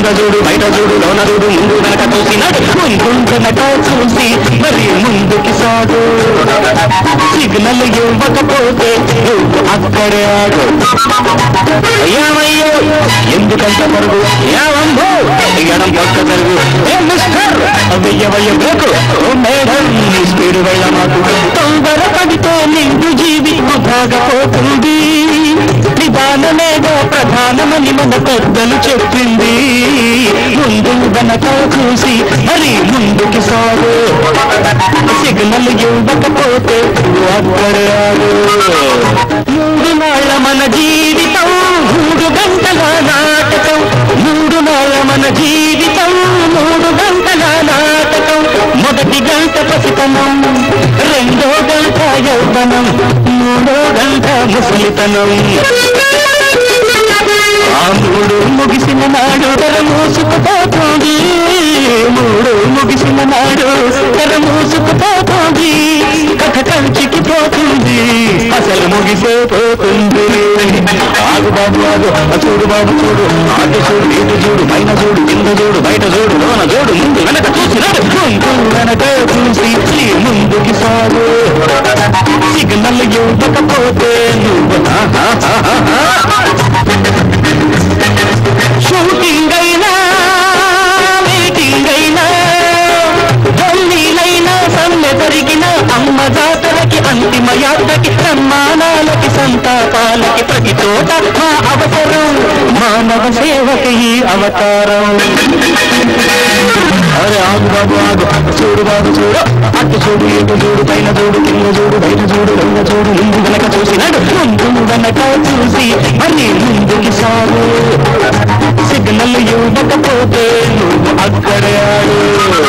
చూడు బయట చూడు లోన చూడు ముందు వెనక చూసినాడు ముందు వెనక చూసి మరి ముందుకి సాగు సిగ్నల్ ఇవ్వకపోతే నువ్వు అక్కడే ఆగు ఏమయ్యో ఎందుకంత పరుగు ఏమంబో ఎడం పక్క జరుగు ఏ మిస్టర్ వెయ్యవయ్య బ్రేకు ఓ మేడం నీ స్పీడ్ వెళ్ళ మాకు తొందర పడితే నిండు జీవి వృధాగా పోతుంది నిదానమేదో ప్రధానమని మన పెద్దలు చెప్పింది ముందు వెనక చూసి మరి ముందుకి సాగు సిగ్నల్ ఇవ్వకపోతే నువ్వు అక్కడే ఆగు మూడు నాళ్ళ మన జీవితం మూడు గంటల నాటకం మూడు నాళ్ళ మన జీవితం మూడు గంటల నాటకం మొదటి గంట పసితనం రెండో గంట యౌవనం మూడో గంట ముసలితనం ఆ మూడు ముగిసిన నాడు తెర మూసుకుపోతుంది మూడు ముగిసిన నాడు తెర మూసుకుపోతుంది కథ కంచికి పోతుంది అసలు ముగిసే పోతుంది ఆగు బాబు ఆగు ఆ చూడు బాబు చూడు అటు చూడు ఇటు చూడు పైన చూడు కింద చూడు బయట చూడు లోన చూడు ముందు వెనక చూసినాడు ముందు వెనక చూసి ఈ ముందుకి సాగు సిగ్నల్ ఇవ్వకపోతే నువ్వు షూటింగ్ అయినా మీటింగ్ అయినా ఢిల్లీలైనా సమ్మె జరిగిన అమ్మ జాతరకి అంతిమ యాత్రకి సన్మానాలకి సంతాపాలకి ప్రతి చోట మా అవసరం మానవ సేవకి ఈ అవతారం అరే ఆగు బాబు ఆగు చూడు బాబు చూడు అటు చూడు ఇటు చూడు పైన చూడు కింద చూడు బయట చూడు వెన్న చూడు ముందు వెనక చూసినాడు ముందు వెనక చూసి మరి ముందుకి సాగు సిగ్నల్ ఇవ్వకపోతే నువ్వు అక్కడే ఆడు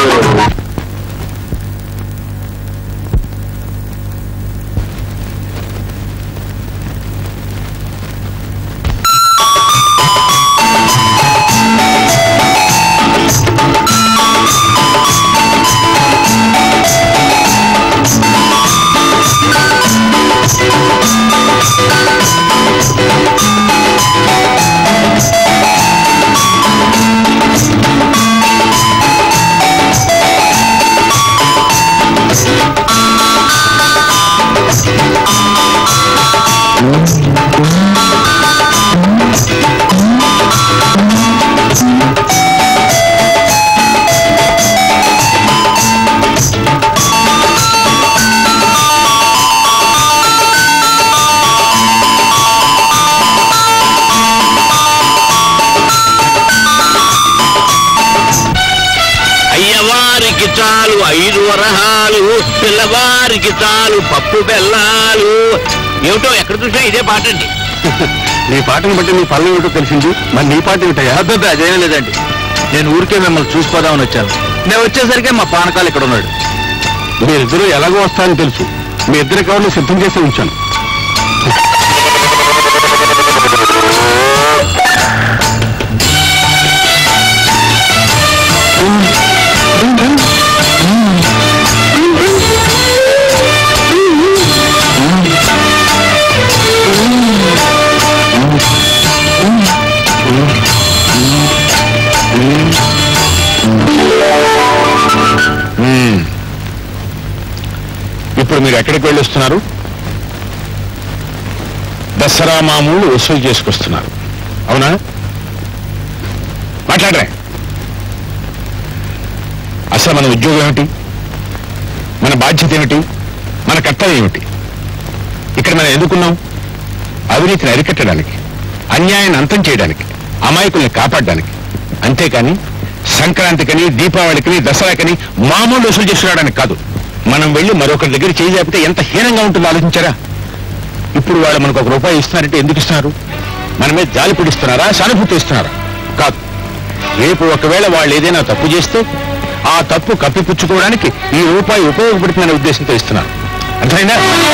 అయ్యవారికి చాలు ఐదు వరహాలు పిల్లవారికి చాలు పప్పు బెల్లాలు ఏమిటో ఎక్కడ చూసినా ఇదే పాట అండి నీ పాటను బట్టి నీ పనులు ఏమిటో తెలిసింది మరి నీ పాట ఏమిటయ్యా అబ్బాయి అదేం లేదండి నేను ఊరికే మిమ్మల్ని చూసిపోదామని వచ్చాను నేను వచ్చేసరికి మా పానకాలు ఇక్కడ ఉన్నాడు మీరిద్దరూ ఎలాగో వస్తారని తెలుసు మీ ఇద్దరి కవర్లు సిద్ధం చేసి ఉంచాను ఇప్పుడు మీరు ఎక్కడికి వెళ్ళొస్తున్నారు దసరా మామూలు వసూలు చేసుకొస్తున్నారు అవునా మాట్లాడరే అసలు మన ఉద్యోగం ఏమిటి మన బాధ్యత ఏమిటి మన కర్తవ్యం ఏమిటి ఇక్కడ మనం ఎందుకున్నాం అవినీతిని అరికట్టడానికి అన్యాయాన్ని అంతం చేయడానికి అమాయకుల్ని కాపాడడానికి అంతేకాని సంక్రాంతికని దీపావళికని దసరాకని మామూలు వసూలు చేసుకురావడానికి కాదు మనం వెళ్ళి మరొకరి దగ్గర చేయి లేకపోతే ఎంత హీనంగా ఉంటుందో ఆలోచించారా ఇప్పుడు వాళ్ళు మనకు ఒక రూపాయి ఇస్తున్నారంటే ఎందుకు ఇస్తున్నారు మన మీద జాలి పిడిస్తున్నారా సానుభూతి ఇస్తున్నారా కాదు రేపు ఒకవేళ వాళ్ళు ఏదైనా తప్పు చేస్తే ఆ తప్పు కప్పిపుచ్చుకోవడానికి ఈ రూపాయి ఉపయోగపడుతుందనే ఉద్దేశంతో ఇస్తున్నారు అర్థమైందా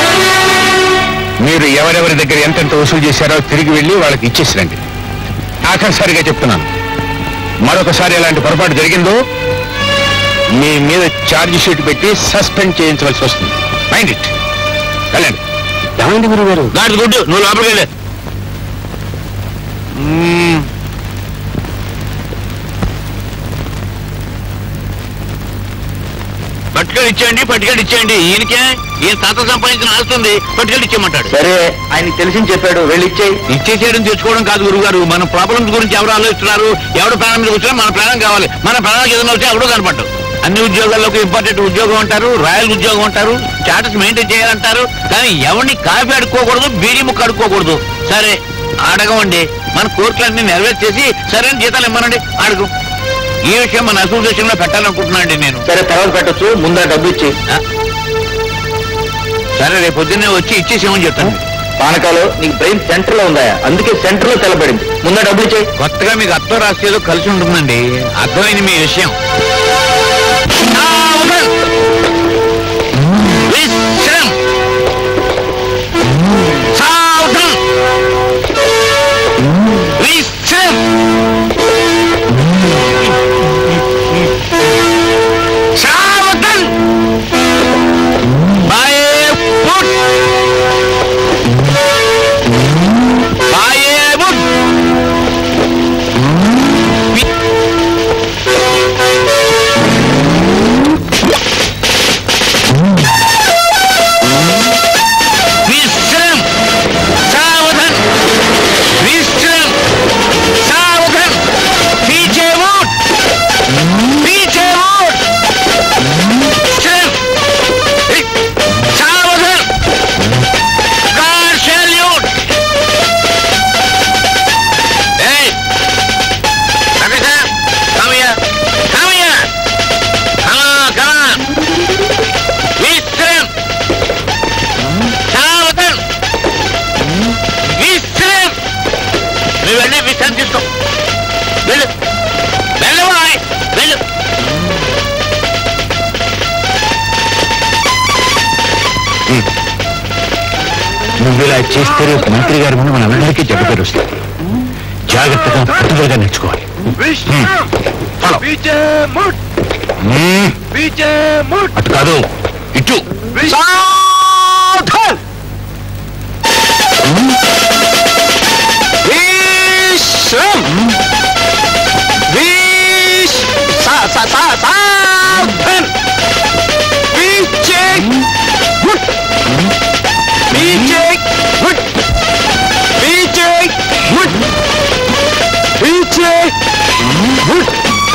మీరు ఎవరెవరి దగ్గర ఎంతెంత వసూలు చేశారో తిరిగి వెళ్ళి వాళ్ళకి ఇచ్చేసిరండి ఆఖరిసారిగా చెప్తున్నాను మరొకసారి ఎలాంటి పొరపాటు జరిగిందో మీ మీద ఛార్జ్ షీట్ పెట్టి సస్పెండ్ చేయించవలసి వస్తుంది మైండ్ ఇట్ వెళ్ళండి ఏమైంది గురువు గారు గాడి గుడ్డు నువ్వు లోపలికి వెళ్ళే పట్టుకెళ్ళి ఇచ్చేయండి పట్టుకెళ్ళి ఇచ్చేయండి ఈయనకే ఈయన తాత సంపాదించిన ఆస్తుంది పట్టుకెళ్ళి ఇచ్చేయమంటాడు సరే ఆయనకి తెలిసింది చెప్పాడు వెళ్ళి ఇచ్చేయి ఇచ్చేసేయడం తెచ్చుకోవడం కాదు గురుగారు మన ప్రాబ్లమ్స్ గురించి ఎవరు ఆలోచిస్తున్నారు ఎవరు ప్రాణం మీద వచ్చినా మన ప్రాణం కావాలి మన ప్రాణానికి ఏదైనా వచ్చి ఎవడో కనపడ్డు అన్ని ఉద్యోగాల్లోకి ఇంపార్టెంట్ ఉద్యోగం అంటారు రాయల్ ఉద్యోగం అంటారు స్టాటస్ మెయింటైన్ చేయాలంటారు కానీ ఎవరిని కాఫీ అడుక్కోకూడదు బీడీ ముక్క అడుక్కోకూడదు సరే అడగమండి మన కోర్టులన్నీ నెరవేర్చేసి సరైన జీతాలు ఇమ్మనండి అడుగు ఈ విషయం మన అసోసియేషన్ లో పెట్టాలనుకుంటున్నానండి నేను సరే తర్వాత పెట్టొచ్చు ముందా డబ్బు ఇచ్చి ఆ? సరే రేపు పొద్దున్నే వచ్చి ఇచ్చేసేమని చెప్తాను పానకాలు నీకు బ్రెయిన్ సెంటర్ లో ఉందా అందుకే సెంటర్ లో తెల్లబడింది ముందా డబ్బులు ఇచ్చేయి కొత్తగా మీకు అర్థం రాసేదో కలిసి ఉంటుందండి అర్థమైంది మీ విషయం సావధాన్! విశ్రం! సావధాన్! విశ్రం! సావధాన్! బాయే పుట్! బాయే పుట్! విశ్రం సావధాన్ విశ్రం సావధాన్ పీछे उठ पीछे उठ विश्रम सावधान कार salute Hey! Doctor Sam, come here. Come here. Come on, come on. విశ్రం సావధాన్ విశ్రం నువ్వు వెళ్ళి విశ్రాంతి తీసుకో వెళ్ళు వెళ్ళు బాయ్ వెళ్ళు నువ్వు ఇలా చేస్తే రేపు మంత్రి గారి ముందు మనందరికీ చెడ్డ పేరు వస్తుంది జాగ్రత్తగా పట్టుదలగా నేర్చుకోవాలి Follow. మ్మ్. అటు కాదు ఇటు సావధాన్! విశ్రం! విశ్- సా- సా- సా- సావధాన్! పీछे मुड़! पीछे मुड़! पीछे मुड़! पीछे मुड़!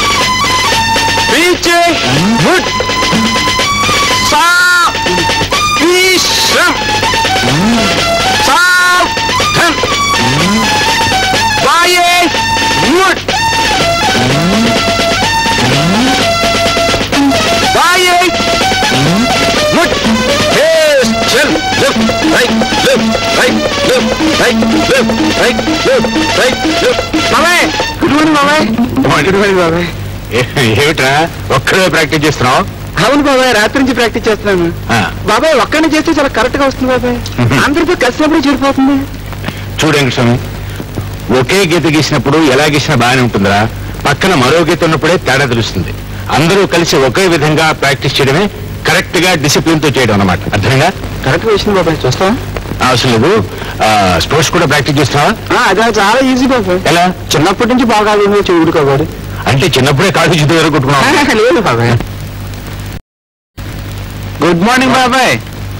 पीछे मुड़! सा विश्रम सावधान बाये मुड़! बाये मुड़! Yes, chill, left, right, left, right, left, right, left, right, left, right, left. మామయ్య గుడ్ మార్నింగ్ మామయ్య గుడ్ మార్నింగ్ బాబాయ్ ఏమిట్రా ఒక్కడే ప్రాక్టీస్ చేస్తున్నావు అవును బాబాయ్ రాత్రి నుంచి ప్రాక్టీస్ చేస్తున్నాను బాబాయ్ ఒక్కడిని చేస్తే చాలా కరెక్ట్ గా వస్తుంది బాబాయ్ అందరితో కలిసినప్పుడు చెడిపోతుంది చూడండి స్వామి ఒకే గీత గీసినప్పుడు ఎలా గీసినా బాగానే ఉంటుందిరా పక్కన మరో గీత ఉన్నప్పుడే తేడా తెలుస్తుంది అందరూ కలిసి ఒకే విధంగా ప్రాక్టీస్ చేయడమే కరెక్ట్ గా డిసిప్లిన్ తో చేయడం అన్నమాట అర్థంగా కరెక్ట్ వేసింది బాబాయ్ చూస్తావా అవసరం లేదు స్పోర్ట్స్ కూడా ప్రాక్టీస్ చేస్తున్నావా అదే చాలా ఈజీ బాబాయ్ ఎలా చిన్నప్పటి నుంచి బాగా ఆడింది చెవుడు కాబట్టి అంటే చిన్నప్పుడే కాళ్ళు చేతులు దగ్గర కొట్టుకున్నావు లేదు బాబాయ్ గుడ్ మార్నింగ్ బాబాయ్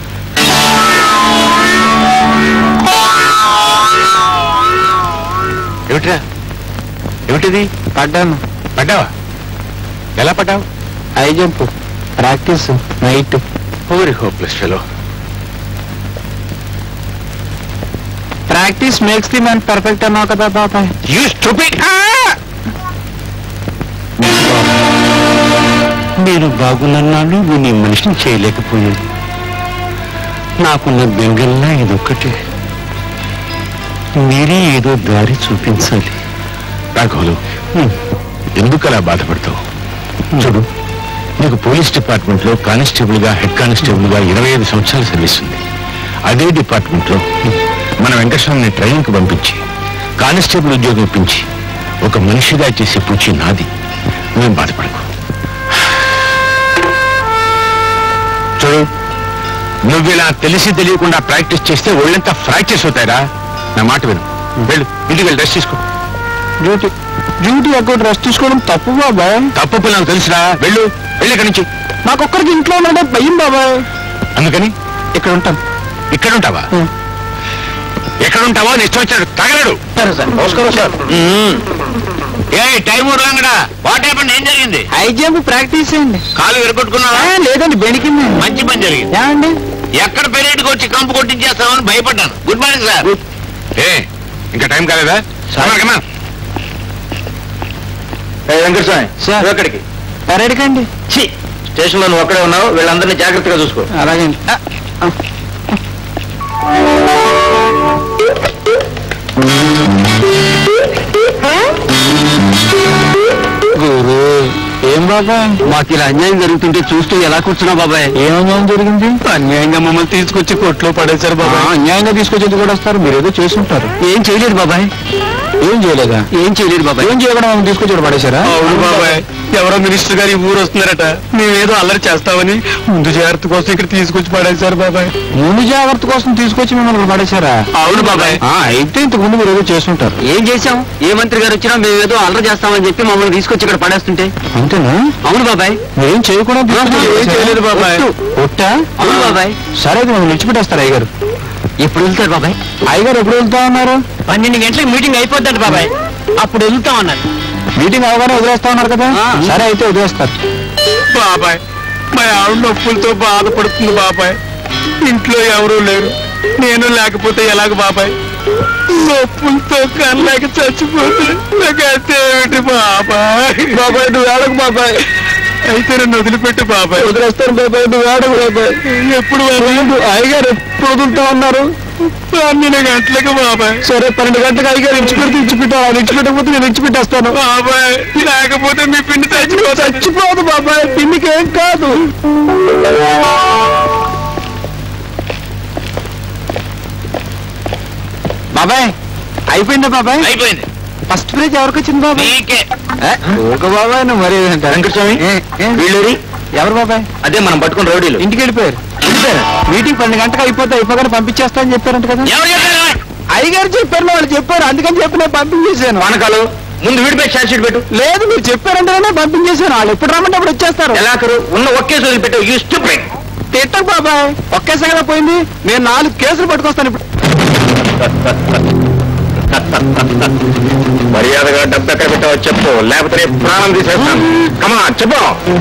ఏమిట్రా ఏమిటిది పడ్డాను పడ్డావా ఎలా పడ్డావు హై జంప్ ప్రాక్టీస్ నైట్ ఓరి hopeless fellow practice makes the man perfect అన్నావు కదా బాబాయ్ యూ స్టూపిడ్ నేను బాగున్నాను నువ్వు నీ మనిషిని చేయలేకపోయాను నాకున్న బెంగల్లా ఇదొక్కటే మీరే ఏదో దారి చూపించాలి రాఘవులు ఎందుకు అలా బాధపడతావు చూడు నీకు పోలీస్ డిపార్ట్మెంట్ లో కానిస్టేబుల్ గా హెడ్ కానిస్టేబుల్ గా ఇరవై ఐదు సంవత్సరాల సర్వీస్ ఉంది అదే డిపార్ట్మెంట్ లో మన వెంకటస్వామిని ట్రైనింగ్ కి పంపించి కానిస్టేబుల్ ఉద్యోగం ఇప్పించి ఒక మనిషిగా చేసే పూచి నాది నువ్వేం బాధపడకు చూడు నువ్వు ఇలా తెలిసి తెలియకుండా ప్రాక్టీస్ చేస్తే ఒళ్ళంతా ఫ్రాక్చర్స్ అవుతాయిరా నా మాట విను వెళ్ళు ఇంటికి వెళ్ళి రెస్ట్ తీసుకో డ్యూటీ డ్యూటీ అక్కడ రెస్ట్ తీసుకోవడం తప్పు బాబాయ్ తప్పు నాకు తెలుసురా వెళ్ళు వెళ్ళి ఇక్కడి నుంచి నాకొక్కరికి ఇంట్లో ఉన్నాడే భయం బాబాయ్ అందుకని ఇక్కడ ఉంటాం ఇక్కడ ఉంటావా ఎక్కడ ఉంటావో నీ ఇష్టం వచ్చినట్టు తగలడు సరే సార్ నమస్కారం సార్ ఏ టైం రాంగడా వాట్ హ్యాపెండ్ ఏం జరిగింది హై జంప్ ప్రాక్టీస్ చేయండి కాలు విరగొట్టుకున్నావా ఆ, లేదండి బెణికింది మంచి పని జరిగింది ఏమండి ఎక్కడ పెరేడ్కి వచ్చి కంపు కొట్టించేస్తామని భయపడ్డాను గుడ్ మార్నింగ్ సార్ ఏ ఇంకా టైం కాలేదా సమరకమా వెంకటస్వామి సార్. ఎక్కడికి పరేడుకండి స్టేషన్ లో నువ్వు అక్కడే ఉన్నావు వీళ్ళందరినీ జాగ్రత్తగా చూసుకో అలాగే గురు ఏం బాబాయ్ మాకు ఇలా అన్యాయం జరుగుతుంటే చూస్తూ ఎలా కూర్చున్నా బాబాయ్ ఏం అన్యాయం జరిగింది అన్యాయంగా మమ్మల్ని తీసుకొచ్చి కొట్లో పడేశారు బాబాయ్ అన్యాయంగా తీసుకొచ్చి ఎందుకు పడేస్తారు మీరు ఏదో చేసుంటారు ఏం చేయలేదు బాబాయ్ ఏం చేయలేదా ఏం చేయలేదు బాబాయ్ ఏం చేయకుండా మమ్మల్ని తీసుకొచ్చి ఇక్కడ పడేశారా అవును బాబాయ్ ఎవరో మినిస్టర్ గారు ఈ ఊరు వస్తున్నారట మేమేదో అల్లరి చేస్తామని ముందు జాగ్రత్త కోసం ఇక్కడ తీసుకొచ్చి పడేశారు బాబాయ్ ముందు జాగ్రత్త కోసం తీసుకొచ్చి మిమ్మల్ని ఇక్కడ పడేశారా అవును బాబాయ్ ఆ, అయితే ఇంతకు ముందు మీరు ఏదో చేస్తుంటారు ఏం చేశాం ఏ మంత్రి గారు వచ్చినా మేము ఏదో అల్లరి చేస్తామని చెప్పి మమ్మల్ని తీసుకొచ్చి ఇక్కడ పడేస్తుంటే అంతేనా అవును బాబాయ్ ఏం చేయకుండా తీసుకొచ్చి ఏం పడేశారా? చేయలేదు బాబాయ్. ఒట్టు. ఒట్టా అవును బాబాయ్ సరే అయితే మమ్మల్ని విడిచిపెట్టేస్తారు అయ్యగారు ఎప్పుడు వెళ్తారు బాబాయ్ అయ్యగారు ఎప్పుడు వెళ్తా ఉన్నారు పన్నెండు గంటలకు మీటింగ్ అయిపోద్దంట బాబాయ్ అప్పుడు వెళ్తాం అన్నారు మీటింగ్ అవగానే వదిలేస్తా ఉన్నారు కదా ఆ. సరే అయితే వదిలేస్తారు బాబాయ్ మా ఆవిడ నొప్పులతో బాధపడుతుంది బాబాయ్ ఇంట్లో ఎవరూ లేరు నేను లేకపోతే ఎలాగ బాబాయ్ నొప్పులతో కళ్ళకి చచ్చిపోతుంది నాకు అయితే ఏమిటి బాబాయ్ బాబాయ్ నువ్వు ఏడకు బాబాయ్ అయితే నన్ను వదిలిపెట్టు బాబాయ్ వదిలేస్తాను బాబాయ్ నువ్వు ఆడకు బాబాయ్ ఎప్పుడు బాబాయ్ అయ్యగారు ఎప్పుడు వదులుతా ఉన్నారు పన్నెండు గంటలకు బాబాయ్ సరే పన్నెండు గంటలకు అయ్యగారు ఇచ్చిపెడితే ఇచ్చిపెట్టాను ఆయన ఇచ్చిపెట్టకపోతే నేను ఇచ్చిపెట్టేస్తాను బాబాయ్ లేకపోతే మీ పిండి చచ్చిపోతా చచ్చిపోదు బాబాయ్ పిన్నికి ఏం కాదు బాబాయ్ అయిపోయిందా బాబాయ్ అయిపోయింది ఫస్ట్ ప్రైజ్ ఎవరికి వచ్చింది బాబాయ్ నీకే ఊరుకో బాబాయ్ నువ్వు మరీ వెంకటస్వామి, వీళ్ళేరి ఎవరు బాబాయ్ అదే మనం పట్టుకున్న రౌడీలు ఇంటికి వెళ్ళిపోయారు వెళ్ళిపోయారు మీటింగ్ పన్నెండు గంటలకు అయిపోతే అయిపోగానే పంపించేస్తా అని చెప్పారంట కదా ఎవరు చెప్పారు అయ్యగారు చెప్పారు వాళ్ళు చెప్పారు అందుకని చెప్పి నేను పంపించేశాను వానకాలు ముందు వీడిపై ఛార్జ్ షీట్ పెట్టు లేదు మీరు చెప్పారంటేనే పంపించేశాను వాళ్ళు ఎప్పుడు రమ్మంటే అప్పుడు వచ్చేస్తారు ఎలా కరు ఉన్న ఒకే సోది పెట్టు యూ స్టూపిడ్ తిట్టకు బాబాయ్ ఒకేసారి కదా పోయింది నేను నాలుగు కేసులు పట్టుకొస్తాను ఇప్పుడు మర్యాదగా డబ్బు ఎక్కడ పెట్టావో చెప్పు లేకపోతే రేపు ప్రాణం తీసేస్తాను కమా చెప్పు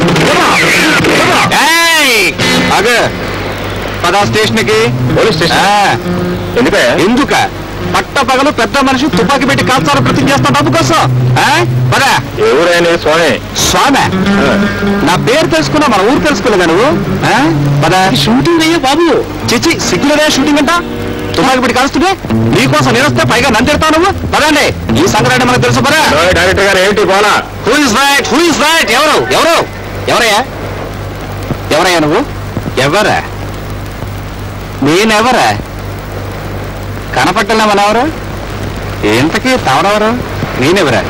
అదే పదా స్టేషన్ కి పోలీస్ స్టేషన్ ఎందుకే ఎందుక పట్ట పగలు పెద్ద మనిషి తుపాకీ పెట్టి కాల్చాలని ప్రతిజ్ఞ చేస్తా డబ్బు కోసం ఆ? పదా ఎవరైనా స్వామి స్వామి నా పేరు తెలుసుకున్నా మన ఊరు తెలుసుకోలేదా నువ్వు ఆ? పదా షూటింగ్ అయ్యే బాబు చిచి సిగ్గులనే షూటింగ్ అంట తుపాకీ పెట్టి కాల్స్తుంటే నీకోసం నేను వస్తే పైగా నన్ను తిడతావు నువ్వు పదండి ఈ సంగతి మనకు తెలుసు పదా డైరెక్టర్ గారు ఏంటి పోలా who is right who is right ఎవరు ఎవరు ఎవరయ్యా ఎవరయ్యా నువ్వు ఎవరా నేనెవరా కనపట్టలే మనెవరు ఇంతకీ తావడెవరు నేనెవరా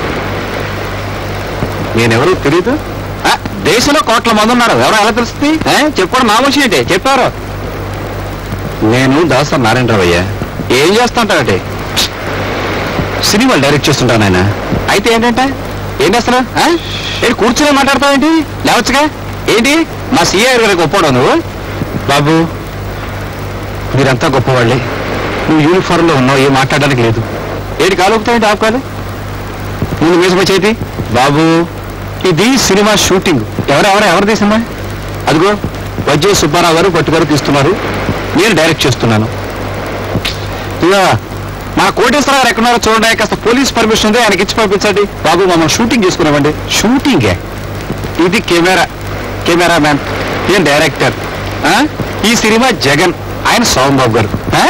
నేనెవరు తెలీదు ఆ, దేశంలో కోట్ల మంది ఉన్నారు ఎవరో ఎలా తెలుస్తుంది ఆ, చెప్పాడు నా మనిషి ఏంటి చెప్పారు నేను దాసర్ నారాయణరావయ్య ఏం చేస్తుంటానంటే సినిమాలు డైరెక్ట్ చేస్తుంటాను ఆయన అయితే ఏంటంటే ఏం చేస్తున్నావు ఆ? ఏంటి కూర్చునే మాట్లాడతావేంటి లేవచ్చుగా ఏంటి మా సీఐ గారికి ఒప్పాడు నువ్వు బాబు మీరంతా గొప్పవాళ్ళే నువ్వు యూనిఫామ్ లో ఉన్నావు ఏం మాట్లాడడానికి లేదు ఏంటి కాలుపుతావేంటి ఆపుకోవాలి ముందు మీసమ చేతి బాబు ఇది సినిమా షూటింగ్ ఎవరెవరు ఎవరిది సినిమా అదిగో వైద్య సుబ్బారావు గారు పట్టు గారు తీస్తున్నారు నేను డైరెక్ట్ చేస్తున్నాను ఇదిగో, మన కోటేశ్వరరావు గారు ఎక్కడున్నారో చూడండి కాస్త పోలీస్ పర్మిషన్ ఉంది ఆయనకి ఇచ్చి పంపించండి బాబు మమ్మల్ని షూటింగ్ చేసుకున్నామండి షూటింగే ఇది కెమెరా కెమెరా మ్యాన్ నేను డైరెక్టర్ ఆ? ఈ సినిమా జగన్ ఆయన సోమన్ బాబు గారు ఆ?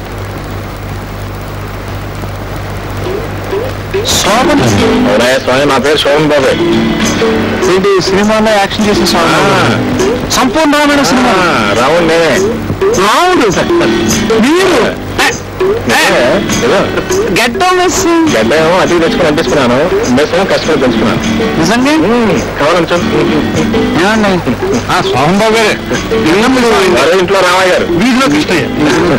శోభన్ స్వామి నా పేరు శోభన్ బాబే ఏంటి సినిమాలో యాక్షన్ చేసే సోమన్ బాబు సంపూర్ణ రామాయణ సినిమా రావుడు నేనే రావుడు మీరు ఏదో గెడ్డం మిస్ గడ్డ ఏమో అతికి తెచ్చుకొని అనిపిస్తున్నాను మేసేమో కష్టపడి పెంచుకున్నాను నిజంగా కావాలని ఏమండి ఆ సోమన్ బాబు గారే ఇల్లు మరో ఇంట్లో రామయ్య గారు వీధిలో కృష్ణయ్య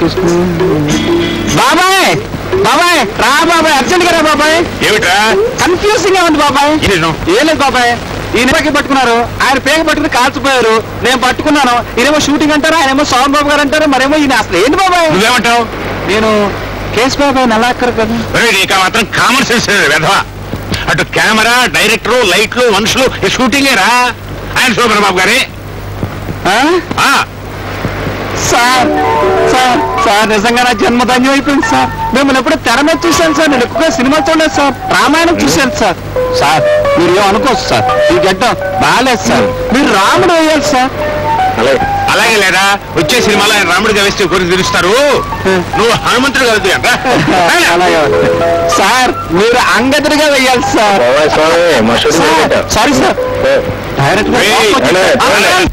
బాబాయ్ బాబాయ్ రా బాబాయ్ అర్జెంట్ గా రా బాబాయ్ ఏమిట్రా కన్ఫ్యూజింగ్ గా ఉంది బాబాయ్ ఇది ఏం లేదు బాబాయ్ ఈయన పేక పట్టుకున్నారు ఆయన పేక పట్టుకుని కాల్చిపోయారు నేను పట్టుకున్నాను ఈయనేమో షూటింగ్ అంటారు ఆయనేమో సోమన్ బాబు గారు అంటారు మరేమో ఈయన అసలు ఏంటి బాబాయ్ నువ్వేమంటావు నేను కేసు బాబాయ్ నెలాఖరు కదా ఒరేయ్, నీకు ఆ మాత్రం కామన్ సెన్స్ లేదు వెధవా అటు కెమెరా డైరెక్టర్ లైట్లు మనుషులు ఈ షూటింగేరా ఆయన శోభన బాబు గారే ఆ? ఆ, సార్ సార్ సార్ నిజంగా నా జన్మ ధన్యం అయిపోయింది సార్ మిమ్మల్ని ఎప్పుడు తెర మీద చూశాను సార్ నేను ఎక్కువగా సినిమా చూడలేదు సార్ రామాయణం చూశాను సార్ సార్ మీరు ఏం అనుకోవచ్చు సార్ ఈ గడ్డం బాగాలేదు సార్ మీరు రాముడు వేయాలి సార్ అలాగే లేదా వచ్చే సినిమాలో ఆయన రాముడిగా వేస్తే కోరి తెలుస్తారు నువ్వు హనుమంతుడు కలుగుతూ అలాగే సార్ మీరు అంగదుడిగా వేయాలి sir sir, sorry sir direct గా ఏయ్, కోపం వచ్చింది. అలే, అలే.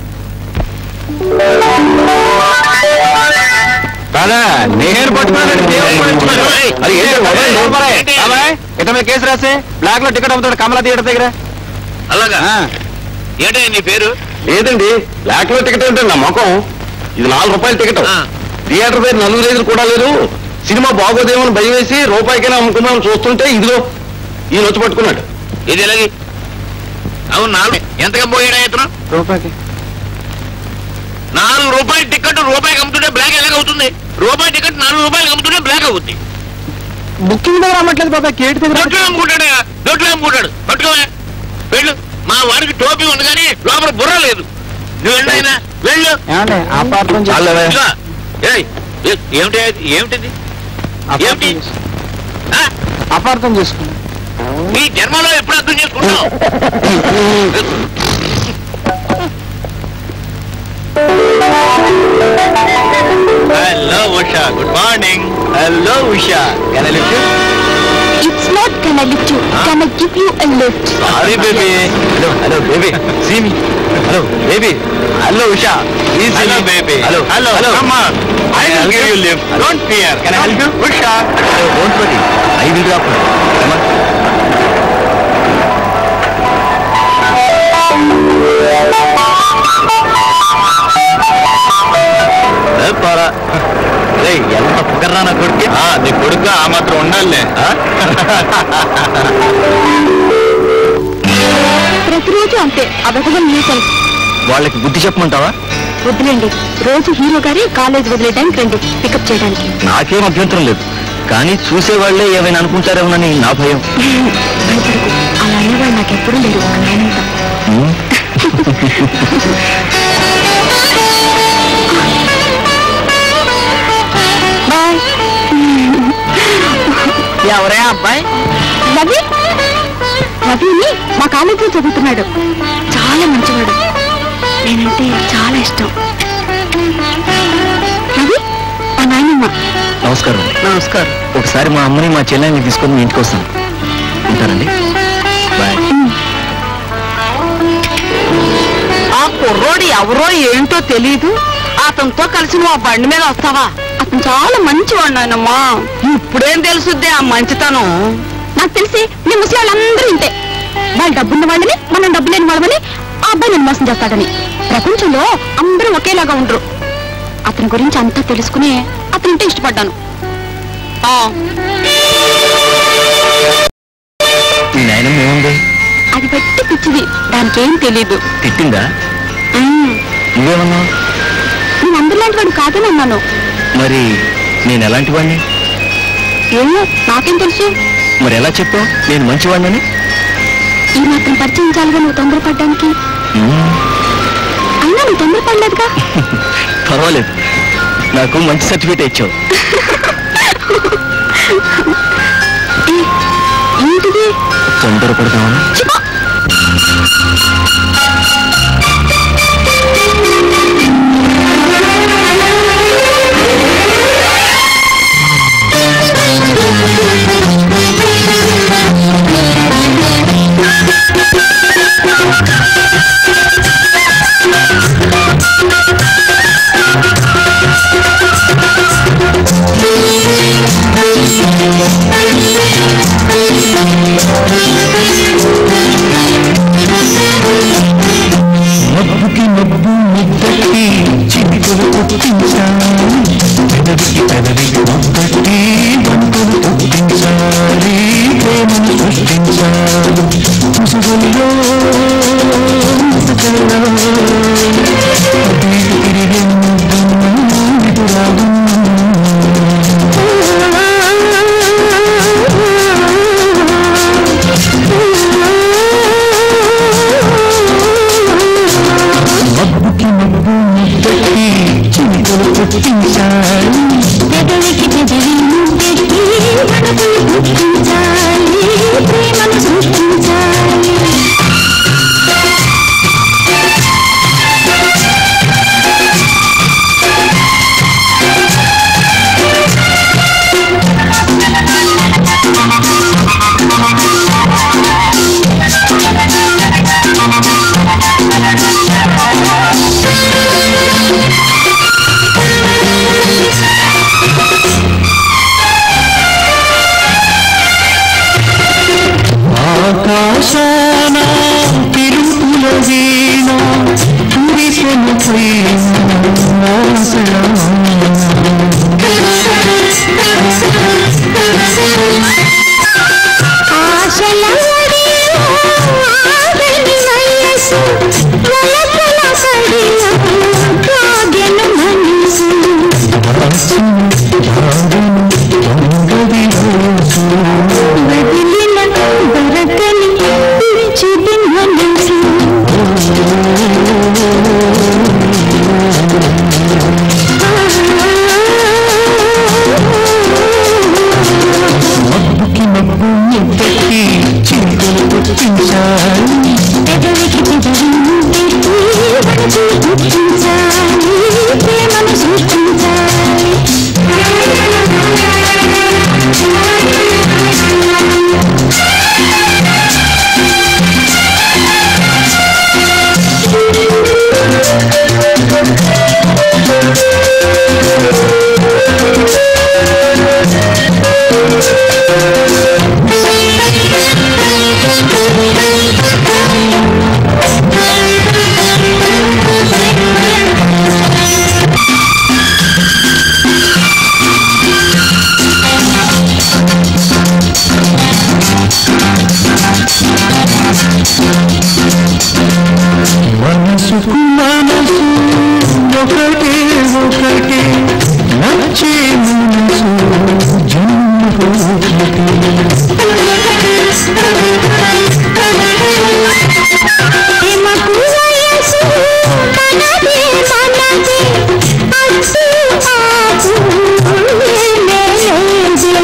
కాదా నేను పట్టుకున్నాను దేవుడు పట్టుకున్నాడు. ఏయ్, అది ఏంటి మొబైల్ ఏంటి? లోపలే. ఏంటి? బాబాయ్, ఇట మీద కేసు రాసి బ్లాక్ లో టికెట్ అమ్ముతాడు కమలా థియేటర్ దగ్గర అలాగా ఆ. ఏంటే నీ పేరు లేదండి బ్లాక్ లో టికెట్ అంటే నా ముఖం ఇది నాలుగు రూపాయల టికెట్ ఆ. థియేటర్ పేరు నలుగురు ఐదులు కూడా లేదు సినిమా బాగోదేమని భయం వేసి రూపాయికైనా అమ్ముకుందాం చూస్తుంటే ఇదిగో ఈయన వచ్చి పట్టుకున్నాడు ఇది ఎలాగి అవును నాలుగు ఎంతగా పోయాడా ఇతను రూపాయికి నాలుగు రూపాయల టికెట్ రూపాయికి అమ్ముతుంటే బ్లాక్ ఎలాగ అవుతుంది రూపాయి టికెట్ నాలుగు రూపాయలకి అమ్ముతుంటే బ్లాక్ అవుతుంది బుకింగ్ దగ్గర అమ్మట్లేదు బాబా కేటు దగ్గర దొడ్లో అమ్ముకుంటాడు దొడ్లో అమ్ముకుంటాడు పట్టుకోవా వెళ్ళు మా వాడికి టోపీ ఉంది కానీ లోపల బుర్ర లేదు నువ్వు వెళ్ళు ఆయన వెళ్ళు ఏమండి అపార్థం ఇదిగో. ఏయ్, ఏ- ఏమిటి అది? ఏమిటిది ఏమిటి? ఆ? అపార్థం చేసుకున్నా నీ జన్మలో ఎప్పుడు అర్థం చేసుకుంటావు hello Usha good morning hello Usha can I lift It's not can I lift you, can I give you a lift? Sorry baby hello hello baby see me hello baby hello Usha hello baby hello hello hello come on I will give you lift don't fear can I help you Usha don't worry I will drop come on పోరా రేయ్ ఎంత పొగర్రా నా కొడుకు నీ కొడుకు ఆ మాత్రం ఉండాలే ప్రతిరోజు అంతే అబద్ధం న్యూసెన్స్ వాళ్ళకి బుద్ధి చెప్పమంటావా వదిలేండి రోజు హీరో గారి కాలేజ్ వదిలేయడానికి రండి పికప్ చేయడానికి నాకేం అభ్యంతరం లేదు కానీ చూసేవాళ్లే ఏమైనా అనుకుంటారేమోనని నా భయం భయపడకు అలా అనేవాళ్ళు నాకెప్పుడూ లేరు ఒక నాయనంత బాయ్ ఎవరే అబ్బాయి రవి రవిని మా కాలేజీలో చదువుతున్నాడు చాలా మంచివాడు నేనంటే చాలా ఇష్టం రవి మా నాయనమ్మ నమస్కారం నమస్కారం ఒకసారి మా అమ్మని మా చెల్లెల్ని తీసుకొని మీ ఇంటికి వస్తాను ఉంటారండి బాయ్ ఆ కుర్రోడు ఎవరో ఏంటో తెలీదు అతనితో కలిసి నువ్వు ఆ బండి మీద వస్తావా అతను చాలా మంచివాడు నాయనమ్మా ఇప్పుడేం తెలుసుద్ది ఆ మంచితనం నాకు తెలిసి మీ ముసలి వాళ్ళందరూ ఇంతే వాళ్ళు డబ్బున్న వాళ్ళని మనం డబ్బు లేని వాళ్ళని ఆ అబ్బాయి నేను మోసం చేస్తాడని ప్రపంచంలో అందరూ ఒకేలాగా ఉండరు అతని గురించి అంతా తెలుసుకుని అతనింటే ఇష్టపడ్డాను ఆ, ఈ నాయనమ్మ ఏముంది అది పెట్టి పిచ్చిది దానికేం తెలీదు తిట్టిందా ఉమ్, నువ్వేమన్నావు నువ్వు అందరిలాంటి వాడు కాదని అన్నాను మరి నేను ఎలాంటి వాడిని ఏమో నాకేం తెలుసు మరి ఎలా చెప్పావు నేను మంచివాడినని ఈ మాత్రం పరిచయం చాలుగా నువ్వు తొందరపడ్డానికి మ్మ్, అయినా నువ్వు తొందరపడలేదుగా పర్వాలేదు నాకు మంచి సర్టిఫికేట్ ఇచ్చావు ఏ, ఏంటిది తొందరపడతామని చిపా మబ్బుకి మబ్బు చూపించాలి పెదవికి పెదవిని పెట్టి మనసు గుర్తించాలి ప్రేమను సృష్టించాలి మనసుకు మనసు ఒకటే ఒకటే నచ్చే మనసు జన్మకు ఒకటే ప్రేమకు వయసు మనదే మనదే అడ్డు ఆపు లేదే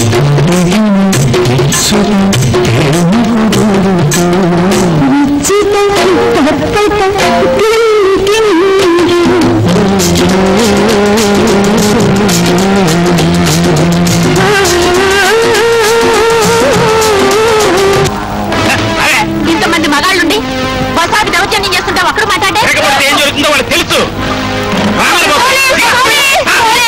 ఇంతమంది మగాళ్ళుండి వసాబి దౌర్జన్యం చేస్తుంటే ఒక్కడు మాట్లాడే లేకపోతే ఏం జరుగుతుందో వాళ్ళకి తెలుసు రామయ్య బాబు.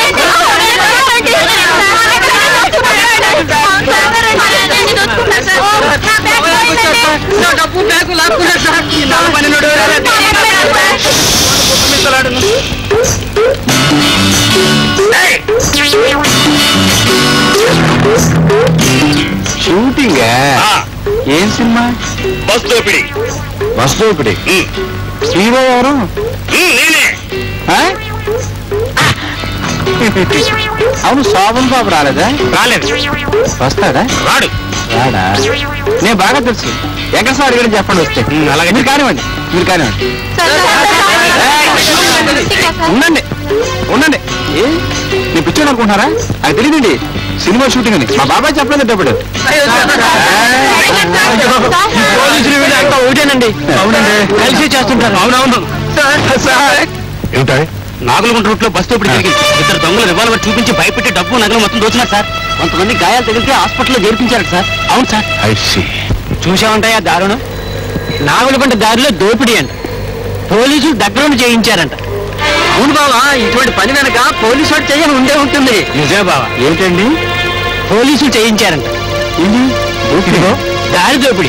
డబ్బు బ్యాగు లాక్కున్నా సార్ షూటింగ్ ఆ, ఏం సినిమా బస్ దోపిడి వస్తూ ఇప్పుడు ఉమ్, హీరో ఎవరు ఉమ్, నేనే ఆ? అవును శోభన్ బాబు రాలేదా రాలేదు వస్తాడా రాడు రాడా నేను బాగా తెలుసు ఎక్కడ సార్ అడిగాడు చెప్పండి వస్తే అలాగే మీరు కానివ్వండి మీరు కానివ్వండి ఉండండి ఉండండి ఏ నేను పిచ్చాను అనుకుంటున్నారా అది తెలియదండి సినిమా షూటింగ్ అని మా బాబాయ్ చెప్పలేదు ఇప్పుడు పోలీసులు వీళ్ళు అంతా ఒకటేనండి అవునండి కలిసి చేస్తుంటారు అవునవును ఏమిటా నాగులగుంట రూట్ లో బస్ తోపిడి జరిగింది ఇద్దరు దొంగలు రివాల్వర్ చూపించి భయపెట్టి డబ్బు నగలు మొత్తం దోచున్నారు సార్ కొంతమంది గాయాలు తగిలితే హాస్పిటల్లో చేర్పించారు సార్ అవును సార్ ఐ సీ చూసామంటాయా దారుణం నాగులగుంట దారిలో దోపిడీ అంట పోలీసులు దగ్గరుండి చేయించారంట అవును బావా ఇటువంటి పని వెనక పోలీసు వాడు చేయని ఉండే ఉంటుంది నిజమే బావా ఏమిటండి పోలీసులు చేయించారంట ఇది దోపిడీలో దారి దోపిడీ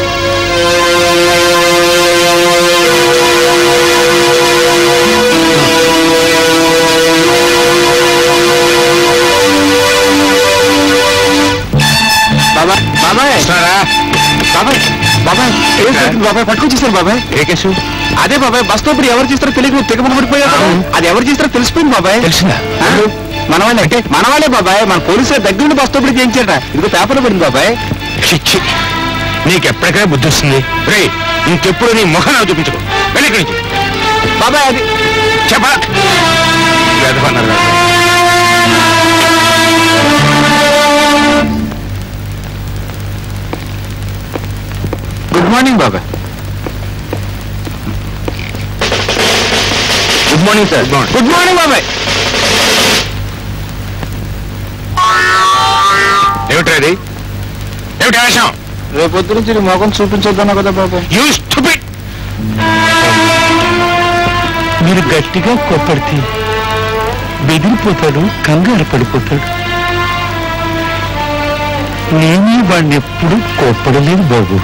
బాబాయ్ బాబాయ్ బాబాయ్ బాబాయ్ ఏం జరిగింది బాబాయ్ పట్టుకొచ్చేసారు బాబాయ్ ఏ కేసు అదే బాబాయ్ బస్ స్టాప్ ఎవరు చేస్తారో తెలియక తెగ పడిపోయారు అది ఎవరు చేస్తారో తెలిసిపోయింది బాబాయ్ తెలిసిందా ఆ? మనవాళ్ళే అంటే మనవాళ్ళే బాబాయ్ మన పోలీసులు దగ్గర నుండి బస్ స్టాప్ చేయించారట ఇదిగో పేపర్లో పడింది బాబాయ్ చిచ్చి నీకు ఎప్పటికైనా బుద్ధి వస్తుంది రే ఇంకెప్పుడు నీ ముఖం నాకు చూపించకు వెళ్ళి ఇక్కడి నుంచి బాబాయ్ అది చెప్పా వెధవన్నారు కదా. గుడ్ మార్నింగ్ బాబాయ్ good morning sir Good morning. Good morning బాబాయ్ ఏమిట్రా ఇది ఏమిటి ఆవేశం రేపు పొద్దు నుంచి నీ మొఖం చూపించొద్దన్నా కదా బాబాయ్ యూ స్టూపిడ్ మీరు గట్టిగా కొప్పడితే బెదిరిపోతాడు కంగారు పడిపోతాడు నేనే వాడిని ఎప్పుడు కోప్పడలేదు బాబు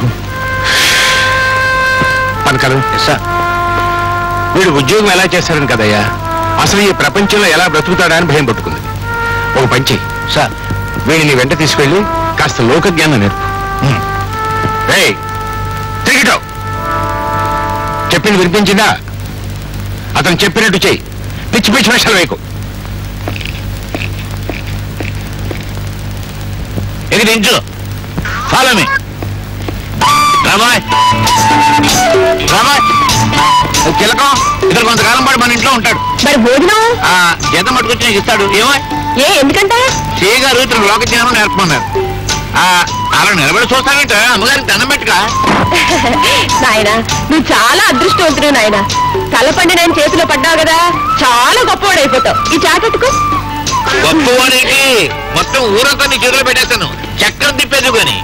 పనకలు సార్ వీడు ఉద్యోగం ఎలా చేస్తారని కదయ్యా అసలు ఈ ప్రపంచంలో ఎలా బ్రతుకుతాడా అని భయం పట్టుకుంది ఒక పంచి సార్ వీడిని వెంట తీసుకెళ్ళి కాస్త లోక జ్ఞానం నేర్పు రే తిరిగిటో చెప్పింది వినిపించిందా అతను చెప్పినట్టు చెయ్యి పిచ్చి పిచ్చి వేషాలు వేయకు ఎగి దించు ఫాలో మీ రామాయ్ రామాయ్ చిలకం ఇతను కొంతకాలం పాటు మన ఇంట్లో ఉంటాడు మరి భోజనం ఆ జీతం పట్టుకొచ్చి నీకు ఇస్తాడు ఏమో ఏ ఎందుకంటే చేయ గారు ఇతను లోక జ్ఞానం నేర్పమన్నారు ఆ అలా నిలబడి చూస్తానంటే అమ్మగారికి దండం పెట్టుగా నాయన నువ్వు చాలా అదృష్టవంతుడు నాయన తలపండి నేను చేతిలో పడ్డావు కదా చాలా గొప్పవాడు అయిపోతావు ఈ జాకెట్కు గొప్పవాడేంటి మొత్తం ఊరంతా నీ చేతిలో పెట్టేస్తాను చక్రం తిప్పేది కానీ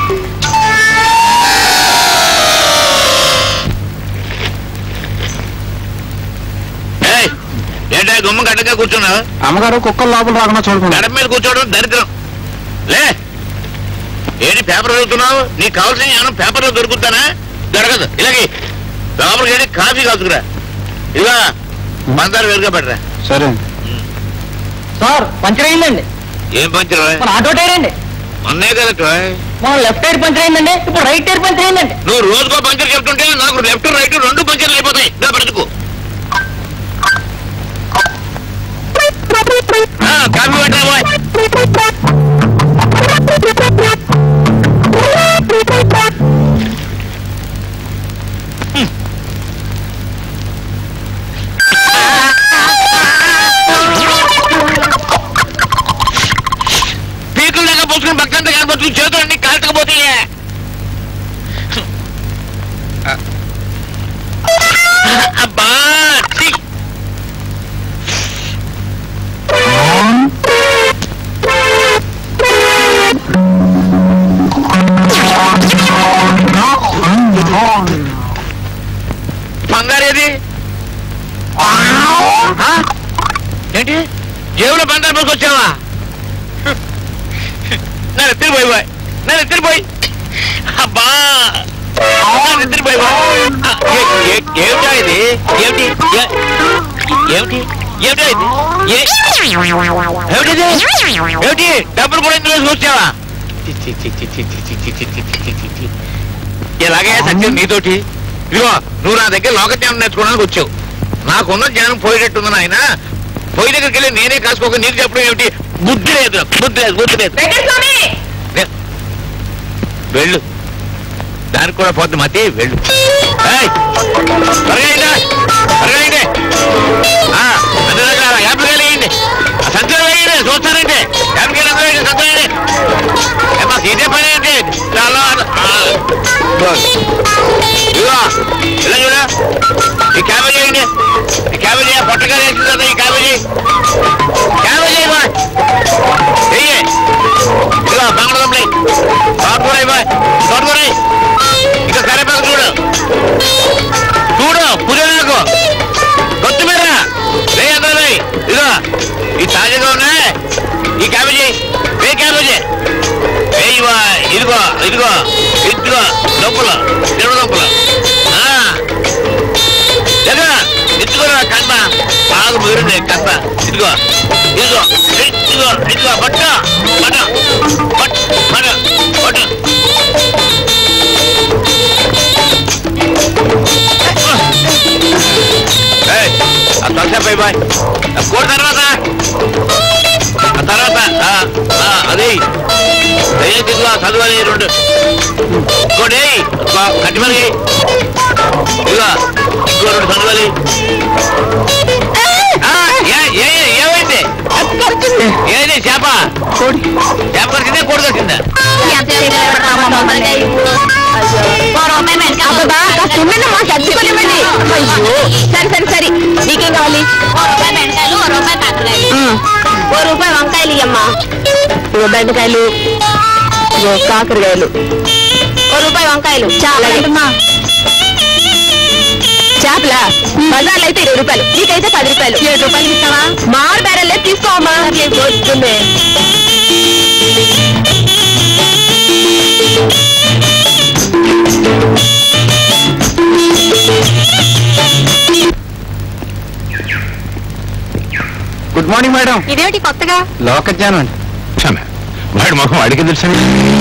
ఏయ్, ఏంటా గుమ్మ గడ్డగా కూర్చున్నావు అమ్మగారు కుక్కలు లోపల రాకుండా చూడకుండా గడప మీద కూర్చోవడం దరిద్రం లే ఏంటి పేపర్ చదువుతున్నావు నీకు కావాల్సిన ఏమైనా పేపర్లో దొరుకుతానా దొరకదు ఇలాగే లోపలికి వెళ్ళి కాఫీ కాదుకురా ఇదిగా పందారు వేరుగా పెట్టరా సరే సార్ పంచర్ అయిందండి ఏం పంచరా మన ఆటో టైర్ అండి మొన్నే కదా టోయ్. మన లెఫ్ట్ టైర్ పంచర్ అయిందండి ఇప్పుడు రైట్ టైర్ పంచర్ అయిందండి నువ్వు రోజుకో పంచర్ చెప్తుంటే నాకు లెఫ్ట్ రైట్ రెండు పంచర్లు అయిపోతాయి నా బ్రతుకు ఆ, కాఫీ పెట్టరా బాయ్ పీకులు దగ్గర పోసుకుని భక్తంతా కనపడుతుంది చేతులు అన్ని కాల్చకపోతాయి అబ్బా ఛీ! బంగారు ఏది ఆ? ఏంటి జేబులో బంగారు పోసుకొచ్చావా నా ఎత్తిరి పోయి బాయ్ నా ఎత్తిరి పోయి అబ్బా నా ఎత్తిరి పోయి బాయ్ ఏమిటా ఇది ఏమిటి ఏ- ఏమిటి ఏమిటా ఇది ఏ- ఏమిటిది ఏమిటి డబ్బులు కూడా ఇందులో చూసావా ఇలాగే సత్యం నీతోటి ఇదిగో నువ్వు నా దగ్గర లోక జ్ఞానం నేర్చుకోవడానికి వచ్చావు నాకున్న జ్ఞానం పోయేటట్టుంది నాయన పోయి దగ్గరికి వెళ్ళి నేనే కాసుకోక నీకు చెప్పడం ఏమిటి బుద్ధి లేదు బుద్ధి లేదు బుద్ధి లేదు లే. వెళ్ళు దానికి కూడా పోద్ది మతి వెళ్ళు ఏయ్! త్వరగా అయిందా త్వరగా అయింది ఆ, అందులో కాదు, యాభై వేలు వేయండి ఆ సంచులో వేయండి చూస్తానండి యాభై వేలు అందులో వేయండి, సంచులో వేయండి ఏమ్మా ఇదే పని ఏంటి చాలా ఆ, బాగుంది. ఇదిగో ఇలా చూడ ఈ క్యాబేజీ వేయండి ఈ క్యాబేజీ పొట్టగా వేసింది కదా ఈ క్యాబేజీ క్యాబేజీ ఇవ్వ వెయ్యి ఇదిగో బంగాళదుంపలు తోటకూర ఇవ్వ తోటకూర ఇక కరివేపాకు చూడు చూడు పుదీనాకు కొత్తిమీర వేయి అందరూ వేయి ఇదిగో ఈ తాజాగా ఉన్నాయి ఈ క్యాబేజీ వే క్యాబేజీ వేయి ఇవ్వ. ఇదిగో ఇదిగో ఇదిగో దుంపలు తిరుగు దుంపలు ఆ. జగన్ ఇదిగోరా కంద బాగా ముగిరింది కంద ఇదిగో ఇదిగో ఇదిగో ఇదిగో పట్ట పట్ట పట్ట పట్ట పట్ట ఏయ్, ఆ తలసా పై బాయ్ ఆ కోడి తర్వాత ఆ తర్వాత ఆ, ఆ, అది దయ్యం తిరుగువ చదువాలి రెండు ఇంకోటి కట్టిమలి ఇదిగో ఇంకో రెండు చదవాలి ఏమైంది ఏది చేప చేప కరిచిందా కోడి కరిచిందా అబ్బా కాస్త ఉండండి మా సర్దుకోనివ్వండి అయ్యో సరే సరే సరే నీకేం కావాలి ఉమ్. ఓ రూపాయి వంకాయలు ఇయ్యమ్మా ఇగో బెండకాయలు ఇగో కాకరకాయలు ఓ రూపాయి వంకాయలు చాలా చేపలా బజార్లో అయితే ఇరవై రూపాయలు నీకైతే పది రూపాయలు ఏడు రూపాయలు ఇస్తావా మారు బేరలే తీసుకోమ్మా వస్తుంది గుడ్ మార్నింగ్ మేడం ఇదేమిటి కొత్తగా లోకజ్ఞానం అండి క్షమ. వాడి ముఖం అడిగి తెలుసని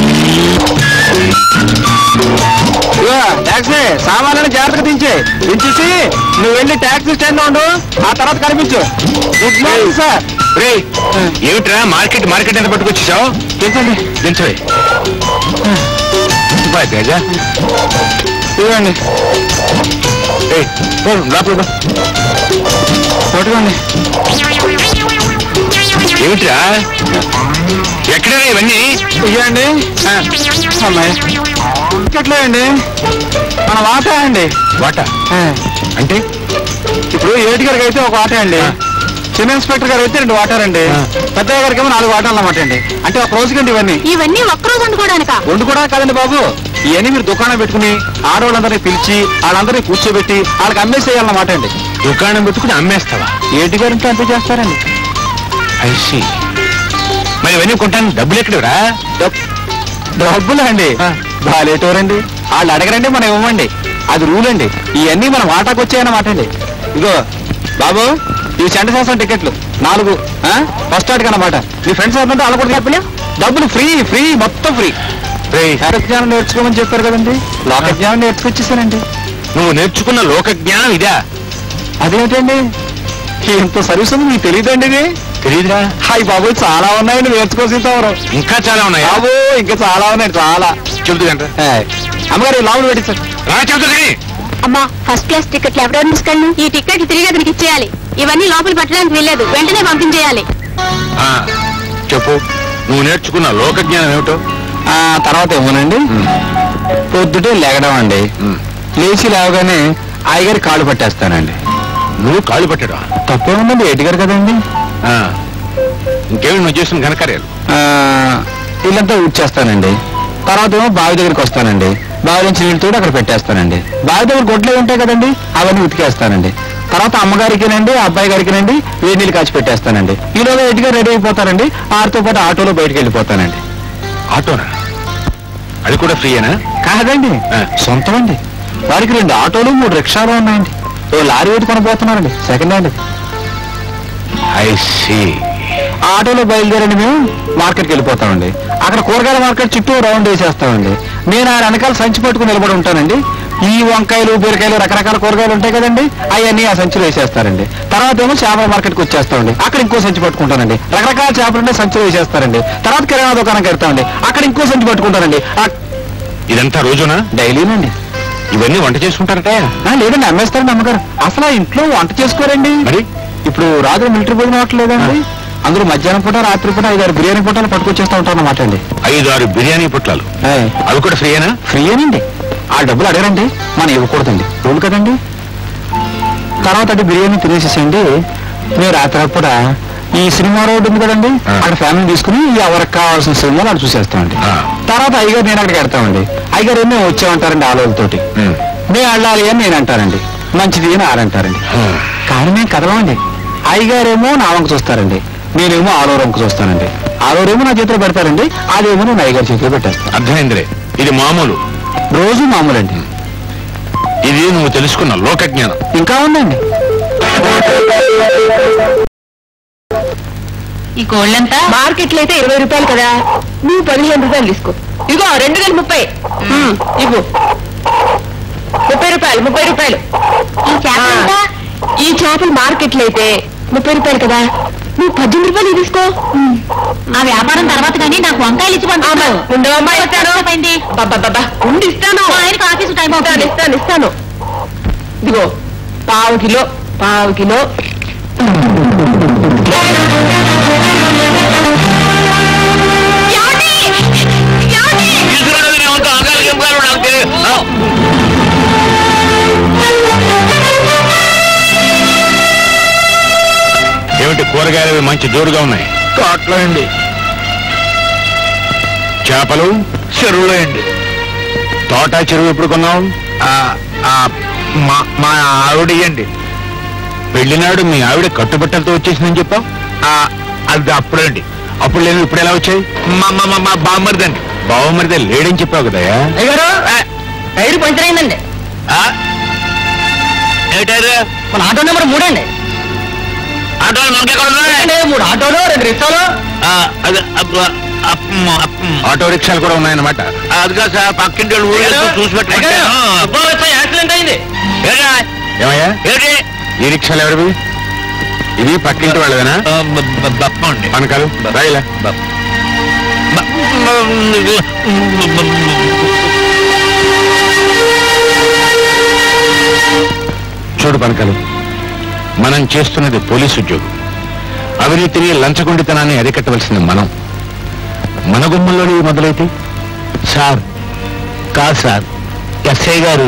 ఇదిగో, టాక్సీ సామాన్లను జాగ్రత్తగా దించే దించేసి నువ్వు వెళ్ళి టాక్సీ స్టాండ్ లో ఉండు ఆ తర్వాత కనిపించు గుడ్ మార్నింగ్ సార్ రే ఏమిట్రా మార్కెట్ మార్కెట్ ఎంత పట్టుకొచ్చేసావు తెలుసండి దించవే బాయ్ తేజ ఇవ్వండి ఏయ్, పో, లోపలికి పో. పట్టుకోండి ఏమిట్రా ఎక్కడ ఇవన్నీ ఇవ్వండి అమ్మాయి ఇట్లే అండి మన వాట అండి వాట అంటే ఇప్పుడు ఏటి గారికి అయితే ఒక వాట అండి చిన్న ఇన్స్పెక్టర్ గారు అయితే రెండు వాటారు అండి పెద్దయ్య గారికి ఏమో నాలుగు వాటాలు అన్నమాట అండి అంటే ఒక రోజుకండి ఇవన్నీ ఇవన్నీ ఒక్కరోజు వండుకోవడానికా వండు కూడా కాదండి బాబు ఇవన్నీ మీరు దుకాణం పెట్టుకుని ఆడవాళ్ళందరినీ పిలిచి వాళ్ళందరినీ కూర్చోబెట్టి వాళ్ళకి అమ్మేసేయాలన్నమాట అండి దుకాణం పెట్టుకుని అమ్మేస్తావా ఏటి గారింటే అంతే చేస్తారండి ఐసి మరి ఇవన్నీ కొంటాను డబ్బులు ఎక్కడరా డబ్- డబ్బులు అండి బాలేటోరండి వాళ్ళు అడగరండి మనం ఇవ్వమండి అది రూల్ అండి ఇవన్నీ మన వాటాకు వచ్చాయన్నమాట అండి ఇగో బాబు ఈ సెంట శాస్త్రం టికెట్లు నాలుగు ఫస్ట్ స్టార్ట్ అన్నమాట మీ ఫ్రెండ్స్ ఎవరంటే వాళ్ళు కూడా డబ్బులు డబ్బులు ఫ్రీ ఫ్రీ మొత్తం ఫ్రీ లోక జ్ఞానం నేర్చుకోమని చెప్పారు కదండి లోక జ్ఞానం నేర్చుకొచ్చేసానండి నువ్వు నేర్చుకున్న లోక జ్ఞానం ఇదా అదేంటండి ఇంత సర్వీస్ ఉంది మీకు తెలియదండి ఇది తెలియదురా హాయ్ బాబు చాలా ఉన్నాయండి నేర్చుకోవాల్సిన ఇంకా చాలా ఉన్నాయా బాబు ఇంకా చాలా ఉన్నాయండి చాలా చెబుతుందంట ఏయ్, అమ్మగారు ఈ లోపల పెట్టించారు రా చెబుతుంది అమ్మా ఫస్ట్ క్లాస్ టికెట్లు ఎవరెవరు తీసుకెళ్ళను ఈ టికెట్ తిరిగి అతనికి ఇచ్చేయాలి ఇవన్నీ లోపల పెట్టడానికి వీల్లేదు వెంటనే పంపించేయాలి ఆ, చెప్పు నువ్వు నేర్చుకున్న లోక జ్ఞానం ఏమిటో ఆ తర్వాత ఏమోనండి పొద్దుటే లేగడం అండి లేచి లేవగానే అయ్యగారి కాళ్ళు పట్టేస్తానండి నువ్వు కాళ్ళు పట్టడా తప్పేముందండి ఏటిగారు కదండి ఆ, ఇంకేమి నువ్వు చేసిన ఘనకార్యాలు ఆ, ఇల్లంతా ఊడ్చేస్తానండి తర్వాత ఏమో బావి దగ్గరికి వస్తానండి బావి నుంచి నీళ్ళు తోడు అక్కడ పెట్టేస్తానండి బావి దగ్గర గొడ్లే ఉంటాయి కదండి అవన్నీ ఉతికేస్తానండి తర్వాత అమ్మగారికినండి అబ్బాయి గారికినండి వేడి నీళ్ళు కాచి పెట్టేస్తానండి ఈలోగా ఎటుగా రెడీ అయిపోతానండి ఆరితో పాటు ఆటోలో బయటికి వెళ్ళిపోతానండి ఆటోనా అది కూడా ఫ్రీయేనా కాదండి ఆ. సొంతం అండి వారికి రెండు ఆటోలు మూడు రిక్షాలు ఉన్నాయండి ఓ లారీ ఒకటి కొనబోతున్నారండి సెకండ్ హ్యాండ్ ఐ సీ ఆ ఆటోలో బయలుదేరండి మేము మార్కెట్కి వెళ్ళిపోతామండి అక్కడ కూరగాయల మార్కెట్ చుట్టూ రౌండ్ వేసేస్తామండి నేను ఆయన వెనకాల సంచి పట్టుకుని నిలబడి ఉంటానండి ఈ వంకాయలు బీరకాయలు రకరకాల కూరగాయలు ఉంటాయి కదండి అవన్నీ ఆ సంచిలో వేసేస్తారండి తర్వాత ఏమో చేపల మార్కెట్కి వచ్చేస్తామండి అక్కడ ఇంకో సంచి పట్టుకుంటానండి రకరకాల చేపలు ఉంటే సంచిలో వేసేస్తారండి తర్వాత కిరాణా దుకాణంకి వెళ్తామండి అక్కడ ఇంకో సంచి పట్టుకుంటానండి ఇదంతా రోజునా డైలీనండి ఇవన్నీ వంట చేసుకుంటారట ఆ, లేదండి అమ్మేస్తారండి అమ్మగారు అసలు ఆ ఇంట్లో వంట చేసుకోరండి మరి ఇప్పుడు రాత్రి మిలిటరీ భోజనం అవ్వట్లేదండి అందులో మధ్యాహ్నం పూట రాత్రి పూట ఐదారు బిర్యానీ పూటలు పట్టుకొచ్చేస్తా ఉంటారు అన్నమాట అండి ఐదు ఆరు బిర్యానీ పుట్లాలు ఏయ్, అవి కూడా ఫ్రీయేనా ఫ్రీయేనండి ఆ డబ్బులు అడగరండి మనం ఇవ్వకూడదండి రూల్ కదండి తర్వాత అంటే బిర్యానీ తినేసేసండి మేము రాత్రి పూట ఈ సినిమా రోడ్ ఉంది కదండి ఆ. అక్కడ ఫ్యామిలీ తీసుకుని ఎవరికి కావాల్సిన సినిమాలు అక్కడ చూసేస్తామండి ఆ. తర్వాత అయ్యగారు నేను అక్కడికి వెళ్తామండి అయ్యగారు ఏమో వచ్చామంటారండి ఆలోచనతోటి ఉమ్. మేము వెళ్ళాలి అని నేను అంటానండి మంచిది అని ఆరంటారండి ఉమ్. కానీ మేము కదలమండి అయ్యగారేమో నా వంక చూస్తారండి నేనేమో ఆరో వంక చూస్తానండి ఆరోరేమో నా చేతిలో పెడతారండి అదేమో నేను అయ్యగారి చేతిలో పెట్టేస్తాను అర్థమైందిలే ఇది మామూలు రోజు మామూలండి ఇది నువ్వు తెలుసుకున్న లోక జ్ఞానం ఇంకా ఉందండి ఈ కోళ్ళంతా మార్కెట్లో అయితే ఇరవై రూపాయలు కదా నువ్వు పదిహేను రూపాయలు తీసుకో ఇగో రెండు వేల ముప్పై ఉమ్, ఇవ్వు ముప్పై రూపాయలు ముప్పై రూపాయలు ఈ చేప ఎంత? ఈ చేపలు మార్కెట్లో అయితే ముప్పై రూపాయలు కదా నువ్వు పద్దెనిమిది రూపాయలు తీసుకో ఆ వ్యాపారం తర్వాత కానీ నాకు వంకాయలు ఇచ్చి పంపించు ఉండవు అమ్మాయి ఇస్తాను అయిపోయింది బాబా ఉండి ఇస్తాను మా ఆయనకు ఆఫీసు టైం ఇస్తాను అవుతుంది ఇస్తాను ఇస్తాను ఇదిగో పావు కిలో పావు కిలో తీసుకురావడం ఏమంటో అంగాలు గింగాలు నాకు తెలియదు ఆ, ఏమిటి కూరగాయలు అవి మంచి జోరుగా ఉన్నాయి తోటలో అండి చేపలు చెరువులో అండి తోట చెరువు ఎప్పుడు కొన్నావు ఆ, ఆ, మా మా ఆవిడ ఇయ్యండి పెళ్లినాడు మీ ఆవిడ కట్టుబట్టలతో వచ్చేసిందని చెప్పావు అది అప్పుడండి అప్పుడు లేదు ఇప్పుడు ఎలా వచ్చాయి మా మా మా- మా బామ్మరిదండి బావమరిదే లేడని చెప్పావు కదయా అయ్యారు టైర్ పంచర్ అయిందండి ఆ? ఏటారు మన ఆటో నెంబర్ మూడండి ఆటోలు మనకెక్కడ ఉన్నాయి? అంటే మూడు ఆటోలు రెండు రిక్షాలు ఆ, అది అబ్బ, అప్పమ్మ, అప్పమ్మ. ఆటో రిక్షాలు కూడా ఉన్నాయన్నమాట అది కాదు సార్ పక్కింటి వాళ్ళు ఊళ్ళో చూసి పెట్టుకుంటాను యాక్సిడెంట్ అయింది ఏమయ్యా ఏంటి ఈ రిక్షాలు ఎవరివి ఇది పక్కింటి వాళ్ళదేనా ఆ, బ- బ- బప్ప అండి పనకాలు రాయిలా బ- బ- చూడు పనకాలు మనం చేస్తున్నది పోలీసు ఉద్యోగం అవినీతిని లంచగొండితనాన్ని అరికట్టవలసింది మనం మన గుమ్మంలోనే మొదలైతే సార్ కాదు సార్ ఎస్ఐ గారు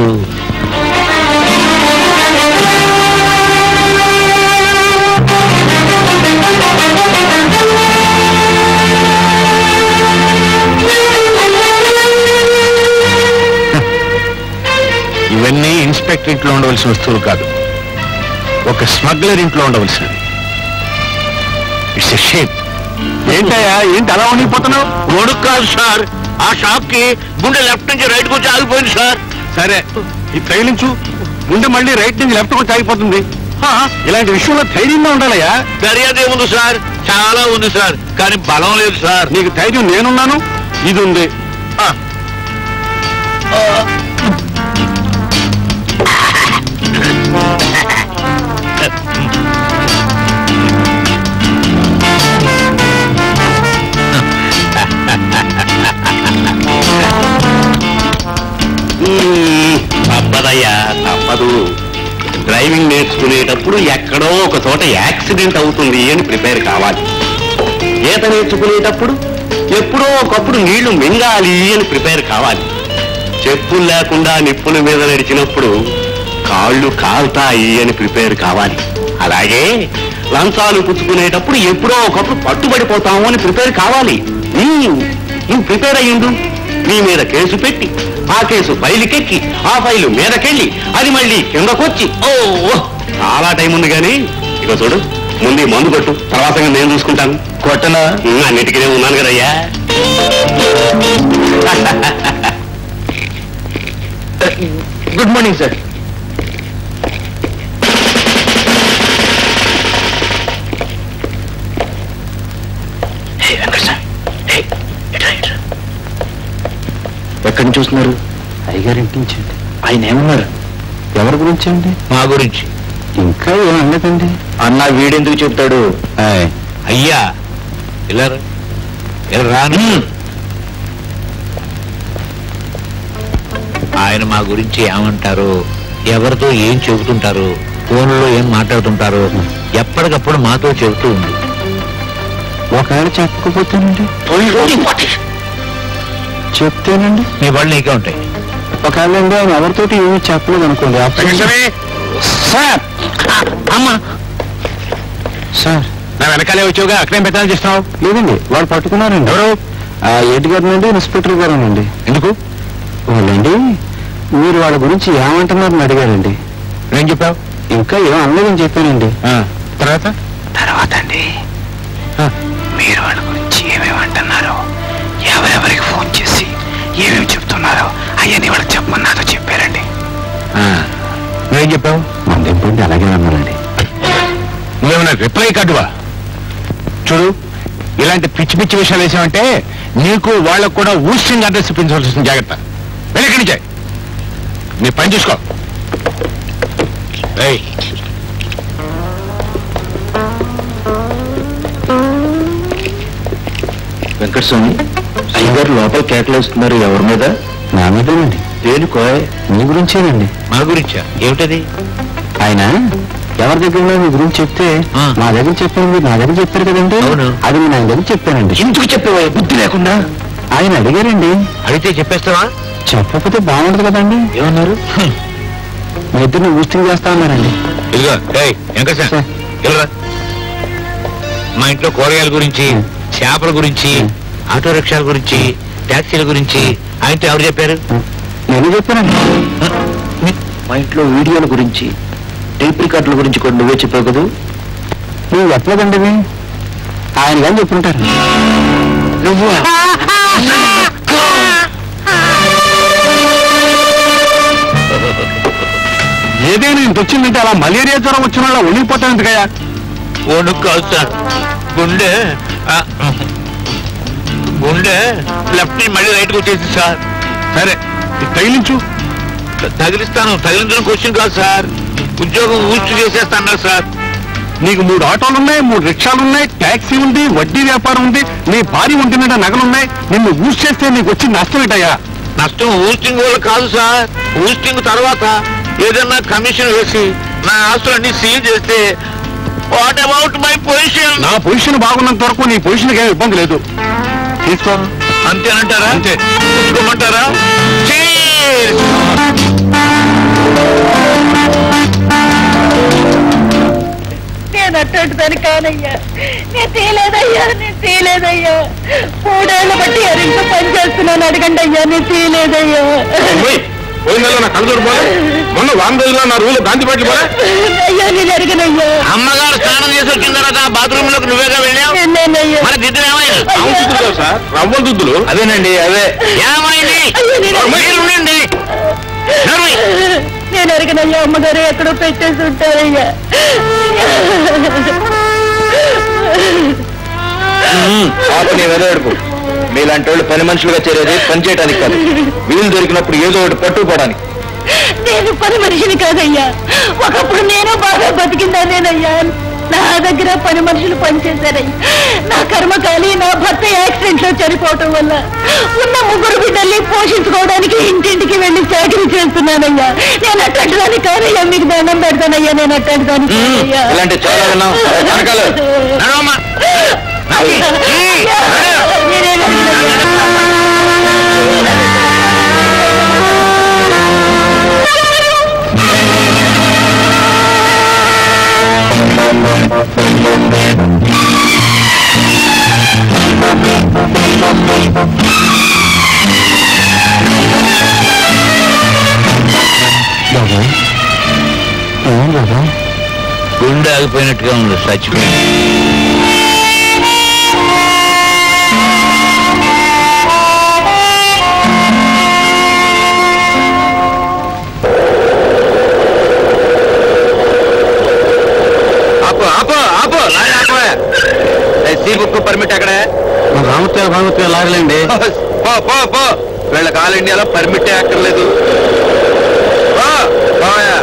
ఇవన్నీ ఇన్స్పెక్టర్ ఇంట్లో ఉండవలసిన వస్తువులు కాదు ఒక స్మగ్లర్ ఇంట్లో ఉండవలసినవి ఇట్స్ ఎ షేప్ ఏంటయ్యా ఏంటి అలా ఉండిపోతున్నావు కొడుకు కాదు సార్ ఆ షాప్ కి గుండె లెఫ్ట్ నుంచి రైట్ వచ్చి ఆగిపోయింది సార్ సరే ఇది తగిలించు ముందు మళ్ళీ రైట్ నుంచి లెఫ్ట్ వచ్చి ఆగిపోతుంది హా, ఇలాంటి విషయంలో ధైర్యంగా ఉండాలయ్యా దర్యాదే ఉంది సార్ చాలా ఉంది సార్ కానీ బలం లేదు సార్ నీకు ధైర్యం నేనున్నాను ఇది ఉంది ఆ. తప్పదయ్యా తప్పదు డ్రైవింగ్ నేర్చుకునేటప్పుడు ఎక్కడో ఒక చోట యాక్సిడెంట్ అవుతుంది అని ప్రిపేర్ కావాలి ఈత నేర్చుకునేటప్పుడు ఎప్పుడో ఒకప్పుడు నీళ్లు మింగాలి అని ప్రిపేర్ కావాలి చెప్పులు లేకుండా నిప్పుల మీద నడిచినప్పుడు కాళ్ళు కాలుతాయి అని ప్రిపేర్ కావాలి అలాగే లంచాలు పుచ్చుకునేటప్పుడు ఎప్పుడో ఒకప్పుడు పట్టుబడిపోతాము అని ప్రిపేర్ కావాలి ఉమ్, నువ్వు ప్రిపేర్ అయ్యిండు నీ మీద కేసు పెట్టి ఆ కేసు ఫైలుకెక్కి ఆ ఫైలు మీదకెళ్ళి అది మళ్ళీ కిందకొచ్చి ఓ ఓ, చాలా టైం ఉంది కానీ ఇక చూడు ముందు ఈ మందు కొట్టు తర్వాత నేను చూసుకుంటాను కొట్టనా అన్నిటికీ నేను ఉన్నాను కదయ్యా గుడ్ మార్నింగ్ సార్ ఎక్కడి నుంచి చూస్తున్నారు అయ్యగారి ఇంటి నుంచి అండి ఆయన ఏమన్నారు ఎవరి గురించి అండి మా గురించి ఇంకా ఏమన్నదండి అన్న వీడెందుకు చెప్తాడు అయ్యా ఇలా రా. ఇలా రాను ఆయన మా గురించి ఏమంటారు ఎవరితో ఏం చెబుతుంటారు ఫోన్లో ఏం మాట్లాడుతుంటారు ఎప్పటికప్పుడు మాతో చెబుతూ ఉంది ఒకవేళ చెప్పకపోతేనండి చెప్తేనండి మీ వాళ్ళు నీకే ఉంటాయి ఒకవేళ అండి ఆయన ఎవరితోటి ఏమీ చెప్పలేదు అనుకోండి అప్పుడు- సార్ అమ్మా సార్ నా వెనకాలే వచ్చావుగా అక్కడేం పెట్టాలని చేస్తున్నావు లేదండి వాళ్ళు పట్టుకున్నారండి ఎవరు ఆ ఏటి గారినండి ఇన్స్పెక్టర్ గారేనండి ఎందుకు వాళ్ళండి మీరు వాళ్ళ గురించి ఏమంటున్నారని అడిగారండి ఏం చెప్పావు ఇంకా ఏం అనలేదని చెప్పానండి ఆ, తర్వాత తర్వాత అండి మీరు వాళ్ళ గురించి ఏమేమి అంటున్నారో ఎవరెవరికి ఫోన్ చేసి ఏమేమి చెప్తున్నారో అవన్నీ వాళ్ళకి చెప్పమన్నారో చెప్పారండి ఆ, నువ్వేం చెప్పావు మందేంటండి అలాగే అన్నారండి నువ్వేమన్నా రిప్లై కార్డువా చూడు ఇలాంటి పిచ్చి పిచ్చి విషయాలు వేసామంటే నీకు వాళ్ళకు కూడా ఊస్టింగ్ అడ్రస్ ఇప్పించవలసి వస్తుంది జాగ్రత్త వెళ్ళి ఇక్కడి నుంచే నీ పని చూసుకో ఏయ్, వెంకటస్వామి అయ్యగారు లోపల కేకలేస్తున్నారు ఎవరి మీద నా మీదేనండి దేనికో మీ గురించేనండి మా గురించా ఏమిటది ఆయన ఎవరి దగ్గర మీ గురించి చెప్తే ఆ. మా దగ్గర చెప్పాను మీరు నా దగ్గర చెప్పారు కదండి అవును. అది నేను ఆయన దగ్గర చెప్పానండి ఎందుకు చెప్పేవా బుద్ధి లేకుండా ఆయన అడిగారండి అడిగితే చెప్పేస్తావా చెప్పకపోతే బాగుండదు కదండి ఏమన్నారు మా ఇద్దరిని ఊస్టింగ్ చేస్తా అన్నారండి ఇదిగో ఏయ్ వెంకటేశ్వర సార్. వెళ్ళరా మా ఇంట్లో కూరగాయల గురించి చేపల గురించి ఆటో రిక్షాల గురించి ట్యాక్సీల గురించి ఆయనతో ఎవరు చెప్పారు నేను చెప్పానండి మా ఇంట్లో వీడియోల గురించి టేప్ రికార్డుల గురించి కూడా నువ్వే చెప్పావు కదా నువ్వు చెప్పలేదండి ఇవి? ఆయన కానీ చెప్పుంటారు నువ్వు ఏదైనా ఇంత వచ్చిందంటే అలా మలేరియా జ్వరం వచ్చిన వాళ్ళ ఉండిపోతాం ఎందుకయ్యా వణుకు కాదు సార్ గుండె ఆ, గుండె లెఫ్ట్ నుంచి మళ్ళీ రైట్కి వచ్చేసి సార్ సరే ఇది తగిలించు త- తగిలిస్తాను తగిలించడం క్వశ్చన్ కాదు సార్ ఉద్యోగం ఊడ్చి చేసేస్తాను సార్ నీకు మూడు ఆటోలు ఉన్నాయి మూడు రిక్షాలు ఉన్నాయి ట్యాక్సీ ఉంది వడ్డీ వ్యాపారం ఉంది నీ భార్య ఉంటున్న నగలున్నాయి నిన్ను యూజ్ చేస్తే నీకు వచ్చి నష్టం ఏంటయ్యా నష్టం ఊస్టింగ్ వల్ల కాదు సార్ ఊస్టింగ్ తర్వాత ఏదన్నా కమిషన్ వేసి నా ఆస్తులన్నీ సీల్ చేస్తే వాట్ అబౌట్ మై పొజిషన్ నా పొజిషన్ బాగున్నంత వరకు నీ పొజిషన్కి ఏమి ఇబ్బంది లేదు తీసుకో అంతేనంటారా అంతే. తీసుకోమంటారా Cheers! నేను అట్టంటుదని కానయ్యా నేను తీయలేదయ్యా నేను తీయలేదయ్యా మూడేళ్ల బట్టి ఇంకా పని చేస్తున్నాను అడగండి అయ్యా నేను తీయలేదయ్యా పోయిన నెల నా కళ్ళు పోలే మొన్న వారం రోజుల్లో నా రూలు గాంధీ పాటలు పోలే అయ్యా నేను అడిగనయ్యా అమ్మగారు స్నానం చేసి వచ్చిన తర్వాత బాత్రూమ్ లోకి నువ్వేగా వెళ్ళావు నేనేనయ్యా మరి దిద్దులు ఏమైంది దుద్దులు సార్ రవ్వల దుద్దులు అదేనండి అదే ఏమైంది అయ్యో, నేను- మీరు ఉండండి. నడవండి. నేను అడిగినయ్యా అమ్మగారు ఎక్కడో పెట్టేసి ఉంటారయ్యా పాప నీ వెదడుపు మీలాంటి వాళ్ళు పని మనుషులుగా చేరేది పని చేయడానికి కాదు వీలు దొరికినప్పుడు ఏదో ఒకటి పట్టుకోవడానికి నేను పని మనిషిని కాదయ్యా ఒకప్పుడు నేను బాగా బతికిందానేనయ్యా నా దగ్గర పని మనుషులు పనిచేశారయ్యా నా కర్మకాలి నా భర్త యాక్సిడెంట్ లో చనిపోవటం వల్ల ఉన్న ముగ్గురు బిడ్డల్ని పోషించుకోవడానికి ఇంటింటికి వెళ్ళి చాకరీ చేస్తున్నానయ్యా నేను అట్టడానికి కాదయ్యా మీకు దండం పెడతానయ్యా నేను అట్టడానికి కాదయ్యా. ఇలాంటి చాలా విన్నాం వెనకాల నడవమ్మా. అయ్యా, నేనేం అడిగినయ్యా? గుండె ఆగిపోయినట్టుగా ఉంది చచ్చిపోయింది ఆపు ఆపు ఆపు లారీ ఆపవే సి బుక్ పర్మిట్ ఎక్కడే రామత్య భాగవత్య లాగలేండి పో పో పో వీళ్ళకి ఆల్ ఇండియాలో పర్మిట్ అక్కర్లేదు పో, పోయా.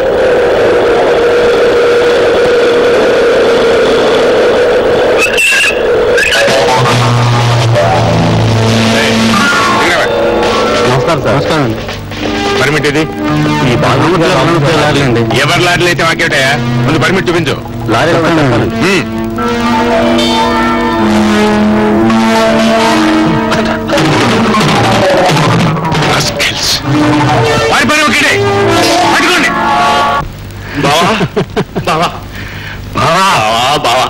నమస్కారం సార్ నమస్కారం అండి పర్మిట్ ఇది ఈ రామత్య లాగలేండి ఎవరి లారీలు అయితే మాకేటయా ముందు పర్మిట్ చూపించు లారీ పారిపోయి ఒకటే పట్టుకోండి బావా బావా బావా బావా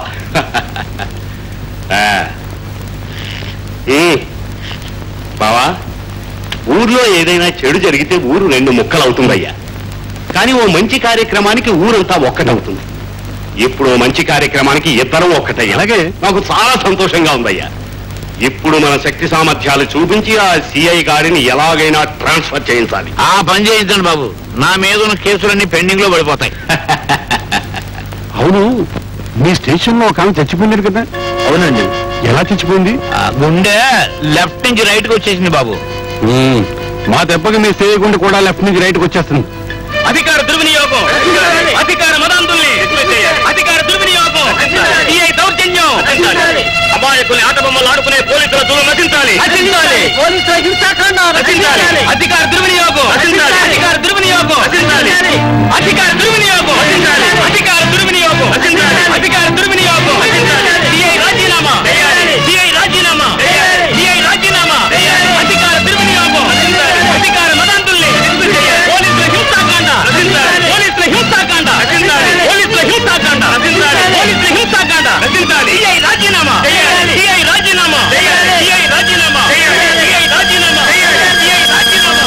బావా ఊర్లో ఏదైనా చెడు జరిగితే ఊరు రెండు ముక్కలు అవుతుందయ్యా కానీ ఓ మంచి కార్యక్రమానికి ఊరంతా ఒక్కటవుతుంది ఇప్పుడు ఓ మంచి కార్యక్రమానికి ఇద్దరం ఒక్కటయ్యా అలాగే నాకు చాలా సంతోషంగా ఉందయ్యా ఇప్పుడు మన శక్తి సామర్థ్యాలు చూపించి ఆ సిఐ గారిని ఎలాగైనా ట్రాన్స్ఫర్ చేయించాలి ఆ పని చేయించండి బాబు నా మీద ఉన్న కేసులన్నీ పెండింగ్ లో పడిపోతాయి అవును మీ స్టేషన్ లో ఒక ఆమె చచ్చిపోయినారు కదా అవునండి ఎలా చచ్చిపోయింది ఆ గుండె లెఫ్ట్ నుంచి రైట్ కి వచ్చేసింది బాబు మా దెబ్బకి మీ చేయకుండా కూడా లెఫ్ట్ నుంచి రైట్కి వచ్చేస్తుంది అధికార దుర్వినియోగం అధికార మదాంతుల్ని అధికార దుర్వినియోగం సిఐ దౌర్జన్యం అమాయకుల్ని ఆట బొమ్మలు ఆడుకునే పోలీసుల దూరం నశించాలి పోలీసుల హింసాకాండం రచించాలి. అధికార దుర్వినియోగం అధికార దుర్వినియోగం అధికార దుర్వినియోగం అధికార దుర్వినియోగం అధికార దుర్వినియోగం సిఐ రాజీనామా సిఐ రాజీనామా సిఐ రాజీనామా అధికార దుర్వినియోగం అధికార మదాంతుల్ని పోలీసుల హింసాకాండ పోలీసుల హింసాకాండ పోలీసుల హింసాకాండ పోలీసుల హింసాకాండ సిఐ రాజీనామా సిఐ రాజీనామా సిఐ రాజీనామా సిఐ రాజీనామా సిఐ రాజీనామా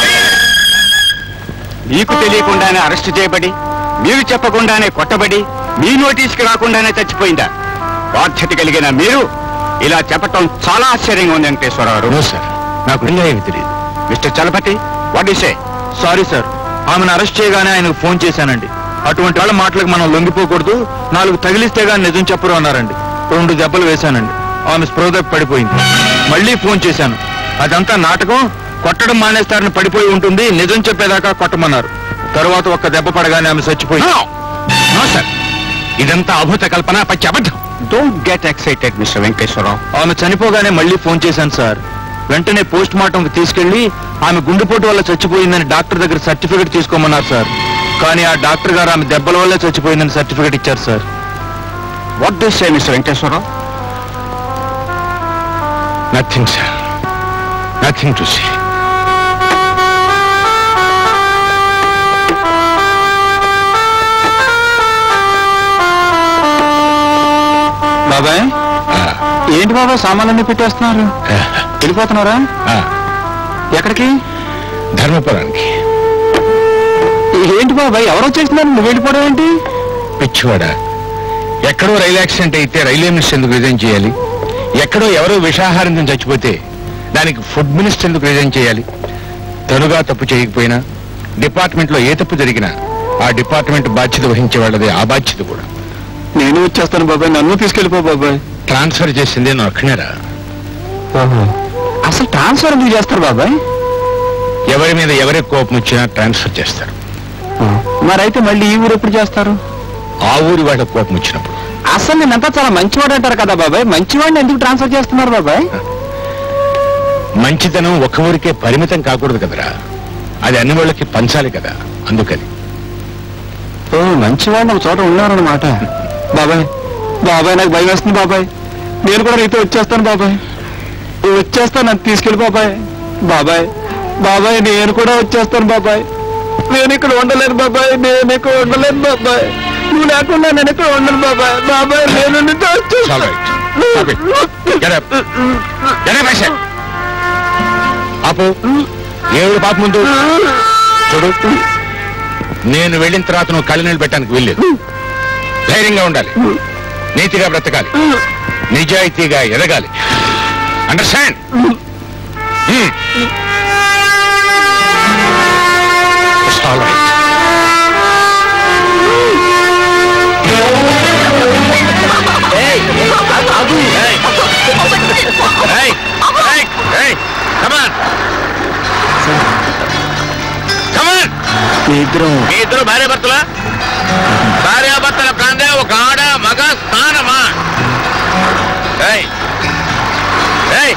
మీకు తెలియకుండానే అరెస్ట్ చేయబడి మీరు చెప్పకుండానే కొట్టబడి మీ నోటీస్కి రాకుండానే చచ్చిపోయిందా బాధ్యత కలిగిన మీరు ఇలా చెప్పటం చాలా ఆశ్చర్యంగా ఉంది వెంకటేశ్వరరావు సార్ నాకు ఇంకా ఏమి తెలియదు mister Chalapathi what say sorry sir ఆమెను అరెస్ట్ చేయగానే ఆయనకు ఫోన్ చేశానండి అటువంటి వాళ్ళ మాటలకు మనం లొంగిపోకూడదు నాలుగు తగిలిస్తే గాని నిజం చెప్పరు అన్నారండి రెండు దెబ్బలు వేశానండి ఆమె స్పృహ పడిపోయింది మళ్ళీ ఫోన్ చేశాను అదంతా నాటకం కొట్టడం మానేస్తారని పడిపోయి ఉంటుంది నిజం చెప్పేదాకా కొట్టమన్నారు తర్వాత ఒక్క దెబ్బ పడగానే ఆమె చచ్చిపోయింది నో సార్ ఇదంతా అభూత కల్పన పచ్చి అబద్ధం don't get excited mister Venkateswararao ఆమె చనిపోగానే మళ్ళీ ఫోన్ చేశాను సార్ వెంటనే పోస్ట్ మార్టంకి తీసుకెళ్లి ఆమె గుండెపోటు వల్ల చచ్చిపోయిందని డాక్టర్ దగ్గర సర్టిఫికెట్ తీసుకోమన్నారు సార్ కానీ ఆ డాక్టర్ గారు ఆమె దెబ్బల వల్లే చచ్చిపోయిందని సర్టిఫికెట్ ఇచ్చారు sir what this say mister Venkateswararao nothing sir nothing to say బాబాయ్ ఏంటి బాబాయ్ సామాన్లన్నీ పెట్టేస్తున్నారు వెళ్ళిపోతున్నారా ఎక్కడికి ధర్మపురానికి ఏంటి బాబాయ్ ఎవరు వచ్చేస్తున్నారు నువ్వు వెళ్ళిపోవడం ఏంటి పిచ్చివాడ ఎక్కడో రైలు యాక్సిడెంట్ అయితే రైల్వే మినిస్టర్ ఎందుకు రిజైన్ చేయాలి ఎక్కడో ఎవరో విషాహారం నుంచి చచ్చిపోతే దానికి ఫుడ్ మినిస్టర్ ఎందుకు రిజైన్ చేయాలి తనుగా తప్పు చేయకపోయినా డిపార్ట్మెంట్ లో ఏ తప్పు జరిగినా ఆ డిపార్ట్మెంట్ బాధ్యత వహించే వాళ్ళదే ఆ బాధ్యత కూడా నేను వచ్చేస్తాను బాబాయ్ నన్ను తీసుకెళ్ళిపో బాబాయ్ ట్రాన్స్ఫర్ చేసిందే నా అక్కనేరా అసలు ట్రాన్స్ఫర్ ఎందుకు చేస్తారు బాబాయ్ ఎవరి మీద ఎవరికి కోపం వచ్చినా ట్రాన్స్ఫర్ చేస్తారు మరైతే మళ్ళీ ఈ ఊరు ఎప్పుడు చేస్తారు ఆ ఊరి వాళ్ళ కోపం వచ్చినప్పుడు అసలు నేనంతా చాలా మంచివాడు అంటారు కదా బాబాయ్ మంచివాడిని ఎందుకు ట్రాన్స్ఫర్ చేస్తున్నారు బాబాయ్ మంచితనం ఒక్క ఊరికే పరిమితం కాకూడదు కదరా అది అన్ని వాళ్ళకి పంచాలి కదా అందుకని ఓ మంచివాడిని ఒక చోట ఉన్నారన్నమాట బాబాయ్ బాబాయ్ నాకు భయం వేస్తుంది బాబాయ్ నేను కూడా నీతో వచ్చేస్తాను బాబాయ్ నువ్వు వచ్చేస్తాను నన్ను తీసుకెళ్ళి బాబాయ్ బాబాయ్ బాబాయ్ నేను కూడా వచ్చేస్తాను బాబాయ్ నేను ఇక్కడ ఉండలేను బాబాయ్ నేను ఇక్కడ ఉండలేను బాబాయ్ నువ్వు లేకుండా నేను ఇక్కడ ఉండను బాబాయ్ బాబాయ్ నేను నీతో It's all right. Stop it. Get up. Get up, I said. ఆపు ఏడు పాప ముందు చూడు నేను వెళ్ళిన తర్వాత నువ్వు కళ్ళు నీళ్ళు పెట్టడానికి వెళ్ళలేదు ధైర్యంగా ఉండాలి నీతిగా బ్రతకాలి నిజాయితీగా ఎదగాలి understand all right Hey! Hey! Hey! Come on! Come on! మీ ఇద్దరం మీ ఇద్దరు భార్య భర్తలా భార్యాభర్తల కాందే ఒక ఆడ మగ స్థానమా ఏయ్ ఏయ్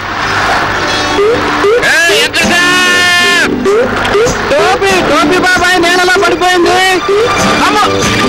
ఏయ్ వెంకటేశ్! టోపీ టోపీ బాబాయ్ నేలలా పడిపోయింది అమ్మో!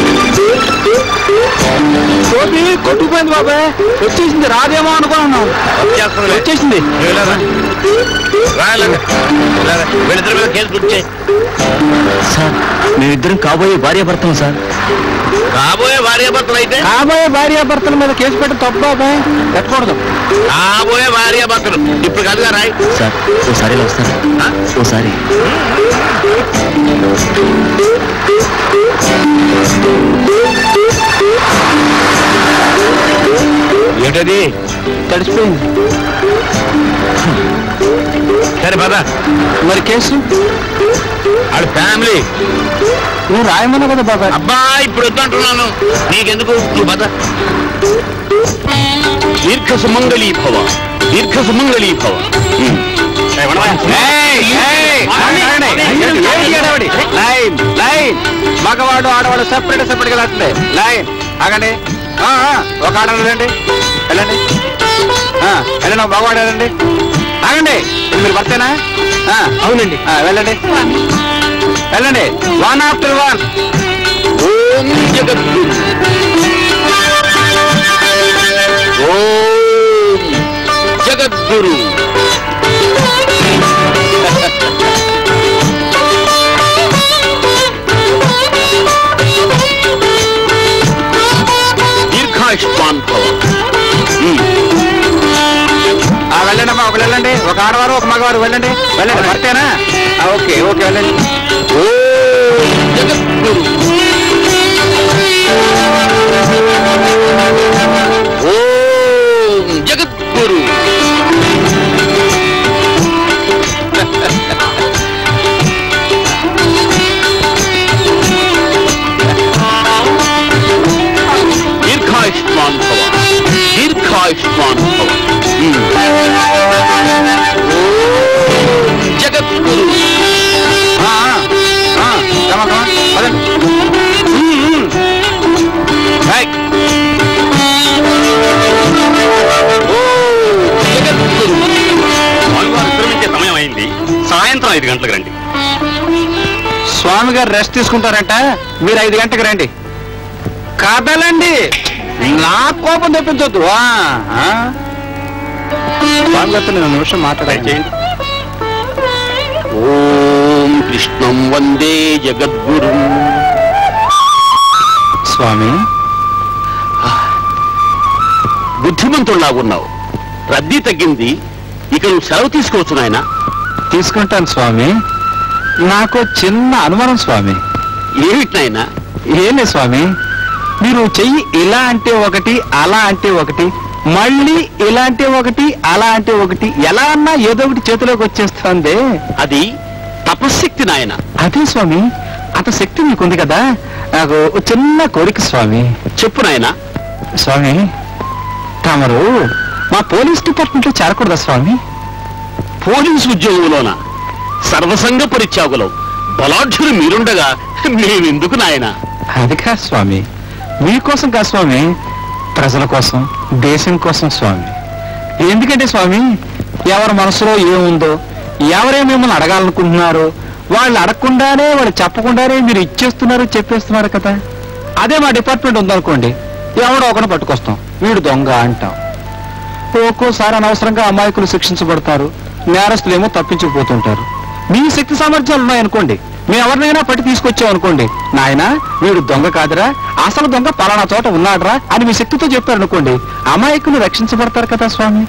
టోపీ కొట్టుకుపోయింది బాబాయ్ వచ్చేసింది రాదేమో అనుకున్నాను వచ్చేస్తుందిలే. వచ్చేసింది వెళ్ళరా. రా, వెళ్ళండి. వెళ్ళరా. వీళ్ళిద్దరి మీద కేసు బుక్ చేయి సార్ మేమిద్దరం కాబోయే భార్య భర్తలు సార్ కాబోయే భార్యాభర్తలు అయితే కాబోయే భార్య భర్తల మీద కేసు పెట్టి తప్పు బాబాయ్ పెట్టకూడదు కాబోయే భార్యాభర్తలు ఇప్పుడు కదుగా రాయ్ సార్ ఓసారి ఇలా వస్తారు ఆ? ఓసారి ఏంటది తడిచిపోయింది సరే పద మరి కేసు వాళ్ళ ఫ్యామిలీ నువ్వు రాయమన్నా కదా బాబాయ్ అబ్బా ఇప్పుడు వద్దంటున్నాను నీకెందుకు నువ్వు పద దీర్ఘ సుమంగళీ భవ దీర్ఘ సుమంగళీ భవ లైన్ లైన్ మగవాడు ఆడవాడు సెపరేట్ సెపరేట్ గా రాట్లే లైన్ ఆగండి ఆ, ఆ, ఒక ఆడ వెళ్ళండి వెళ్ళండి ఆ, వెళ్ళండి ఒక మగవాడు వెళ్ళండి ఆగండి ఇది మీరు భర్తేనా ఆ, అవునండి ఆ, వెళ్ళండి వెళ్ళండి వన్ ఆఫ్టర్ వన్ ఓం జగద్గురు ఓం జగద్గురు దీర్ఘాయుష్మాన్ భవ ఆ, వెళ్ళండి అమ్మా ఒకరు వెళ్ళండి ఒక ఆడవారు ఒక మగవారు వెళ్ళండి వెళ్ళండి భర్తేనా ఆ, ఓకే ఓకే వెళ్ళండి ఓం జగద్గురు ఓం జగద్గురు దీర్ఘాయుష్మాన్ భవ దీర్ఘాయుష్మాన్ భవ ఓం జగద్గురు ఆ, ఆ, ఆ, come on, come on, పదండి. ఉమ్, ఉమ్. Hey! జగద్గురు స్వామివారు విశ్రమించే సమయం అయింది సాయంత్రం ఐదు గంటలకు రండి స్వామి గారు రెస్ట్ తీసుకుంటారంట మీరు ఐదు గంటలకు రండి కదలండి నా కోపం తెప్పించొద్దు ఆ, ఆ. స్వామి గారితో నేను ఒక నిమిషం మాట్లాడాలి దయచేయండి ఓం కృష్ణం వందే జగద్గురు స్వామి బుద్ధిమంతుల్లాగున్నావు రద్దీ తగ్గింది ఇక నువ్వు సెలవు తీసుకోవచ్చు నాయన తీసుకుంటాను స్వామి నాకు చిన్న అనుమానం స్వామి ఏమిటి నాయనా ఏం లేదు స్వామి మీరు చెయ్యి ఇలా అంటే ఒకటి అలా అంటే ఒకటి మళ్ళీ ఇలా అంటే ఒకటి అలా అంటే ఒకటి ఎలా అన్నా ఏదో ఒకటి చేతిలోకి వచ్చేస్తుంది అది తపశ్శక్తి నాయన అదే స్వామి అంత శక్తి మీకుంది కదా నాకు ఓ చిన్న కోరిక స్వామి చెప్పు నాయనా స్వామి తమరు మా పోలీస్ డిపార్ట్మెంట్ లో చేరకూడదా స్వామి పోలీసు ఉద్యోగంలోన సర్వసంగ పరిత్యాగులం బలాఢ్యులు మీరుండగా మేమెందుకు నాయన అది కాదు స్వామి మీకోసం కాదు స్వామి ప్రజల కోసం దేశం కోసం స్వామి ఎందుకంటే స్వామి ఎవరి మనసులో ఏముందో ఎవరే మిమ్మల్ని అడగాలనుకుంటున్నారో వాళ్ళు అడగకుండానే వాళ్ళు చెప్పకుండానే మీరు ఇచ్చేస్తున్నారు చెప్పేస్తున్నారు కదా అదే మా డిపార్ట్మెంట్ ఉందనుకోండి ఎవడో ఒకరిని పట్టుకొస్తాం వీడు దొంగ అంటాం ఒక్కోసారి అనవసరంగా అమాయకులు శిక్షించబడతారు నేరస్తులేమో తప్పించుకుపోతుంటారు మీ శక్తి సామర్థ్యాలు ఉన్నాయనుకోండి మేము ఎవరినైనా పట్టి తీసుకొచ్చాం అనుకోండి నాయన వీడు దొంగ కాదురా అసలు దొంగ పలానా చోట ఉన్నాడ్రా అని మీ శక్తితో చెప్పారనుకోండి అమాయకులు రక్షించబడతారు కదా స్వామి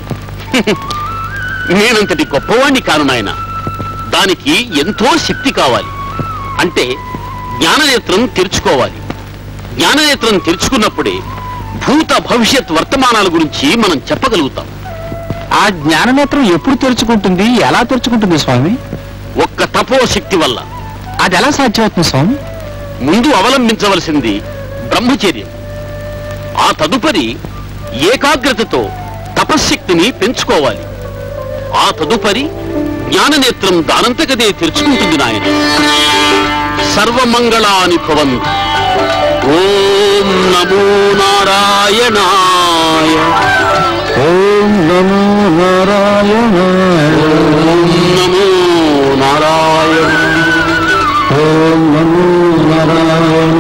నేనంతటి గొప్పవాణ్ణి కాను నాయన దానికి ఎంతో శక్తి కావాలి అంటే జ్ఞాననేత్రం తెరుచుకోవాలి జ్ఞాననేత్రం తెరుచుకున్నప్పుడే భూత భవిష్యత్ వర్తమానాల గురించి మనం చెప్పగలుగుతాం ఆ జ్ఞాననేత్రం ఎప్పుడు తెరుచుకుంటుంది ఎలా తెరుచుకుంటుంది స్వామి ఒక్క తపో శక్తి వల్ల అది ఎలా సాధ్యమవుతుంది స్వామి ముందు అవలంబించవలసింది బ్రహ్మచర్యం ఆ తదుపరి ఏకాగ్రతతో తపశ్శక్తిని పెంచుకోవాలి ఆ తదుపరి జ్ఞాననేత్రం దానంతకదే తెరుచుకుంటుంది నాయన సర్వమంగళాని భవంతు ఓం నమో నారాయణాయ ఓం నమో నారాయణ ఓం నమో నారాయణ ఓం నమో నారాయణ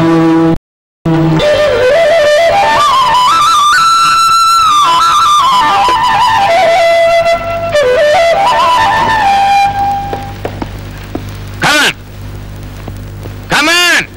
come on come on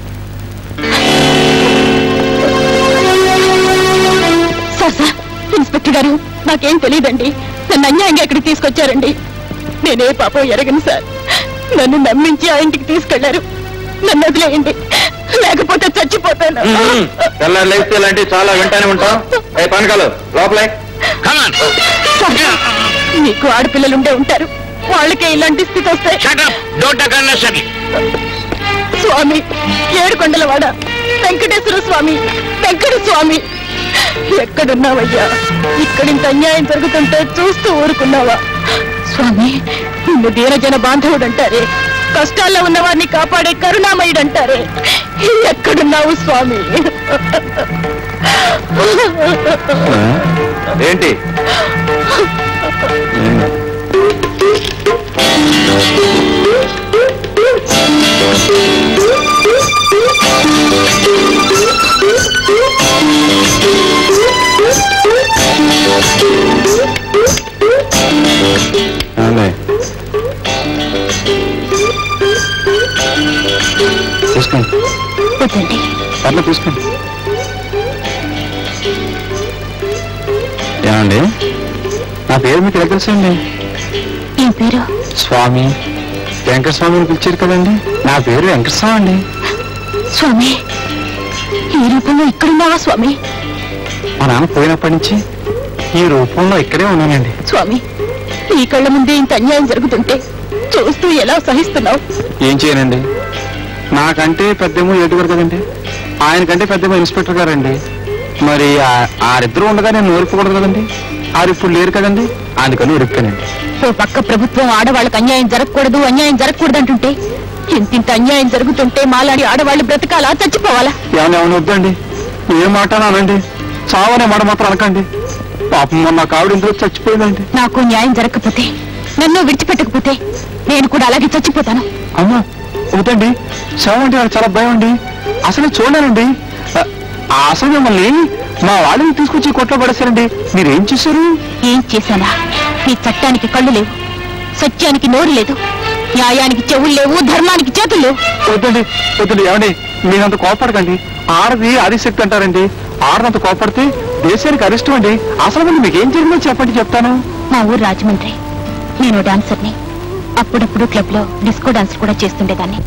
sir sir inspector గారు నాకేం తెలియదండి నన్ను అన్యాయంగా ఇక్కడికి తీసుకొచ్చారండి నేనే పాపం ఎరగను సార్ నన్ను నమ్మించి ఆ ఇంటికి తీసుకెళ్లారు నన్ను వదిలేయండి లేకపోతే చచ్చిపోతాను తెల్లారు లేస్తే ఇలాంటివి చాలా వింటానే ఉంటాం ఏ పనకాలు లోపలే కమాన్ సార్, మీకు ఆడపిల్లలుండే ఉంటారు వాళ్ళకే ఇలాంటి స్థితి వస్తే షటప్ డోంట్ టాక్ అన్నెసరీ స్వామి ఏడుకొండలవాడ వెంకటేశ్వర స్వామి వెంకట స్వామి ఎక్కడున్నావయ్యా ఇక్కడింత అన్యాయం జరుగుతుంటే చూస్తూ ఊరుకున్నావా స్వామి నిన్ను దీనజన బాంధవుడు అంటారే కష్టాల్లో ఉన్న వారిని కాపాడే కరుణామయుడు అంటారే ఎక్కడున్నావు స్వామి ఏంటి తీసుకోండి వద్దండి పర్లేదు తీసుకోండి ఏమండి నా పేరు మీకు ఎలా తెలుసండి ఏం పేరు స్వామి వెంకటస్వామి అని పిలిచారు కదండి నా పేరు వెంకటస్వామి అండి స్వామి ఈ రూపంలో ఇక్కడున్నావా స్వామి మా నాన్న పోయినప్పటి నుంచి ఈ రూపంలో ఇక్కడే ఉన్నానండి స్వామి ఈ కళ్ళ ముందే ఇంత అన్యాయం జరుగుతుంటే చూస్తూ ఎలా సహిస్తున్నావు ఏం చేయనండి నాకంటే పెద్దేమో ఏడుగురు కదండి ఆయనకంటే పెద్దేమో ఇన్స్పెక్టర్ గారండి మరి ఆ- ఆరిద్దరూ ఉండగా నేను నోరిపోకూడదు కదండి ఆరు ఇప్పుడు లేరు కదండి అందుకని ఉరిక్కానండి ఓ పక్క ప్రభుత్వం ఆడవాళ్ళకి అన్యాయం జరగకూడదు అన్యాయం జరగకూడదు అంటుంటే ఇంతింత అన్యాయం జరుగుతుంటే మాలాడి ఆడవాళ్ళు బ్రతకాలా చచ్చిపోవాలా ఏమన్నా ఏమైనా వద్దండి ఏ మాట అనాలండి చావనే మాట మాత్రం అనకండి పాపం మొన్న కావిడ ఇందులో చచ్చిపోయిందండి నాకు న్యాయం జరగకపోతే నన్ను విడిచిపెట్టకపోతే నేను కూడా అలాగే చచ్చిపోతాను అమ్మా వద్దండి శవం అంటే నాకు చాలా భయం అండి అసలు చూడలేనండి ఆ, ఆ అసలు మిమ్మల్ని మా వాళ్ళని తీసుకొచ్చి కొట్లో పడేశారండి మీరేం చేశారు ఏం చేశానా ఈ చట్టానికి కళ్ళు లేవు సత్యానికి నోరు లేదు న్యాయానికి చెవులు లేవు ధర్మానికి చేతులు లేవు వద్దండి వద్దండి ఏమండి మీరంత కోపడకండి ఆడది ఆదిశక్తి అంటారండి ఆడదంత కోపడితే దేశానికి అరిష్టం అండి అసలు ముందు మీకు ఏం జరిగిందో చెప్పండి చెప్తాను మా ఊరు రాజమండ్రి నేను డాన్సర్ని అప్పుడప్పుడు క్లబ్ లో డిస్కో డాన్స్ కూడా చేస్తుండేదాన్ని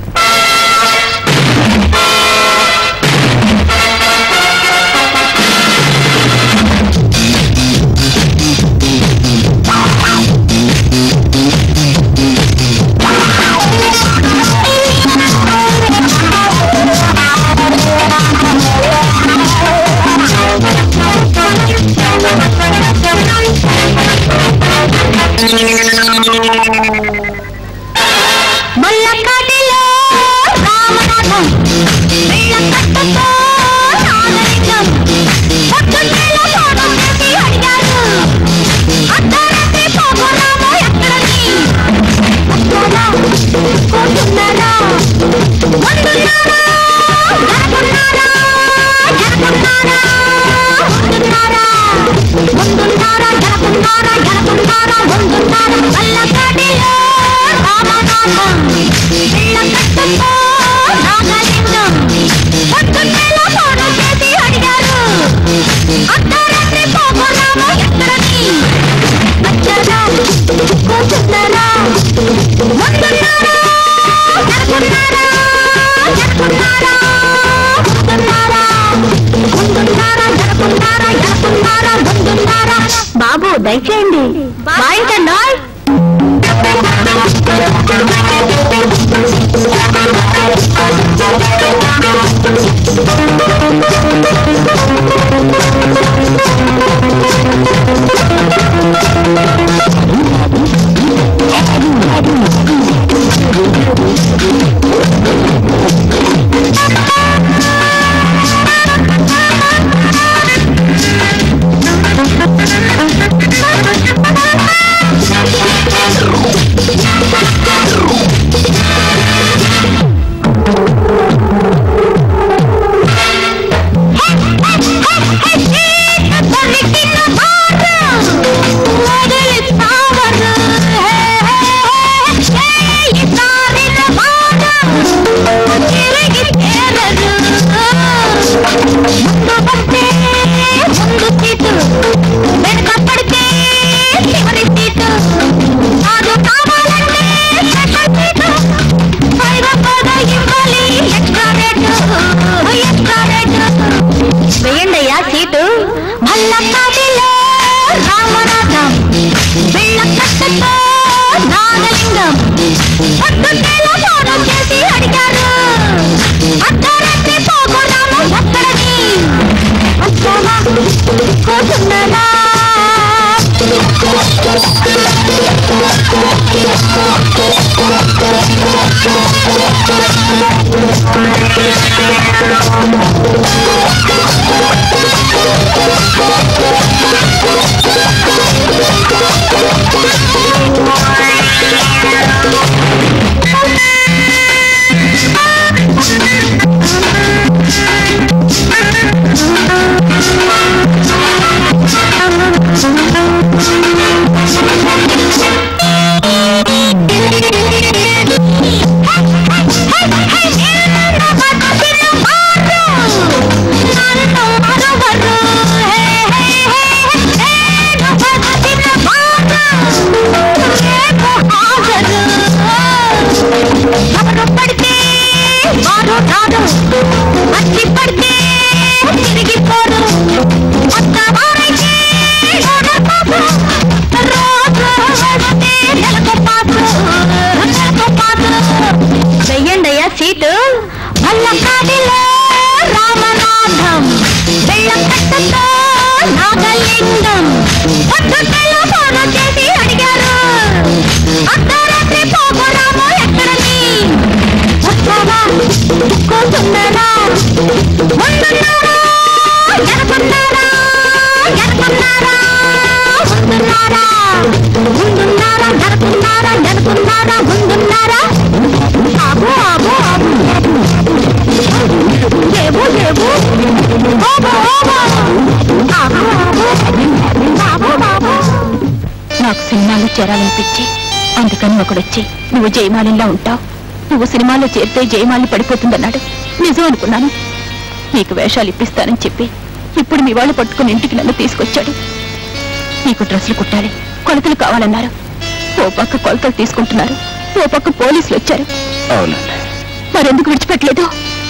మల్లకాటిలో రామనాథం వెళ్ళకట్టతో నాగలింగం పక్కనేలో ఫోటో చేసి అడిగారు అర్ధరాత్రి పోగొరామో ఎక్కడికి వస్తారా పోతున్నారా వండున్నారా జరగన్నారా జరగన్నారా వండున్నారా వండున్నారా జరగన్నారా జరగన్నారా వండున్నారా మల్లకాటిలో రామనాథం వెళ్ళకట్టతో నాగలింగం పక్కనేలో ఫోటో చేసి అడిగారు అర్ధరాత్రి పోగొరామో ఎక్కడికి వచ్చారా కూర్చున్నారా వండున్నారా జరగన్నారా జరగన్నారా వండున్నారా వండున్నారా జరగన్నారా జరగన్నారా వండున్నారా బాబు దయచేయండి బాయింటండి వేయండి అయ్యా సీటు మల్లకాటిలో రామనాథం వెళ్ళకట్టతో నాగలింగం పొద్దున్నేలో ఫోటో చేసి అడిగారు అర్ధరాత్రి పోగొరాము ఎక్కడికి వచ్చావా కూర్చున్నారా ఎవరు పడితే వారు రాదు అచ్చి పడితే తిరిగిపోరు కొత్త వారైతే రోజు వస్తే నెలకు పాటు నెలకు పాటు వెయ్యండి అయ్యా సీటు మల్లకాడిలో రామనాథం వెళ్ళకట్టతో నాగలింగం పొద్దున్నలో ఫోన్ చేసి అడిగారు అర్ధరాత్రి పోగొరామో ఎక్కడని వస్తావా కూర్చున్నారా వండున్నారా జరగన్నారా జరగన్నారా వండున్నారా వండున్నారా జరగన్నారా జరగన్నారా వండున్నారా ఆబు ఆబు ఆబు ఏబు ఏబు ఓబో ఓబో ఆబు ఆబు ఆబు ఆబు నాకు సినిమాలు చేరాలనిపించి అందుకని ఒకడొచ్చి నువ్వు జయమాలిలా ఉంటావు నువ్వు సినిమాలో చేరితే జయమాలి పడిపోతుందన్నాడు నిజం అనుకున్నాను నీకు వేషాలు ఇప్పిస్తానని చెప్పి ఇప్పుడు మీ వాళ్ళు పట్టుకుని ఇంటికి నన్ను తీసుకొచ్చాడు నీకు డ్రెస్సులు కుట్టాలి కొలతలు కావాలన్నారు ఓ పక్క కొలతలు తీసుకుంటున్నారు ఓ పక్క పోలీసులు వచ్చారు అవునండి మరెందుకు విడిచిపెట్టలేదు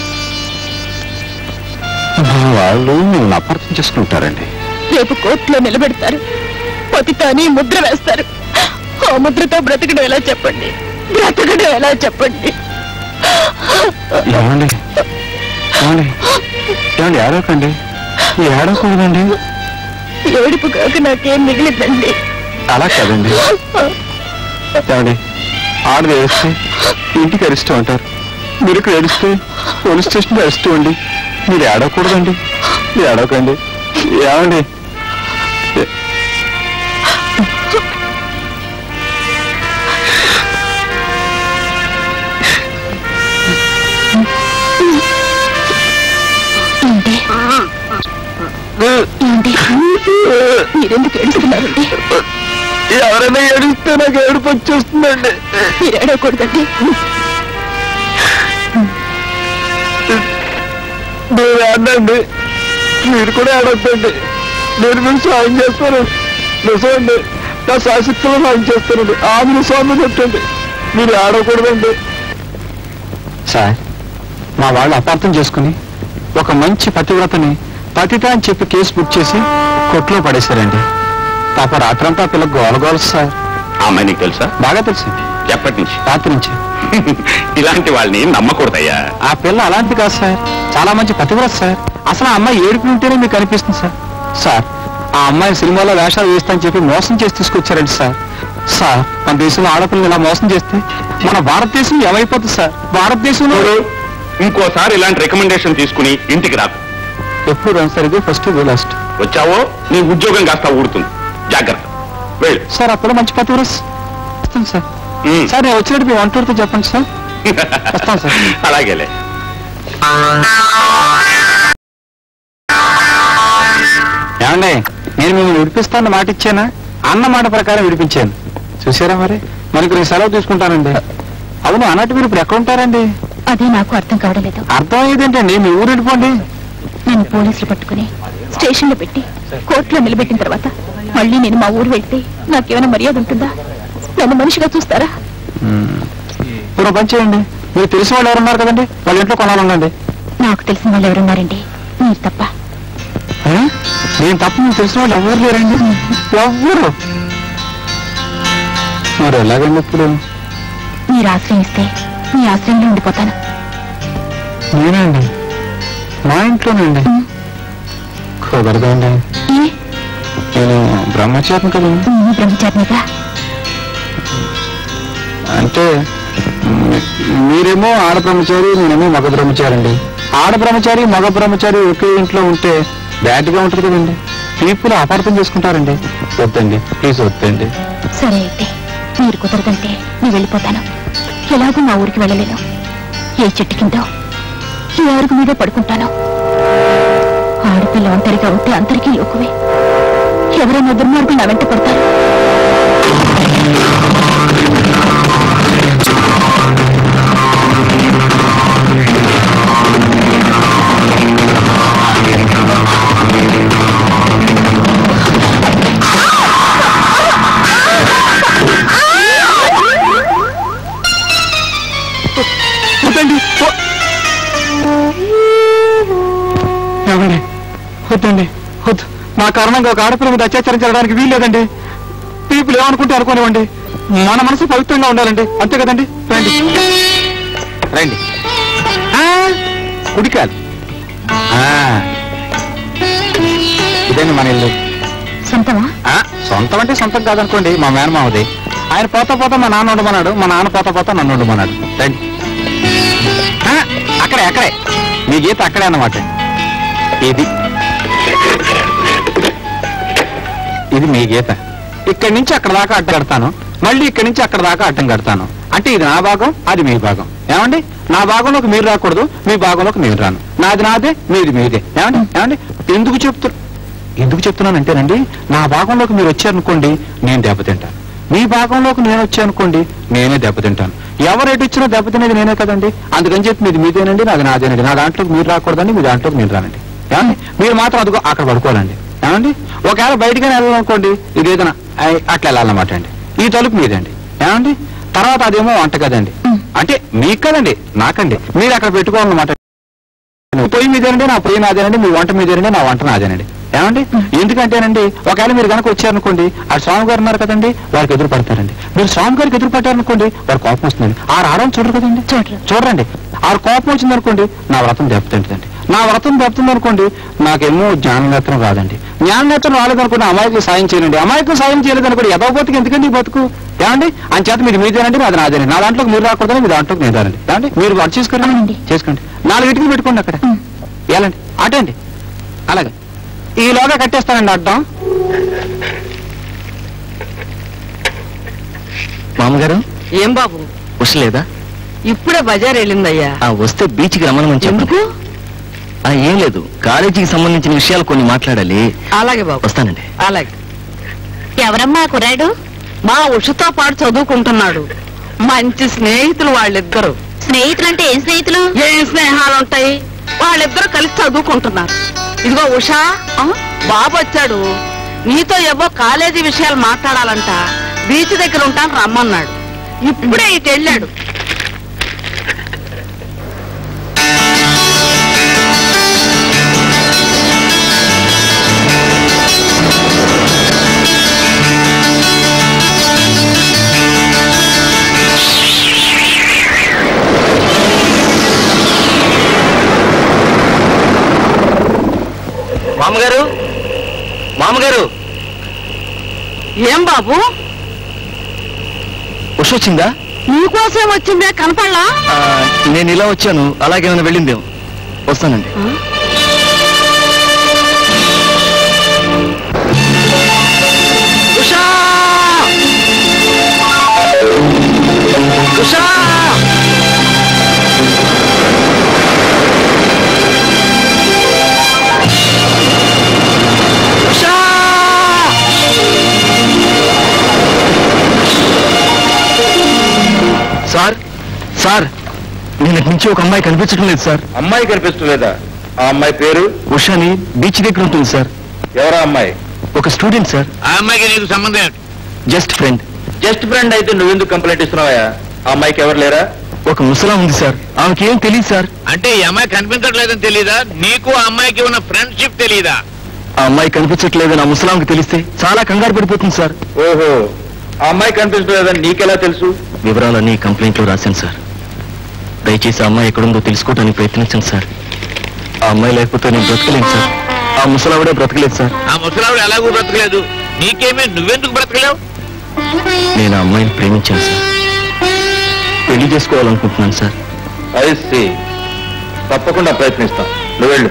మా వాళ్ళు మిమ్మల్ని అపార్థం చేసుకుంటారండి రేపు కోర్టులో నిలబెడతారు పతితాని ముద్ర వేస్తారు ఆ ముద్రతో బ్రతకడం ఎలా చెప్పండి బ్రతకడం ఎలా చెప్పండి ఏమండి ఏమండి ఏమండి ఏడవకండి ఏడవకూడదండి ఏడుపు కాక నాకేం మిగిలిందండి అలా కాదండి ఏమండి ఆడది ఏడిస్తే ఇంటికి అరిస్తూ అంటారు మీరు ఇక్కడ ఏడిస్తే పోలీస్ స్టేషన్లో అరిస్తూ అండి మీరు ఏడవకూడదండి మీరు ఏడవకండి ఏమండి ఏ- ఏంటి ఏంటి మీరెందుకు ఏడుస్తున్నారండి ఎవరైనా ఏడిస్తే నాకు ఏడుపు వచ్చేస్తుందండి మీరు ఏడవకూడదండి నేను ఏడండి మీరు కూడా ఏడొద్దండి నేను మీకు సాయం చేస్తాను నిజమండి నా శాశక్తిలో సాయం చేస్తానండి ఆమె నిజాన్ని చెప్పండి మీరు ఏడవకూడదండి సార్ మా వాళ్ళు అపార్థం చేసుకుని ఒక మంచి పతివ్రతని పతిత అని చెప్పి కేసు బుక్ చేసి కొట్లో పడేశారండి పాప రాత్రంతా పిల్ల గోలగోల సార్ ఆ అమ్మాయి నీకు తెలుసా బాగా తెలుసు ఎప్పటి నుంచి రాత్రి నుంచి ఇలాంటి వాళ్ళని నమ్మకూడదయ్యా ఆ పిల్ల అలాంటిది కాదు సార్ చాలా మంచి పతివ్రత సార్ అసలు ఆ అమ్మాయి ఏడుపు ఉంటేనే మీకు అనిపిస్తుంది సార్ సార్ ఆ అమ్మాయి సినిమాలో వేషాలు వేస్తానని చెప్పి మోసం చేసి తీసుకొచ్చారండి సార్ సార్ మన దేశంలో ఆడపిల్లని ఇలా మోసం చేస్తే మన భారతదేశం ఏమైపోతుంది సార్ భారతదేశంలో ఇంకోసారి ఇలాంటి రికమెండేషన్ తీసుకుని ఇంటికి రాకు ఎప్పుడు రాను సార్ ఇది ఫస్ట్ ఇది లాస్ట్ వచ్చావో నీ ఉద్యోగం కాస్త ఊడుతుంది జాగ్రత్త వెళ్ళు సార్ ఆ పిల్ల మంచి పతివ్రత వస్తాను సార్ ఉమ్. సార్ నేను వచ్చినట్టు మీ వంటూరుతో చెప్పండి సార్ వస్తాను సార్ అలాగేలే ఏమండి నేను మిమ్మల్ని విడిపిస్తాను మాట ఇచ్చానా అన్న మాట ప్రకారం విడిపించాను చూసారా మరి మనకి నేను సెలవు తీసుకుంటానండి అవును అన్నట్టు మీరు ఇప్పుడు ఎక్కడ ఉంటారండి అదే నాకు అర్థం కావడం లేదు అర్థం అయ్యేదేంటండి మీ ఊరు వెళ్ళిపోండి నన్ను పోలీసులు పట్టుకుని స్టేషన్లో పెట్టి కోర్టులో నిలబెట్టిన తర్వాత మళ్ళీ నేను మా ఊరు వెళ్తే నాకేమైనా మర్యాద ఉంటుందా నన్ను మనిషిగా చూస్తారా ఇప్పుడు ఒక పని చేయండి మీరు తెలిసిన వాళ్ళు ఎవరున్నారు కదండి వాళ్ళ ఇంట్లో కొనాలండి నాకు తెలిసిన వాళ్ళు ఎవరున్నారండి మీరు తప్ప నేను తప్ప మీకు తెలిసిన వాళ్ళు ఎవరు లేరండి ఎవ్వరు మరి ఎలాగండి ఇప్పుడు మీరు ఆశ్రయిస్తే మీ ఆశ్రయంలో ఉండిపోతాను నేనండి మా ఇంట్లోనండి కుదరదండి ఏ నేను బ్రహ్మచారిని కదండి నేను బ్రహ్మచారినిగా అంటే మీ- మీరేమో ఆడ బ్రహ్మచారి నేనేమో మగ బ్రహ్మచారి అండి ఆడ బ్రహ్మచారి మగ బ్రహ్మచారి ఒకే ఇంట్లో ఉంటే బ్యాడ్ గా ఉంటుంది కదండి పీపుల్ అపార్థం చేసుకుంటారండి వద్దండి ప్లీజ్ వద్దండి సరే అయితే మీరు కుదరదంటే నేను వెళ్ళిపోతాను ఎలాగూ మా ఊరికి వెళ్ళలేను ఏ చెట్టు కిందో ఏ అరుగు మీద పడుకుంటాను ఆడపిల్ల ఒంటరిగా ఉంటే అందరికీ లోకువే ఎవరైనా దుర్మార్గులు నా వెంట పడతారు వద్దండి వ- ఏమండి వద్దండి వద్దు నా కారణంగా ఒక ఆడపిల్ల మీద అత్యాచారం జరగడానికి వీల్లేదండి పీపుల్ ఏమనుకుంటే అనుకోనివ్వండి మన మనసు పవిత్రంగా ఉండాలండి అంతే కదండి రండి రండి ఆ, కుడికాలు ఆ, ఇదండి మన ఇల్లు సొంతమా ఆ, సొంతం అంటే సొంతం కాదనుకోండి మా మేనమావది ఆయన పోతా పోతా మా నాన్న ఉండమన్నాడు మా నాన్న పోతా పోతా నన్ను ఉండమన్నాడు రండి ఆ, అక్కడే అక్కడే మీ గీత అక్కడే అన్నమాట ఇది ఇది మీ గీత ఇక్కడి నుంచి అక్కడ దాకా అడ్డం కడతాను మళ్ళీ ఇక్కడి నుంచి అక్కడ దాకా అడ్డం కడతాను అంటే ఇది నా భాగం అది మీ భాగం ఏమండి నా భాగంలోకి మీరు రాకూడదు మీ భాగంలోకి మీరు రాను నాది నాదే మీది మీదే ఏమండి ఏమండి ఎందుకు చెప్తు ఎందుకు చెప్తున్నానంటేనండి నా భాగంలోకి మీరు వచ్చారనుకోండి నేను దెబ్బతింటాను మీ భాగంలోకి నేను వచ్చాను అనుకోండి నేనే దెబ్బతింటాను ఎవరు ఎటు ఇచ్చినా దెబ్బతినేది నేనే కదండి అందుకని చెప్పి మీది మీదేనండి నాది నాదేనండి నా దాంట్లోకి మీరు రాకూడదండి మీ దాంట్లోకి నేను రానండి ఏమండి మీరు మాత్రం అదిగో అక్కడ పడుకోవాలండి ఏమండి ఒకవేళ బయటికి వెళ్ళాలనుకోండి ఇది ఏదైనా ఐ, అట్లా వెళ్ళాలన్నమాట అండి ఈ తలుపు మీదండి ఏమండి తర్వాత అదేమో వంట కదండి అంటే మీకు కదండి నాకండి మీరు అక్కడ పెట్టుకోవాలన్నమాట పొయ్యి మీదేనండి నా పొయ్యి నాదేనండి మీ వంట మీదేనండి నా వంట నాదేనండి ఏమండి ఎందుకంటేనండి ఒకవేళ మీరు కనుక వచ్చారనుకోండి ఆ స్వామి గారు ఉన్నారు కదండి వారికి ఎదురు పడతారండి మీరు స్వామి గారికి ఎదురు పడ్డారనుకోండి వారి కోపం వస్తుందండి ఆ రావడం చూడరు కదండి చూడరు చూడరండి ఆ కోపం వచ్చిందనుకోండి నా వ్రతం దెబ్బతింటుందండి నా వ్రతం దెబ్బతింది అనుకోండి నాకేమో జ్ఞాననేత్రం రాదండి జ్ఞాననేత్రం రాలేదనుకోండి అమాయకు సాయం చేయండి అమాయకు సాయం చేయలేదనుకోండి ఎదో బతుకు ఎందుకండి ఈ బతుకు ఏమండి అని చేత మీరు మీదేనండి నాది నాదేనండి నా దాంట్లోకి మీరు రాకూడదని మీ దాంట్లోకి నేను రానండి ఏమండి మీరు వర్క్ చేసుకోండి అవునండి. చేసుకోండి నాలుగు ఇటుకలు పెట్టుకోండి అక్కడ వెళ్ళండి అటండి అలాగే ఈలోగా కట్టేస్తానండి అడ్డం మామగారు ఏం బాబు వస్తలేదా ఇప్పుడే బజార్ వెళ్ళిందయ్యా ఆ వస్తే బీచ్కి రమ్మనమని చెప్పండి ఎందుకు ఆ, ఏం లేదు కాలేజీకి సంబంధించిన విషయాలు కొన్ని మాట్లాడాలి అలాగే బాబు వస్తానండి అలాగే ఎవరమ్మా కుర్రాడు మా ఉషతో పాటు చదువుకుంటున్నాడు మంచి స్నేహితులు వాళ్ళిద్దరు స్నేహితులంటే ఏం స్నేహితులు ఏం స్నేహాలు ఉంటాయి వాళ్ళిద్దరు కలిసి చదువుకుంటున్నారు ఇదిగో ఉషా బాబు వచ్చాడు నీతో ఏవో కాలేజీ విషయాలు మాట్లాడాలంట బీచ్ దగ్గర ఉంటాను రమ్మన్నాడు ఇప్పుడే ఇటు వెళ్ళాడు మామగారు మామగారు ఏం బాబు ఉష వచ్చిందా నీకోసం వచ్చిందే కనపడలా ఆ, నేను ఇలా వచ్చాను అలాగేమైనా వెళ్ళిందేమో వస్తానండి ఉషా ఉషా ఉషా సార్ సార్ నిన్నటి నుంచి ఒక అమ్మాయి కనిపించడం లేదు సార్ అమ్మాయి కనిపిస్తలేదా ఆ అమ్మాయి పేరు ఉషాని బీచ్ దగ్గర ఉంటుంది సార్ ఎవరా అమ్మాయి ఒక స్టూడెంట్ సార్ ఆ అమ్మాయికి నీకు సంబంధం ఏంటి జస్ట్ ఫ్రెండ్ జస్ట్ ఫ్రెండ్ అయితే నువ్వెందుకు కంప్లైంట్ ఇస్తున్నావా ఆ అమ్మాయికి ఎవరు లేరా ఒక ముసలా ఉంది సార్ ఆమెకి ఏం తెలియదు సార్ అంటే ఈ అమ్మాయి కనిపించట్లేదని తెలీదా నీకు ఆ అమ్మాయికి ఉన్న ఫ్రెండ్షిప్ తెలీదా ఆ అమ్మాయి కనిపించట్లేదని ఆ ముసలాంకి తెలిస్తే చాలా కంగారు పడిపోతుంది సార్ ఓహో ఆ అమ్మాయి కనిపించలేదని నీకెలా తెలుసు వివరాలన్నీ కంప్లైంట్ లో రాశాను సార్ దయచేసి ఆ అమ్మాయి ఎక్కడుందో తెలుసుకోవడానికి ప్రయత్నించండి సార్ ఆ అమ్మాయి లేకపోతే నేను బ్రతకలేను సార్ ఆ ముసలావిడే బ్రతకలేదు సార్ ఆ ముసలావిడ ఎలాగూ బ్రతకలేదు నీకేమే నువ్వెందుకు బ్రతకలేవు నేను ఆ అమ్మాయిని ప్రేమించాను సార్ పెళ్లి చేసుకోవాలనుకుంటున్నాను సార్ ఐసి తప్పకుండా ప్రయత్నిస్తాం నువ్వు వెళ్ళు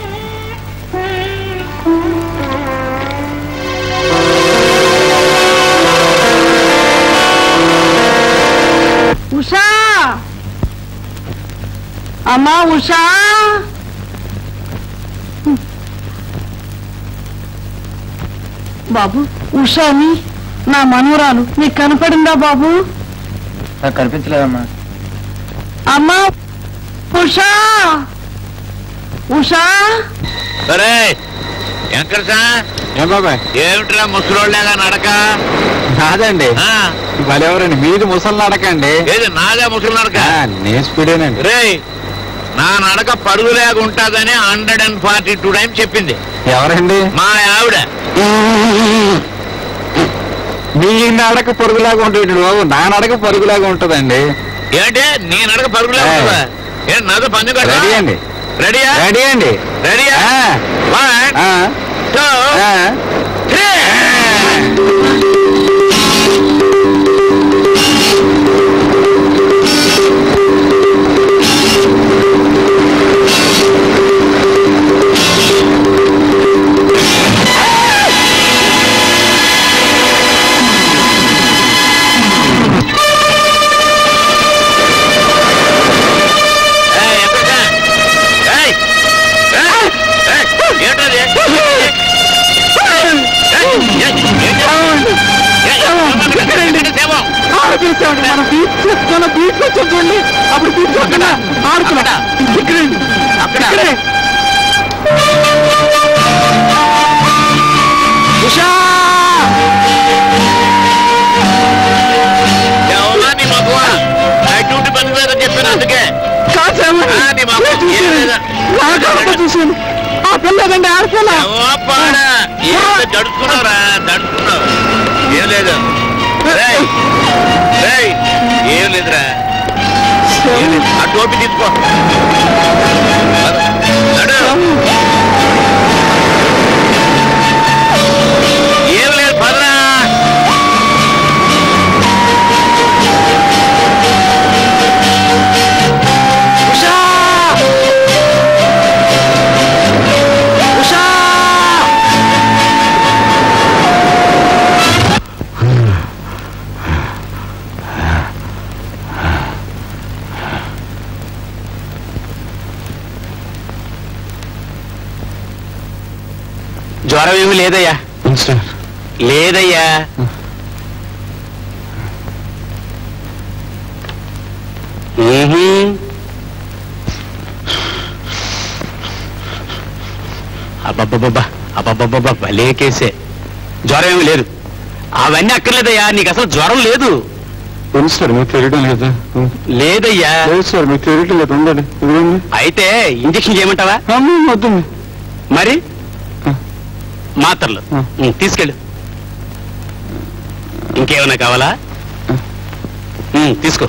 ఉషా అమ్మా ఉషా బాబు ఉషాని నా మనవరాలు నీకు కనపడిందా బాబు నాకు కనిపించలేదమ్మా అమ్మా ఉషా ఉషా సరే వెంకటసా ఏం బాబాయ్ ఏమిట్రా ముసలోళ్ళగా నడక కాదండి ఆ, భలేవరండి మీది ముసలి నడకండి ఏది నాదే ముసలి నడక నేను స్పీడేనండి రే నా నడక పరుగులేక ఉంటుందని hundred and forty two times చెప్పింది ఎవరండి మా ఆవిడ మీ నడక పొరుగులాగా ఉంటుంది బాబు నా నడక పొరుగులాగా ఉంటుందండి ఏంటి నీ నడక పరుగులేక ఏ. ఉంటుందా ఏంటి నాతో పంది రెడీ అండి రెడీయా రెడీ అండి రెడీయా ఆ, వన్ ఆ, టూ ఆ. త్రీ ఏయ్, ఎక్కడికా? ఏయ్, ఏయ్, ఏయ్, ఏంటది? ఏయ్, ఏయ్, వచ్చాను చూడండి అప్పుడు తీసుకుంటున్నా ఆడుతున్నా ఇక్కడే అక్కడ ఇక్కడే ఉషా ఎవరా నీ మగువ నైట్ డ్యూటీ పని మీద చెప్పాను అందుకే కాసేపు ఆ, నీ మగ ఏం లేదా? చూసాను ఆ పిల్లదండి ఆడపిల్ల ఎవా పాడా ఏంటో దడుచుకున్నావురా దడుచుకున్నావు ఏం లేదు రేయ్, రేయ్, ఏం లేదురా ఏం లేదు. ఆ టోపీ తీసుకో నడు. ఏం లేదు పదరా ఉషా ఉషా జ్వరం ఏమి లేదయ్యా లేదయ్యా ఏహీ. అబ్బబ్బబ్బబ్బా అబ్బబ్బబ్బబ్బా భలే కేసే జ్వరం ఏమి లేదు అవన్నీ అక్కర్లేదయ్యా నీకు అసలు జ్వరం లేదు ఉంది సార్ మీకు తెలియడం లేదా లేదయ్యా లేదు సార్ మీకు తెలియడం లేదు ఉండండి ఇదిగోండి అయితే ఇంజక్షన్ చేయమంటావా అమ్మ, వద్దండి మరి ఆ. మాత్రలు ఆ. ఉం, తీసుకెళ్ళు ఇంకేమైనా కావాలా ఉం, తీసుకో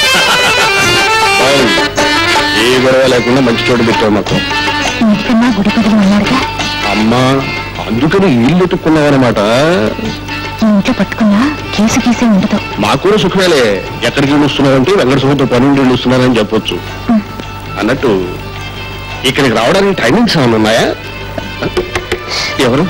ఏ గొడవ లేకుండా మంచి చోటు పెట్టావు మాకు ఎందుకన్నా గుడి పదవి అన్నాడుగా అమ్మా అందుకని ఇల్లు ఎత్తుకున్నావన్నమాట ఈ ఇంట్లో పట్టుకున్నా కేసు గీసే ఉండదు మాకు కూడా సుఖమేలే ఎక్కడికి ఇల్లు వస్తున్నారంటే వెంకట సుఖంతో పని ఉండి ఇల్లు వస్తున్నారని చెప్పొచ్చు అన్నట్టు ఇక్కడికి రావడానికి టైమింగ్స్ ఏమైనా ఉన్నాయా ఎవరు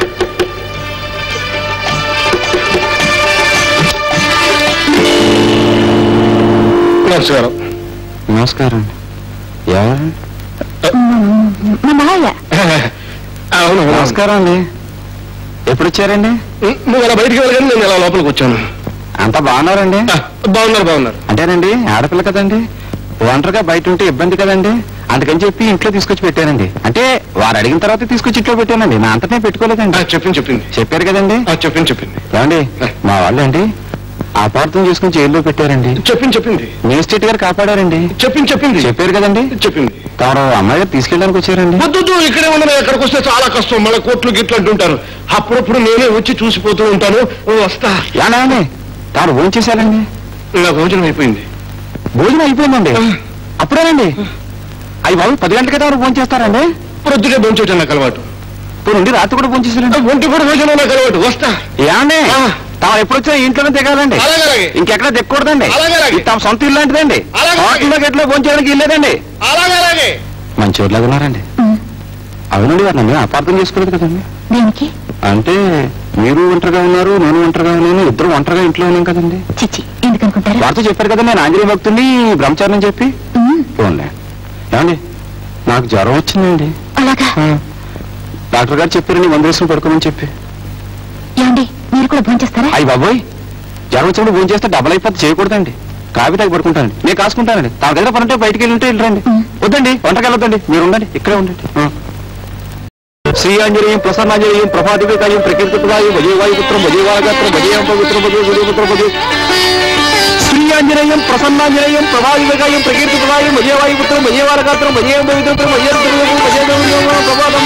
నమస్కారం నమస్కారం ఎవరు మా మావయ్య అవును నమస్కారం అండి ఎప్పుడు వచ్చారండి నువ్వు అలా బయటికి వెళ్ళగానే నేను ఇలా లోపలికి వచ్చాను అంతా బాగున్నారండి ఆ, బాగున్నారు బాగున్నారు అంటేనండి ఆడపిల్ల కదండి ఒంటరిగా బయట ఉంటే ఇబ్బంది కదండి అందుకని చెప్పి ఇంట్లో తీసుకొచ్చి పెట్టానండి అంటే వారు అడిగిన తర్వాత తీసుకొచ్చి ఇంట్లో పెట్టానండి నా అంతనే పెట్టుకోలేదండి ఆ, చెప్పింది చెప్పింది చెప్పారు కదండి ఆ, చెప్పింది చెప్పింది ఏమండి మా వాళ్ళండి అపార్థం చేసుకుని జైల్లో పెట్టారండి చెప్పింది చెప్పింది మేజిస్ట్రేట్ గారు కాపాడారండి చెప్పింది చెప్పింది చెప్పారు కదండి చెప్పింది తమరు అమ్మాయి గారు తీసుకెళ్ళడానికి వచ్చారండి వద్దు ఇక్కడే ఉండడం ఎక్కడికి వస్తే చాలా కష్టం మళ్ళీ కోట్లు గిట్లు అంటుంటారు అప్పుడప్పుడు నేనే వచ్చి చూసిపోతూ ఉంటాను ఓ, వస్తా ఏమండి తాను భోజనం చేశారండి నా భోజనం అయిపోయింది భోజనం అయిపోయిందండి అప్పుడేనండి అవి బాబు పది గంటలకే తమరు భోజనం చేస్తారండి ప్రొద్దునే భోంచోటం నాకు అలవాటు ఇప్పుడు నుండి రాత్రి కూడా భోజనం చేశారండి ఒంటి కూడా భోజనం నాకు అలవాటు వస్తా ఏమండి ఆ. తాము ఎప్పుడు వచ్చినా ఇంట్లోనే దిగాలండి అలాగే అలాగే ఇంకెక్కడ దిక్కకూడదండి అలాగే, అలాగే. ఇది తమ సొంత ఇల్లు లాంటిదండి అలాగే, అలాగే. హోటల్లో గట్ల భోజనం చేయడానికి ఇల్లేదండి అలాగే అలాగే మంచి ఊర్లాగా ఉన్నారండి అవునండి వారు నన్ను అపార్థం చేసుకోలేదు కదండి దేనికి అంటే మీరు ఒంటరిగా ఉన్నారు నేను ఒంటరిగా ఉన్నాను ఇద్దరు ఒంటరిగా ఇంట్లో ఉన్నాం కదండి చిచ్చి ఎందుకనుకుంటారా వారితో చెప్పారు కదా నేను ఆంజనేయ భక్తుని బ్రహ్మచారిని అని చెప్పి ఉమ్, పోన్లే ఏమండి నాకు జ్వరం వచ్చిందండి అలాగా ఆ. డాక్టర్ గారు చెప్పారండి మందు వేసుకుని పడుకోమని చెప్పి ఏమండి మీరు కూడా భోంచేస్తారా అయ్యి బాబోయ్ జ్వరం వచ్చినప్పుడు భోజనం చేస్తే డబ్బులు అయిపోతే చేయకూడదండి కాఫీ తాగి పడుకుంటానండి నేను కాసుకుంటానండి తన దగ్గర పనుంటే బయటికి వెళ్ళి ఉంటే వెళ్ళరండి ఉం. వద్దండి వంటకి వెళ్ళొద్దండి మీరు ఉండండి ఇక్కడే ఉండండి ఆ. శ్రీ ఆంజనేయం ప్రసన్నాంజనేయం ప్రభాదివికాయం ప్రకీర్తిపదాయం భజేవాయుపుత్రం భజేవాలగాత్రం భజేయం పవిత్రం భజే భజేపుత్రం భజే శ్రీ ఆంజనేయం ప్రసన్నాంజనేయం ప్రభాదివికాయం ప్రకీర్తిపదాయం భజేవాయుపుత్రం భజేవాలగాత్రం భజేయం పవిత్రం భజే భజే ప్రభాతం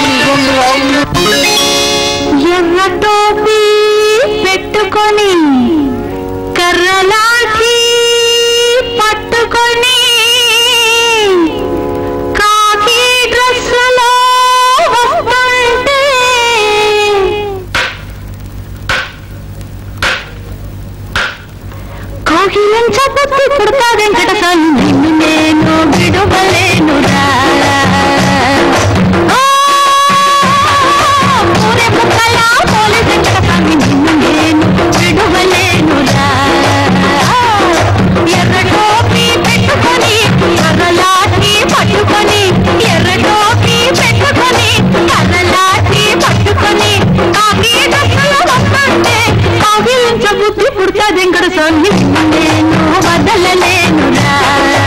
ఎర్ర టోపీ పెట్టుకొని కర్రలాఠీ పట్టుకొని కాకి డ్రెస్సులో వస్తుంటే కౌగిలించబుద్ధి పుడతా వెంకటస్వామి నిన్ను నేను విడువలేనురా ఆ, పూరె ముక్కలా పోలి వెంకటస్వామి నిన్ను నేను విడువలేనురా ఎర్ర టోపీ పెట్టుకొని కర్రలాఠీ పట్టుకొని ఎర్ర టోపీ పెట్టుకొని కర్రలాఠీ పట్టుకొని కాకి దశలో వస్తుంటే కావిలించ బుద్ధి పుడతా వెంకట స్వామి నేను వదలలేనురా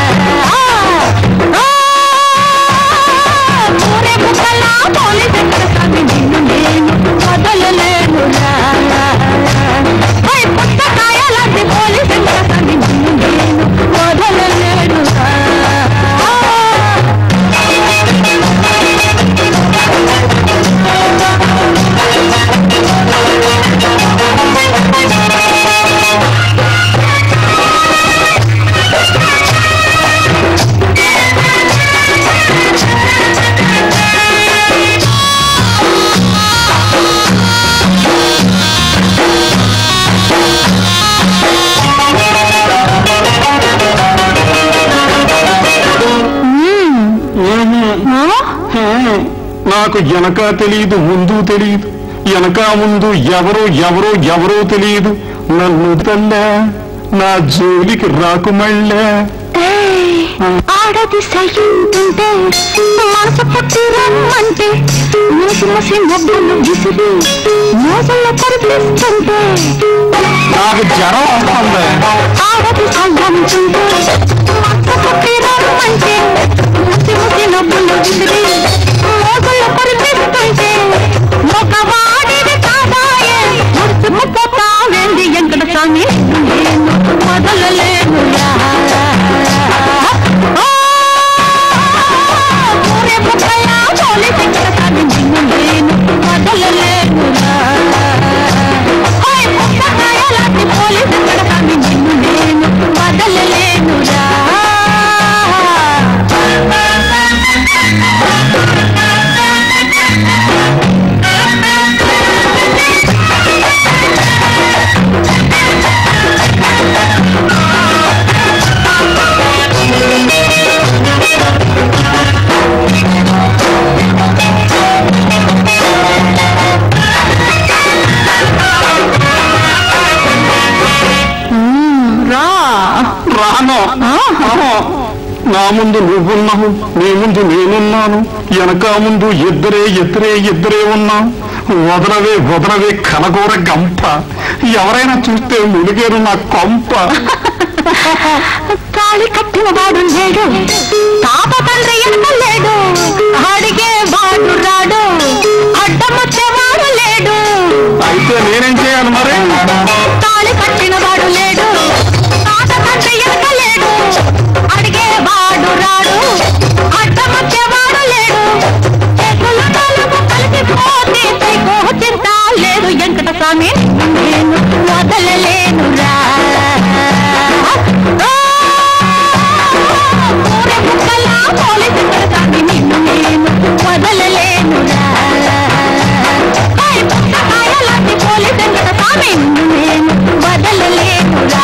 నాకు వెనక తెలియదు ముందు తెలియదు వెనక ముందు ఎవరు ఎవరు ఎవరో తెలియదు నన్ను తల్లే నా జోలికి రాకు మళ్ళా ఆడది సయ్యుంటుంటే మనసు పట్టి రమ్మంటే ముసి ముసి మొబ్బలు విసిరి మోసల్లో పరిపిస్తుంటే నాకు జ్వరం వస్తుంది ఆడది సయ్యంటుంటే మనసు పట్టి రమ్మంటే ముసి ముసి మొబ్బలు విసిరి మోసల్లో పరిపిస్తుంటే మగవాడిది కాదాయే మురిసిపోతావేంది ఎంకట స్వామి నేను మొదలలేనురా ఊరే బుక్కలా పోలీసు ఎంకట స్వామి నిన్ను నేను మొదలలేనురా ఓయ్ పుస్తకాయలాంటి పోలీసు ఎంకట స్వామి నిన్ను నేను వదలలేనురా రా రాను రాను. నా ముందు నువ్వున్నావు నీ ముందు నేనున్నాను వెనక ముందు ఇద్దరే ఇద్దరే ఇద్దరే ఉన్నాం వదలవే వదలవే కనగూర గంప ఎవరైనా చూస్తే మునిగేరు నా కొంప తాళి కట్టిన వాడు లేడు తాత తండ్రి ఎంత లేడు అడిగే వాడు రాడు అడ్డమొచ్చేవాడు లేడు అయితే నేనేం చేయాలి మరి తాళి కట్టిన వాడు లేడు తాత తండ్రి ఎంత లేడు అడిగే వాడు రాడు అడ్డమొచ్చేవాడు లేడు చేతులు తలకు కలిసిపోతే సైకో చింత లేదు వెంకట స్వామి నేను వదలలేనురా ఊరే బుక్కలా పోలీసు స్వామి నిన్ను నేను వదలలేనురా ఓయ్ పుస్తకాయలాంటి పోలీసు స్వామి నిన్ను నేను వదలలేనురా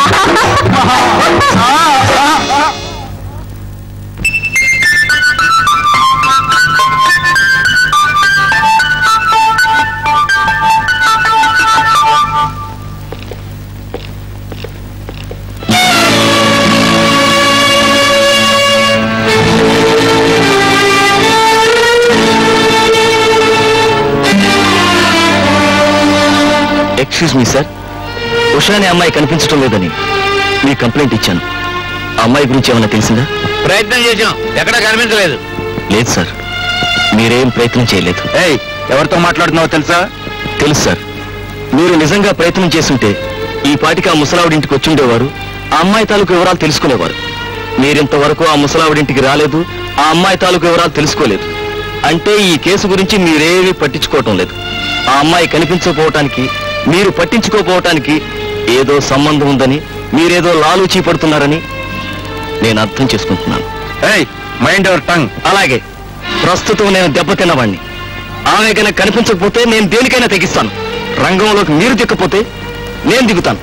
ఎక్స్క్యూజ్ మీ సార్ ఉషా అనే అమ్మాయి కనిపించడం లేదని మీ కంప్లైంట్ ఇచ్చాను ఆ అమ్మాయి గురించి ఏమైనా తెలిసిందా ప్రయత్నం చేసాం ఎక్కడా కనిపించలేదు లేదు సార్ మీరేం ప్రయత్నం చేయలేదు ఏయ్ ఎవరితో మాట్లాడుతున్నావో తెలుసా తెలుసు సార్ మీరు నిజంగా ప్రయత్నం చేస్తుంటే ఈ పాటికి ఆ ముసలావిడింటికి వచ్చి ఉండేవారు ఆ అమ్మాయి తాలూకు వివరాలు తెలుసుకునేవారు మీరింతవరకు ఆ ముసలావిడింటికి రాలేదు ఆ అమ్మాయి తాలూకు వివరాలు తెలుసుకోలేదు అంటే ఈ కేసు గురించి మీరేమీ పట్టించుకోవటం లేదు ఆ అమ్మాయి కనిపించకపోవటానికి మీరు పట్టించుకోకపోవటానికి ఏదో సంబంధం ఉందని మీరేదో లాలూచీ పడుతున్నారని నేను అర్థం చేసుకుంటున్నాను ఏయ్ మైండ్ అవర్ టంగ్ అలాగే ప్రస్తుతం నేను దెబ్బతిన్నవాణ్ణి ఆమె కనుక కనిపించకపోతే నేను దేనికైనా తెగిస్తాను రంగంలోకి మీరు దిక్కపోతే నేను దిగుతాను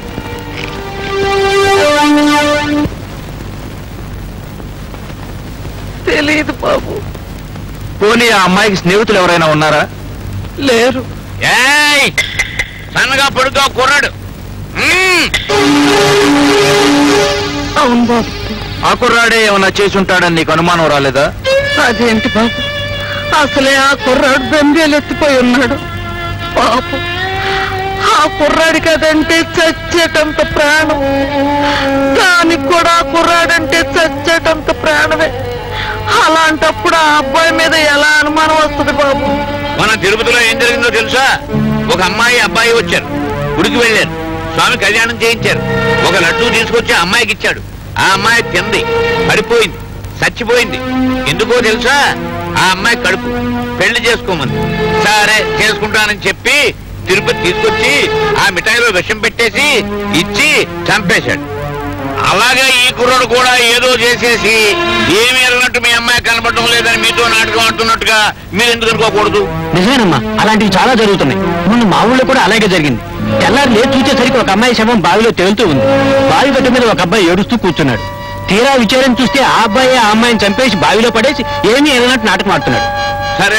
తెలియదు బాబు పోనీ ఆ అమ్మాయికి స్నేహితులు ఎవరైనా ఉన్నారా లేరు ఏయ్ సన్నగా పడుకో కుర్రాడు మ్మ్. అవును బాబు ఆ కుర్రాడే ఏమన్నా చేసి ఉంటాడని నీకు అనుమానం రాలేదా అదేంటి బాబు అసలే ఆ కుర్రాడు బెంబేలు ఎత్తిపోయి ఉన్నాడు పాపం ఆ కుర్రాడి కదంటే చచ్చేటంత ప్రాణం దానికి కూడా ఆ కుర్రాడంటే చచ్చేటంత ప్రాణమే అలాంటప్పుడు ఆ అబ్బాయి మీద ఎలా అనుమానం వస్తుంది బాబు మన తిరుపతిలో ఏం జరిగిందో తెలుసా ఒక అమ్మాయి అబ్బాయి వచ్చారు గుడికి వెళ్ళారు స్వామి కళ్యాణం చేయించారు ఒక లడ్డు తీసుకొచ్చి ఆ అమ్మాయికి ఇచ్చాడు ఆ అమ్మాయి తింది పడిపోయింది చచ్చిపోయింది ఎందుకో తెలుసా ఆ అమ్మాయి కడుపు పెళ్లి చేసుకోమంది సరే చేసుకుంటానని చెప్పి తిరుపతి తీసుకొచ్చి ఆ మిఠాయిలో విషం పెట్టేసి ఇచ్చి చంపేశాడు అలాగే ఈ కుర్రోడు కూడా ఏదో చేసేసి ఏమీ ఎరగనట్టు మీ అమ్మాయి కనపడటం లేదని మీతో నాటకం ఆడుతున్నట్టుగా మీరు ఎందుకు అనుకోకూడదు నిజమేనమ్మా అలాంటివి చాలా జరుగుతున్నాయి ముందు మా ఊళ్ళో కూడా అలాగే జరిగింది తెల్లారి లేచి చూసేసరికి ఒక అమ్మాయి శవం బావిలో తేలుతూ ఉంది బావి గట్టు మీద ఒక అబ్బాయి ఏడుస్తూ కూర్చున్నాడు తీరా విచారం చూస్తే ఆ అబ్బాయి ఆ అమ్మాయిని చంపేసి బావిలో పడేసి ఏమీ ఎరగనట్టు నాటకం ఆడుతున్నాడు సరే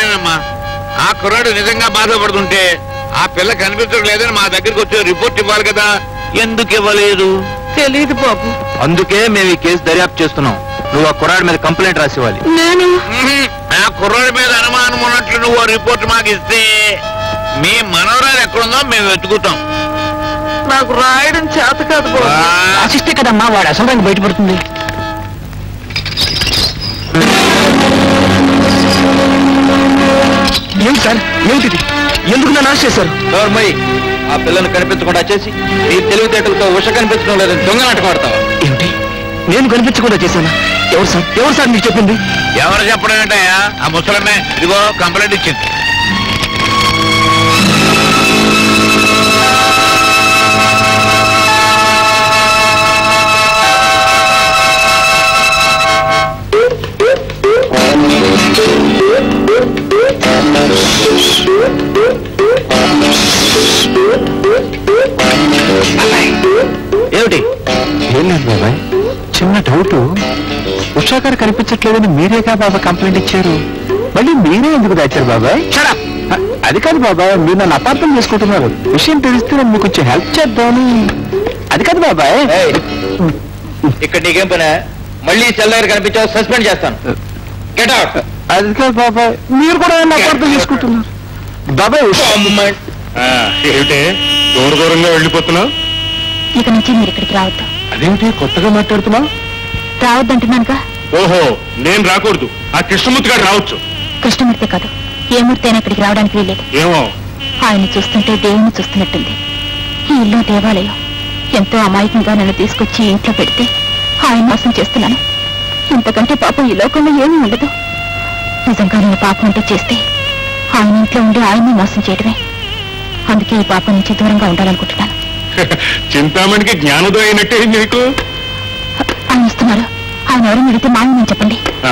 కుర్రాడు నిజంగా బాధపడుతుంటే ఆ పిల్ల కనిపించడం లేదని మా దగ్గరికి వచ్చి రిపోర్ట్ ఇవ్వాలి కదా ఎందుకు ఇవ్వలేదు తెలీదు బాబు అందుకే మేము ఈ కేసు దర్యాప్తు చేస్తున్నాం నువ్వు ఆ కుర్రాడి మీద కంప్లైంట్ రాసివ్వాలి నేను ఉహుం. ఆ కుర్రాడి మీద అనుమానం ఉన్నట్లు నువ్వు ఆ రిపోర్ట్ మాకు ఇస్తే మీ మనవరాలు ఎక్కడుందో మేము వెతుకుతాం నాకు రాయడం చేత కాదు బాబు ఆ, ఆశిస్తే కదమ్మా వాడు అసలు రంగు బయటపడుతుంది ఏం సార్ ఏమిటిది ఎందుకు నన్ను ఆశ చేశారు గౌరమ్మయ్య ఆ పిల్లను కనిపించకుండా చేసి నీ తెలివితేటలతో ఉష కనిపించడం లేదని దొంగ నాటకం ఆడతావా ఏమిటి నేను కనిపించకుండా చేశానా ఎవరు సార్ ఎవరు సార్ మీకు చెప్పింది ఎవరు చెప్పడం ఏంటయ్యా ఆ ముసలమ్మే ఇదిగో కంప్లైంట్ ఇచ్చింది ఏమిటి ఏం లేదు బాబాయ్ చిన్న డౌట్ ఉషా గారు కనిపించట్లేదని మీరేగా బాబా కంప్లైంట్ ఇచ్చారు మళ్ళీ మీరే ఎందుకు దాచారు బాబాయ్ అ- అది కాదు బాబాయ్ మీరు నన్ను అపార్థం చేసుకుంటున్నారు విషయం తెలిస్తే నేను మీకు కొంచెం హెల్ప్ చేద్దామని అది కాదు బాబాయ్ ఇక్కడ నీకేం పని మళ్ళీ సెల్ దగ్గర కనిపించావు సస్పెండ్ చేస్తాను గెట్ అవుట్ అది కాదు బాబాయ్ మీరు కూడా నన్ను అపార్థం చేసుకుంటున్నారు బాబాయ్ ఉషా ఏమిటే దూర దూరంగా వెళ్ళిపోతున్నావు ఇక నుంచి మీరు ఇక్కడికి రావద్దు అదేమిటి కొత్తగా మాట్లాడుతున్నావు రావద్దంటున్నానుగా ఓహో నేను రాకూడదు ఆ కృష్ణమూర్తి గారు రావచ్చు కృష్ణమూర్తి కాదు ఏ మూర్తి అయినా ఇక్కడికి రావడానికి వీల్లేదు ఏమో ఆయన చూస్తుంటే దేవుణ్ణి చూస్తున్నట్టుంది ఈ ఇల్లు దేవాలయం ఎంతో అమాయకంగా నన్ను తీసుకొచ్చి ఇంట్లో పెడితే ఆయన మోసం చేస్తున్నాను ఇంతకంటే పాపం ఈ లోకంలో ఏమీ ఉండదు నిజంగా నేను పాపం అంటూ చేస్తే ఆయన ఇంట్లో ఉండి ఆయన్ని మోసం చేయడమే అందుకే ఈ పాపం నుంచి దూరంగా ఉండాలనుకుంటున్నాను చింతామణికి జ్ఞానోదయం అయినట్టే నీకు ఆయన ఇస్తున్నారు ఆయన ఎవరైనా అడిగితే మాయమని చెప్పండి ఆ,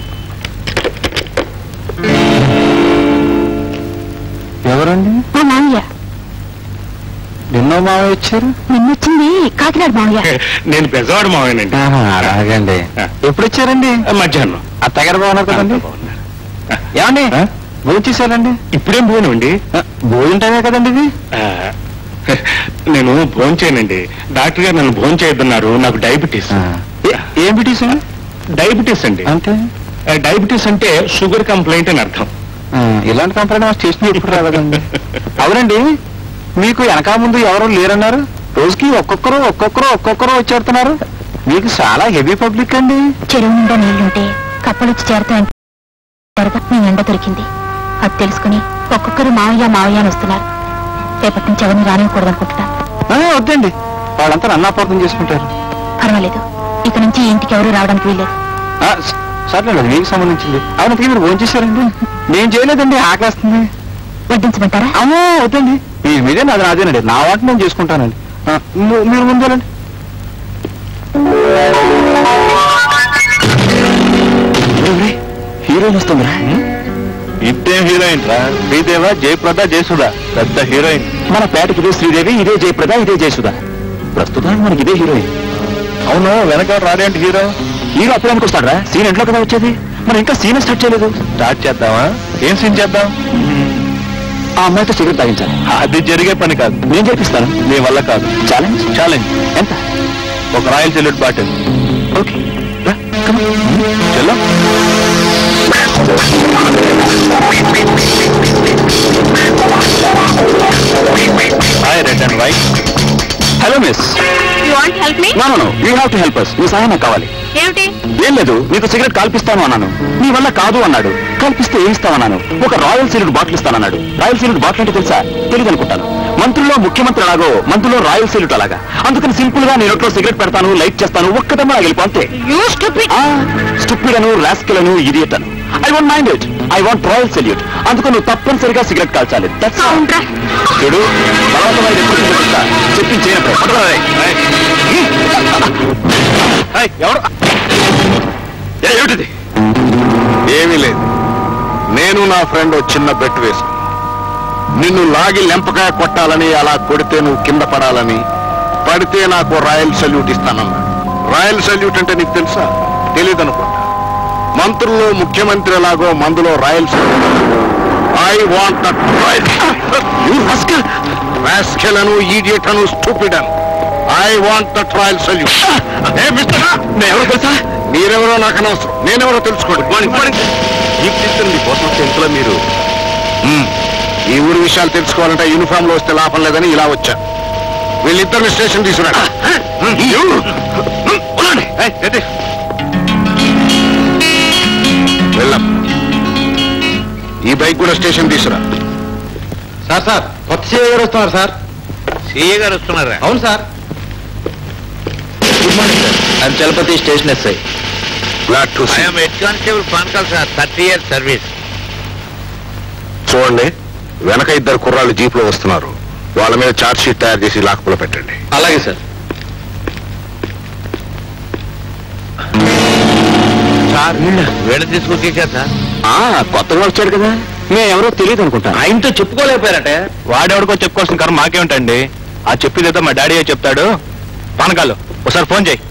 ఎవరండి మా మామయ్య నిన్నో మావ ఇచ్చారు నిన్నొచ్చింది కాకినాడ మామయ్య నేను పెద్దవాడు మావేనండి అలాగండి ఎప్పుడు వచ్చారండి మధ్యాహ్నం అత్తగారు బాగున్నారు కదండి ఏమండి భోజనం చేశారండి ఇప్పుడేం పోనండి భోజనం టైమే కదండి ఇది నేను భోజనం చేయనండి డాక్టర్ గారు నన్ను భోజనం చేయొద్దన్నారు నాకు డయాబెటీస్ ఏ- ఏం పిటీస్ అండి డయాబెటీస్ అండి అంటే ఆ, డయాబెటీస్ అంటే షుగర్ కంప్లైంట్ అని అర్థం ఆ, ఇలాంటి కంప్లైంట్ మా స్టేషన్ ఎప్పుడు రాలేదండి అవునండి మీకు వెనక ముందు ఎవరు లేరన్నారు రోజుకి ఒక్కొక్కరు ఒక్కొక్కరు ఒక్కొక్కరు వచ్చేడుతున్నారు మీకు చాలా హెవీ పబ్లిక్ అండి చెరువు నిండా నీళ్లుంటే కప్పలొచ్చి చేరతాయంటే త్వరగా మీ ఎండ దొరికింది అది తెలుసుకుని ఒక్కొక్కరు మావయ్య మావయ్య అని వస్తున్నారు రేపటి నుంచి ఎవరిని రానివ్వకూడదు అనుకుంటున్నాను ఆ, వద్దండి వాళ్ళంతా నన్ను అపార్థం చేసుకుంటారు పర్వాలేదు ఇక నుంచి ఈ ఇంటికి ఎవరు రావడానికి వీల్లేదు ఆ, స- సర్లేదు అది మీకు సంబంధించింది అవునంతకీ మీరు భోజనం చేశారండి నేను చేయలేదండి ఆకలేస్తుంది వడ్డించమంటారా అమ్మో వద్దండి మీ మీదే నాది నాదేనండి నా వాటి నేను చేసుకుంటానండి ఆ, ము- మీరు ముందు వెళ్ళండి హీరోయిన్ వస్తుందిరా ఇద్దేం హీరోయిన్ రా శ్రీదేవ జయప్రద జయసుధ పెద్ద హీరోయిన్ మన పేటకి ఇదే శ్రీదేవి ఇదే జయప్రద ఇదే జయసుధ ప్రస్తుతానికి మనకి ఇదే హీరోయిన్ అవును వెనక రాడేంటి హీరో హీరో అప్పుడే అనుకొస్తాడరా సీన్ ఎంట్లో కదా వచ్చేది మనం ఇంకా సీన్ స్టార్ట్ చేయలేదు స్టార్ట్ చేద్దామా ఏం సీన్ చేద్దాం ఆ అమ్మాయితో సిగరెట్ తాగించాలి అది జరిగే పని కాదు నేను చేపిస్తాను నీ వల్ల కాదు ఛాలెంజ్ ఛాలెంజ్ ఎంత ఒక రాయల్ సెల్యూట్ బాటిల్ ఓకే రా, come on. చెల్లో hi red and white hello miss you want help me no no no you have to help us మీ సహాయం నాకు కావాలి ఏమిటి ఏం లేదు నీకు సిగరెట్ కాల్పిస్తాను అన్నాను నీ వల్ల కాదు అన్నాడు కల్పిస్తే ఏం ఇస్తామన్నాను ఒక రాయల్ సీల్డ్ బాటిల్ ఇస్తానన్నాడు రాయల్ సీల్డ్ బాటిల్ అంటే తెలుసా తెలియదు అనుకుంటాను మంత్రుల్లో ముఖ్యమంత్రి అలాగో మంత్రుల్లో రాయల్ సీల్డ్ అలాగా అందుకని సింపుల్ గా నేను సిగరెట్ పెడతాను లైట్ చేస్తాను ఒక్కదమ్మా వెళ్ళిపో అంతే యూ స్టూపిడ్ స్టూపిడ్ అను రాస్కిల్ అను ఇడియట్ అను I want mind it I want royal salute అందుకు నువ్వు తప్పనిసరిగా సిగరెట్ కాల్చాలి That's all. అవునరా చూడు బలవంతమైన ఎప్పుడు చూపిస్తా చెప్పించేయనప్పుడు పట్టుకోరా రేయ్. ఏయ్, ఎవరు ఏ, ఏమిటిది ఏమీ లేదు నేను నా ఫ్రెండ్ ఓ చిన్న బెట్ వేసు నిన్ను లాగి లెంపకాయ కొట్టాలని అలా కొడితే నువ్వు కింద పడాలని పడితే నాకు రాయల్ సల్యూట్ ఇస్తానన్నా రాయల్ సల్యూట్ అంటే నీకు తెలుసా తెలియదు అనుకుంటా మంత్రుల్లో ముఖ్యమంత్రి ఎలాగో మందులో రాయల్ సల్యూట్ ఆ ఐ వాంట్ రాస్కెల్ అను ఈడియట్ అను స్టూపిడ్ అను I want the royal salute ఎవరు తెలుసా మీరెవరో నాకు అనవసరం నేనెవరో తెలుసుకోండి మీకు తీసుకుని కోసం ఇంట్లో మీరు మ్మ్. ఈ ఊరి విషయాలు తెలుసుకోవాలంటే యూనిఫామ్ లో వస్తే లాభం లేదని ఇలా వచ్చా వీళ్ళిద్దరిని స్టేషన్ తీసుకురా వెళ్ళం ఈ బైక్ కూడా స్టేషన్ తీసుకురా సార్ సార్ కొత్త సీఏ గారు వస్తున్నారు సార్ సీఏ గారు వస్తున్నారా అవును sir good morning sir I'm Chalapathi station SI glad to see I'm head constable పాన్కాల్ సార్ థర్టీ ఇయర్స్ సర్వీస్ చూడండి వెనక ఇద్దరు కుర్రాళ్ళు జీప్ లో వస్తున్నారు వాళ్ళ మీద చార్జ్ షీట్ తయారు చేసి లాకపులో పెట్టండి అలాగే సార్ సార్ వీళ్ళ తీసుకొచ్చేసారు సార్ ఆ, కొత్తగా వచ్చాడు కదా మేము ఎవరో తెలియదు అనుకుంటా ఆయనతో చెప్పుకోలేకపోయారటే వాడెవడికో చెప్పుకోవాల్సిన కర్మ మాకేమిటండి ఆ చెప్పేదేదో మా డాడీ చెప్తాడు పానకాలు ఒకసారి ఫోన్ చేయి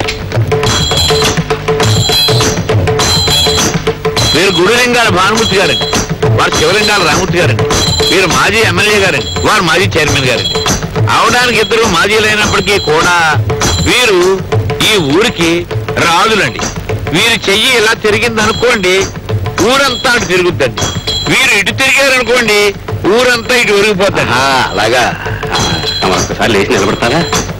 వీరు గుడిలింగాల భానుమూర్తి గారండి వారు శివలింగాల రామూర్తి గారండి వీరు మాజీ ఎమ్మెల్యే గారండి వారు మాజీ చైర్మన్ గారండి అవడానికి ఇద్దరు మాజీలైనప్పటికీ కూడా వీరు ఈ ఊరికి రాజులండి వీరు చెయ్యి ఇలా తిరిగింది అనుకోండి ఊరంతా అటు తిరుగుద్దండి వీరు ఇటు తిరిగారు అనుకోండి ఊరంతా ఇటు ఒరిగిపోతుంది అలాగా ఒక్కసారి లేచి నిలబడతారా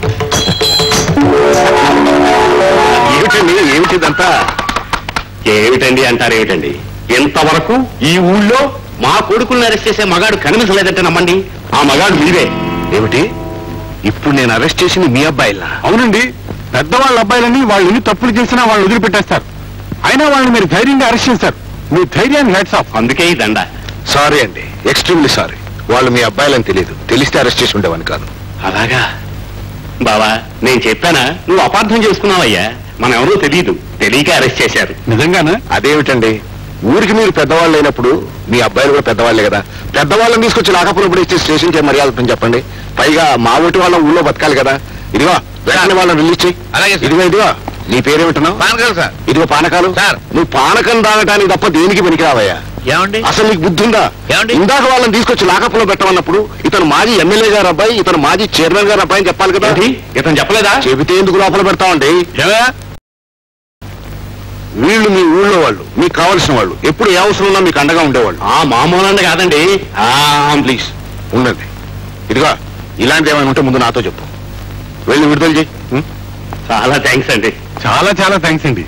ఏమిటండి ఏమిటిదంతా ఏమిటండి అంటారు ఏమిటండి ఇంతవరకు ఈ ఊళ్ళో మా కొడుకుల్ని అరెస్ట్ చేసే మగాడు కనిపించలేదంటే నమ్మండి ఆ మగాడు మీరే ఏమిటి ఇప్పుడు నేను అరెస్ట్ చేసింది మీ అబ్బాయిలా అవునండి పెద్దవాళ్ళ అబ్బాయిలని వాళ్ళు ఎన్ని తప్పులు చేసినా వాళ్ళు వదిలిపెట్టేస్తారు అయినా వాళ్ళని మీరు ధైర్యంగా అరెస్ట్ చేశారు మీ ధైర్యాన్ని హ్యాట్స్ ఆఫ్ అందుకే ఈ దండ సారీ అండి ఎక్స్ట్రీమ్లీ సారీ వాళ్ళు మీ అబ్బాయిలని తెలియదు తెలిస్తే అరెస్ట్ చేసి ఉండేవాని కాదు అలాగా బావా నేను చెప్పానా నువ్వు అపార్థం చేసుకున్నావయ్యా మనం ఎవరో తెలియదు తెలియక అరెస్ట్ చేశారు నిజంగానా అదేమిటండి ఊరికి మీరు పెద్దవాళ్ళు అయినప్పుడు మీ అబ్బాయిలు కూడా పెద్దవాళ్ళే కదా పెద్దవాళ్ళని తీసుకొచ్చి లాకపురం ఇప్పుడు ఇచ్చి స్టేషన్కి మర్యాద ఉంటుంది చెప్పండి పైగా మా ఓటి వాళ్ళ ఊళ్ళో బతకాలి కదా ఇదిగో వెంటనే వాళ్ళని రిలీజ్ చెయ్యి అలాగే సార్. ఇదిగో ఇదిగో నీ పేరేమింటున్నావు పానకాలు సార్ ఇదిగో పానకాలు సార్. నువ్వు పానకం తాగటానికి తప్ప దేనికి పనికిరావయ్యా ఏమండి అసలు నీకు బుద్ధి ఉందా ఏమండి? ఇందాక వాళ్ళని తీసుకొచ్చి లాకప్లో పెట్టమన్నప్పుడు ఇతను మాజీ ఎమ్మెల్యే గారు అబ్బాయి ఇతను మాజీ చైర్మన్ గారు అబ్బాయి అని చెప్పాలి కదా ఇతను చెప్పలేదా చెబితే ఎందుకు లోపల పెడతామండి వీళ్ళు మీ ఊళ్ళో వాళ్ళు మీకు కావాల్సిన వాళ్ళు ఎప్పుడు ఏ అవసరం ఉన్నా మీకు అండగా ఉండేవాళ్ళు ఆ మామూలండి కాదండి ఆ, ప్లీజ్ ఉండండి ఇదిగో ఇలాంటి ఏమైనా ఉంటే ముందు నాతో చెప్పు వెళ్ళి విడుదల చేయి ఉం? చాలా థ్యాంక్స్ అండి చాలా చాలా థ్యాంక్స్ అండి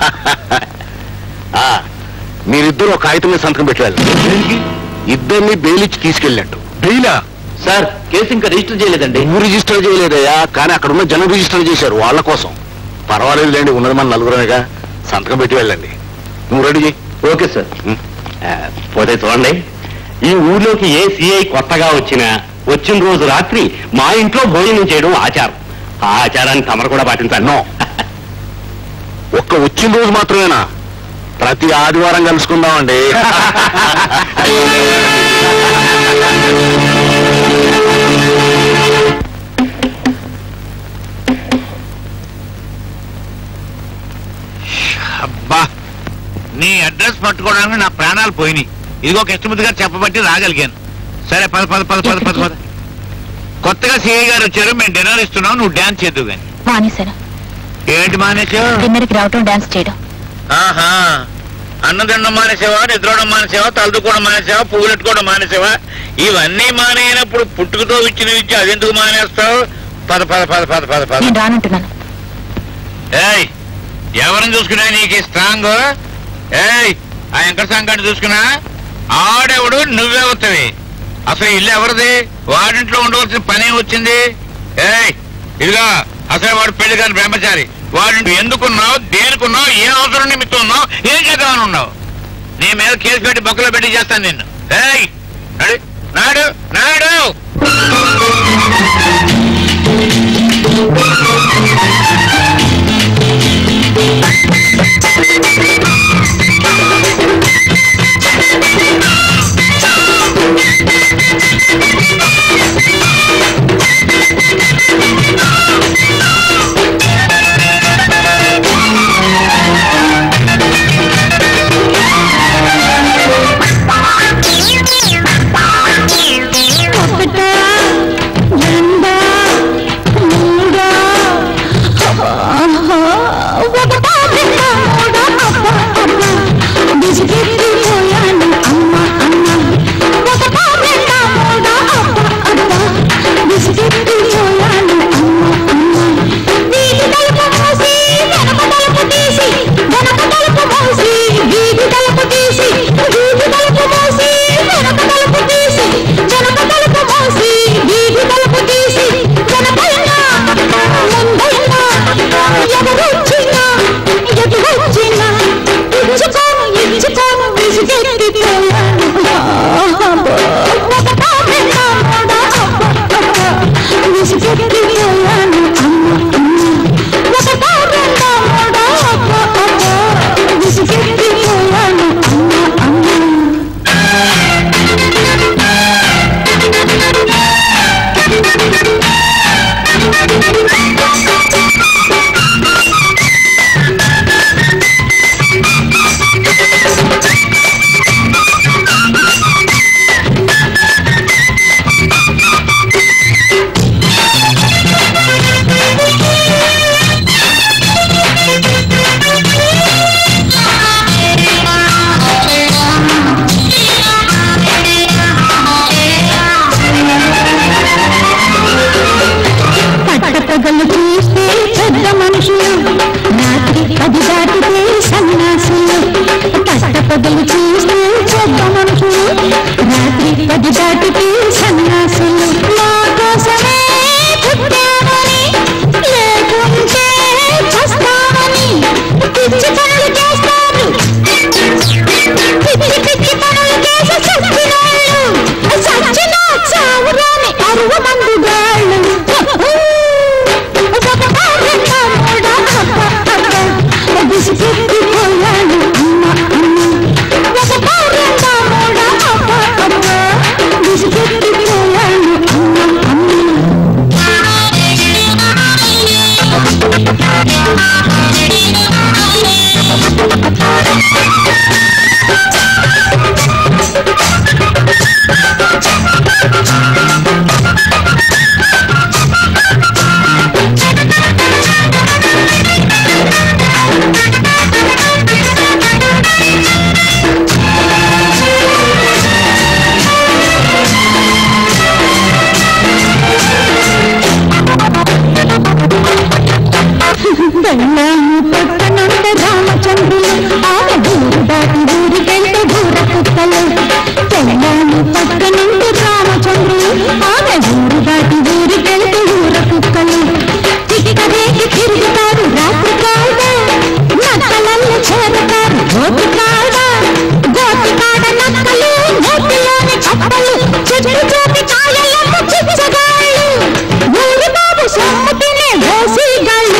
ఆ, మీరిద్దరు ఒక కాగితం మీద సంతకం పెట్టాలి ఇద్దరిని బెయిలిచ్చి తీసుకెళ్ళినట్టు డైలా సార్ కేసు ఇంకా రిజిస్టర్ చేయలేదండి నువ్వు రిజిస్టర్ చేయలేదయ్యా కానీ అక్కడ ఉన్న జనం రిజిస్టర్ చేశారు వాళ్ళ కోసం పర్వాలేదు లేండి ఉన్నది మన నలుగురమేగా సంతకం పెట్టి వెళ్ళండి నువ్వు రెడీ చేయి ఓకే సార్ ఉం. ఆ, పోతే చూడండి ఈ ఊర్లోకి ఏ సిఐ కొత్తగా వచ్చినా వచ్చిన రోజు రాత్రి మా ఇంట్లో భోజనం చేయడం ఆచారం ఆ ఆచారాన్ని తమరు కూడా పాటించాలి నో ఒక్క వచ్చిన రోజు మాత్రమేనా ప్రతి ఆదివారం కలుసుకుందామండి అబ్బా నీ అడ్రస్ పట్టుకోవడానికి నా ప్రాణాలు పోయినాయి ఇదిగో కృష్ణమూర్తి గారు చెప్పబట్టి రాగలిగాను సరే పద పద పద పద పద పద కొత్తగా సిఐ గారు వచ్చారు మేము డిన్నర్ ఇస్తున్నాం నువ్వు డాన్స్ చేద్దు గాని మానేశాను ఏంటి మానేసావు డిన్నర్కి రావటం డాన్స్ చేయడం ఆహా అన్నదండం మానేసావా నిద్రడం మానేసావా తలదుకోవడం మానేసావా పువ్వులెట్టుకోవడం మానేసావా ఇవన్నీ మానేయనప్పుడు పుట్టుకతో ఇచ్చిన విద్య అదెందుకు మానేస్తావు పద పద పద పద పద పద నేను రానంటున్నాను ఏయ్ ఎవరిని చూసుకున్నా నీకు స్ట్రాంగ్ ఏయ్ ఆ వెంకట సంఘాన్ని చూసుకున్నా ఆడెవడు నువ్వెవతవి అసలు ఇల్లు ఎవరిది వాడింట్లో ఉండవలసిన పని వచ్చింది ఏయ్ ఇదిగా అసలు వాడు పెళ్లి కాని బ్రహ్మచారి వాడు ఎందుకున్నావు దేనికున్నావు ఏ అవసరం నిమిత్తం ఉన్నావు ఏం చేద్దామని ఉన్నావు నీ మీద కేసు పెట్టి బొక్కలో పెట్టి చేస్తాను నిన్ను ఏయ్ నడు నాడు నాడు Thank you. పట్టపగలు చూస్తే పెద్ద మనుషులు రాత్రి పది దాటితే సన్యాసులు పట్టపగలు చూస్తే పెద్ద మనుషులు రాత్రి పది దాటితే సన్యాసులు నా కోసమే పుట్టామని లేకుంటే చస్తామని పిచ్చి పనులు చేస్తారు పిచ్చి పిచ్చి పనులు చేసి చచ్చినాళ్ళు చచ్చిన చావురాని అరువు మందుగాళ్ళు బిసిపెట్టిపోయాను అమ్మ అమ్మ ఒక పారంగా మూడ అమ్మ అమ్మ బిసిపెట్టిపోయాను అమ్మ అమ్మ వెళ్ళాము పట్టణంటే రామచంద్రులు ఆమె ఊరు దాటి ఊరికెళ్తే ఊర కుక్కలు వెళ్ళాము పట్టణంటే రామచంద్రులు ఆమె ఊరు దాటి ఊరికెళ్తే ఊర కుక్కలు తిక్కరేకి తిరుగుతారు రాత్రి కాడ నక్కలల్ని చేరతారు గోతి కాడ గోతి కాడ నక్కలు నోటిలోని కప్పలు చెట్టు చేతి కాయలకు చిచ్చగాళ్ళు ఊరి బాబు సొమ్ము తినే వేసిగాళ్ళు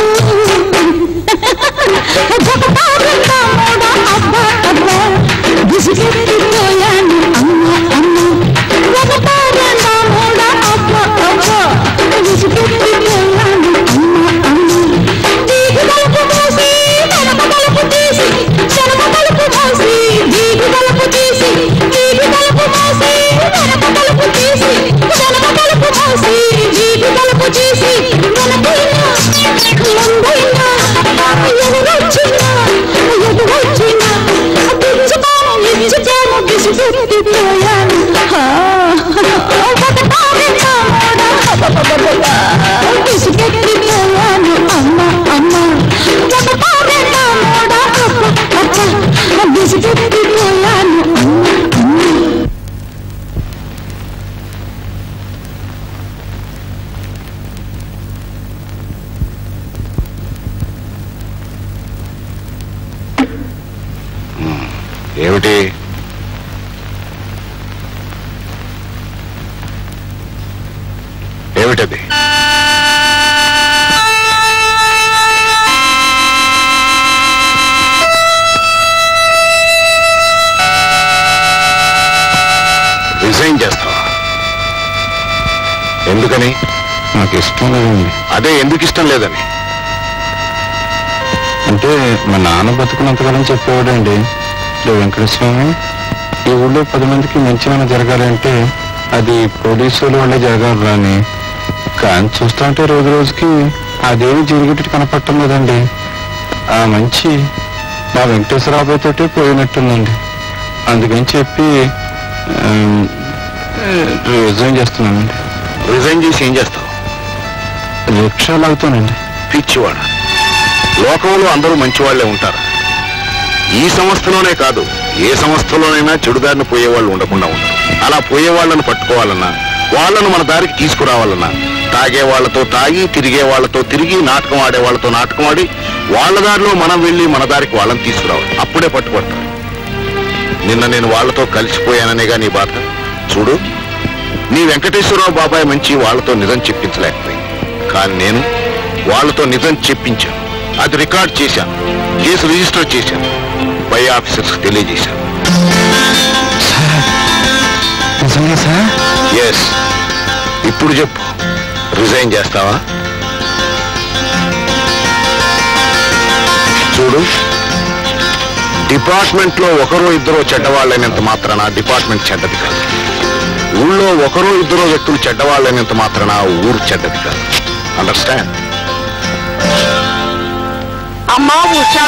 జగతారంతా మూడ అబ్బ అబ్బ విసిగెత్తిపోయాను అమ్మ అమ్మ జగతారంతా మూడ అబ్బ అబ్బ విసిగెత్తిపోయాను అమ్మ అమ్మ దీగి తలుపు మూసి వెనక తలుపు తీసి వెనక తలుపు మూసి దీగి తలుపు తీసి దీగి తలుపు మూసి వెనక తలుపు తీసి వెనక తలుపు మూసి దీగి తలుపు తీసి వెనకైనా ముందైనా ఎదురొచ్చినా ఎదురొచ్చినా పిచ్చుతాను ఇచ్చుతాను విసిపెట్టిపోయాను విసిపెట్టిపోయాను అమ్మ అమ్మ విసిపెట్టిపోయాను అమ్మ అమ్మ ఏమిటి ఏమిటది రిజైన్ చేస్తావా ఎందుకని నాకు ఇష్టం లేదండి అదే ఎందుకు ఇష్టం లేదని అంటే మా నాన్న బతుకున్నంతకాలం చెప్పేవాడండి "లే వెంకటస్వామి ఈ ఊళ్ళో పది మందికి మంచిగా జరగాలంటే అది పోలీసుల వల్లే జరగాలి అని కానీ చూస్తా ఉంటే రోజు రోజుకి అదేమి జరిగేటట్టు కనపడటం లేదండి ఆ మంచి మా వెంకటేశ్వరరావు తోటి పోయినట్టుందండి అందుకని చెప్పి రిజైన్ చేస్తున్నానండి రిజైన్ చేసి ఏం చేస్తావు రిక్షా లాగుతానండి పిచ్చివాడ లోకంలో అందరూ మంచివాళ్లే ఉంటారు ఈ సంస్థలోనే కాదు ఏ సంస్థలోనైనా చెడుదారిని పోయేవాళ్ళు ఉండకుండా ఉంటారు అలా పోయే వాళ్ళను పట్టుకోవాలన్నా వాళ్ళను మన దారికి తీసుకురావాలన్నా తాగే వాళ్ళతో తాగి తిరిగే వాళ్ళతో తిరిగి నాటకం ఆడే వాళ్ళతో నాటకం ఆడి వాళ్ళ దారిలో మనం వెళ్ళి మన దారికి వాళ్ళని తీసుకురావాలి అప్పుడే పట్టుబడతారు నిన్న నేను వాళ్ళతో కలిసిపోయాననేగా నీ బాధ చూడు నీ వెంకటేశ్వరరావు బాబాయ్ మంచి వాళ్ళతో నిజం చెప్పించలేకపోయింది కానీ నేను వాళ్ళతో నిజం చెప్పించాను అది రికార్డ్ చేశాను కేసు రిజిస్టర్ చేశాను పై ఆఫీసర్స్ తెలియజేశాను నిజంగా సార్ ఎస్ ఇప్పుడు చెప్పు రిజైన్ చేస్తావా చూడు డిపార్ట్మెంట్ లో ఒకరో ఇద్దరో చెడ్డవాళ్ళైనంత మాత్రాన డిపార్ట్మెంట్ చెడ్డది కాదు ఊళ్ళో ఒకరో ఇద్దరో వ్యక్తులు చెడ్డవాళ్ళైనంత మాత్రాన ఊరు చెడ్డది కాదు అండర్స్టాండ్ అమ్మా ఉషా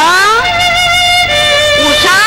ఉషా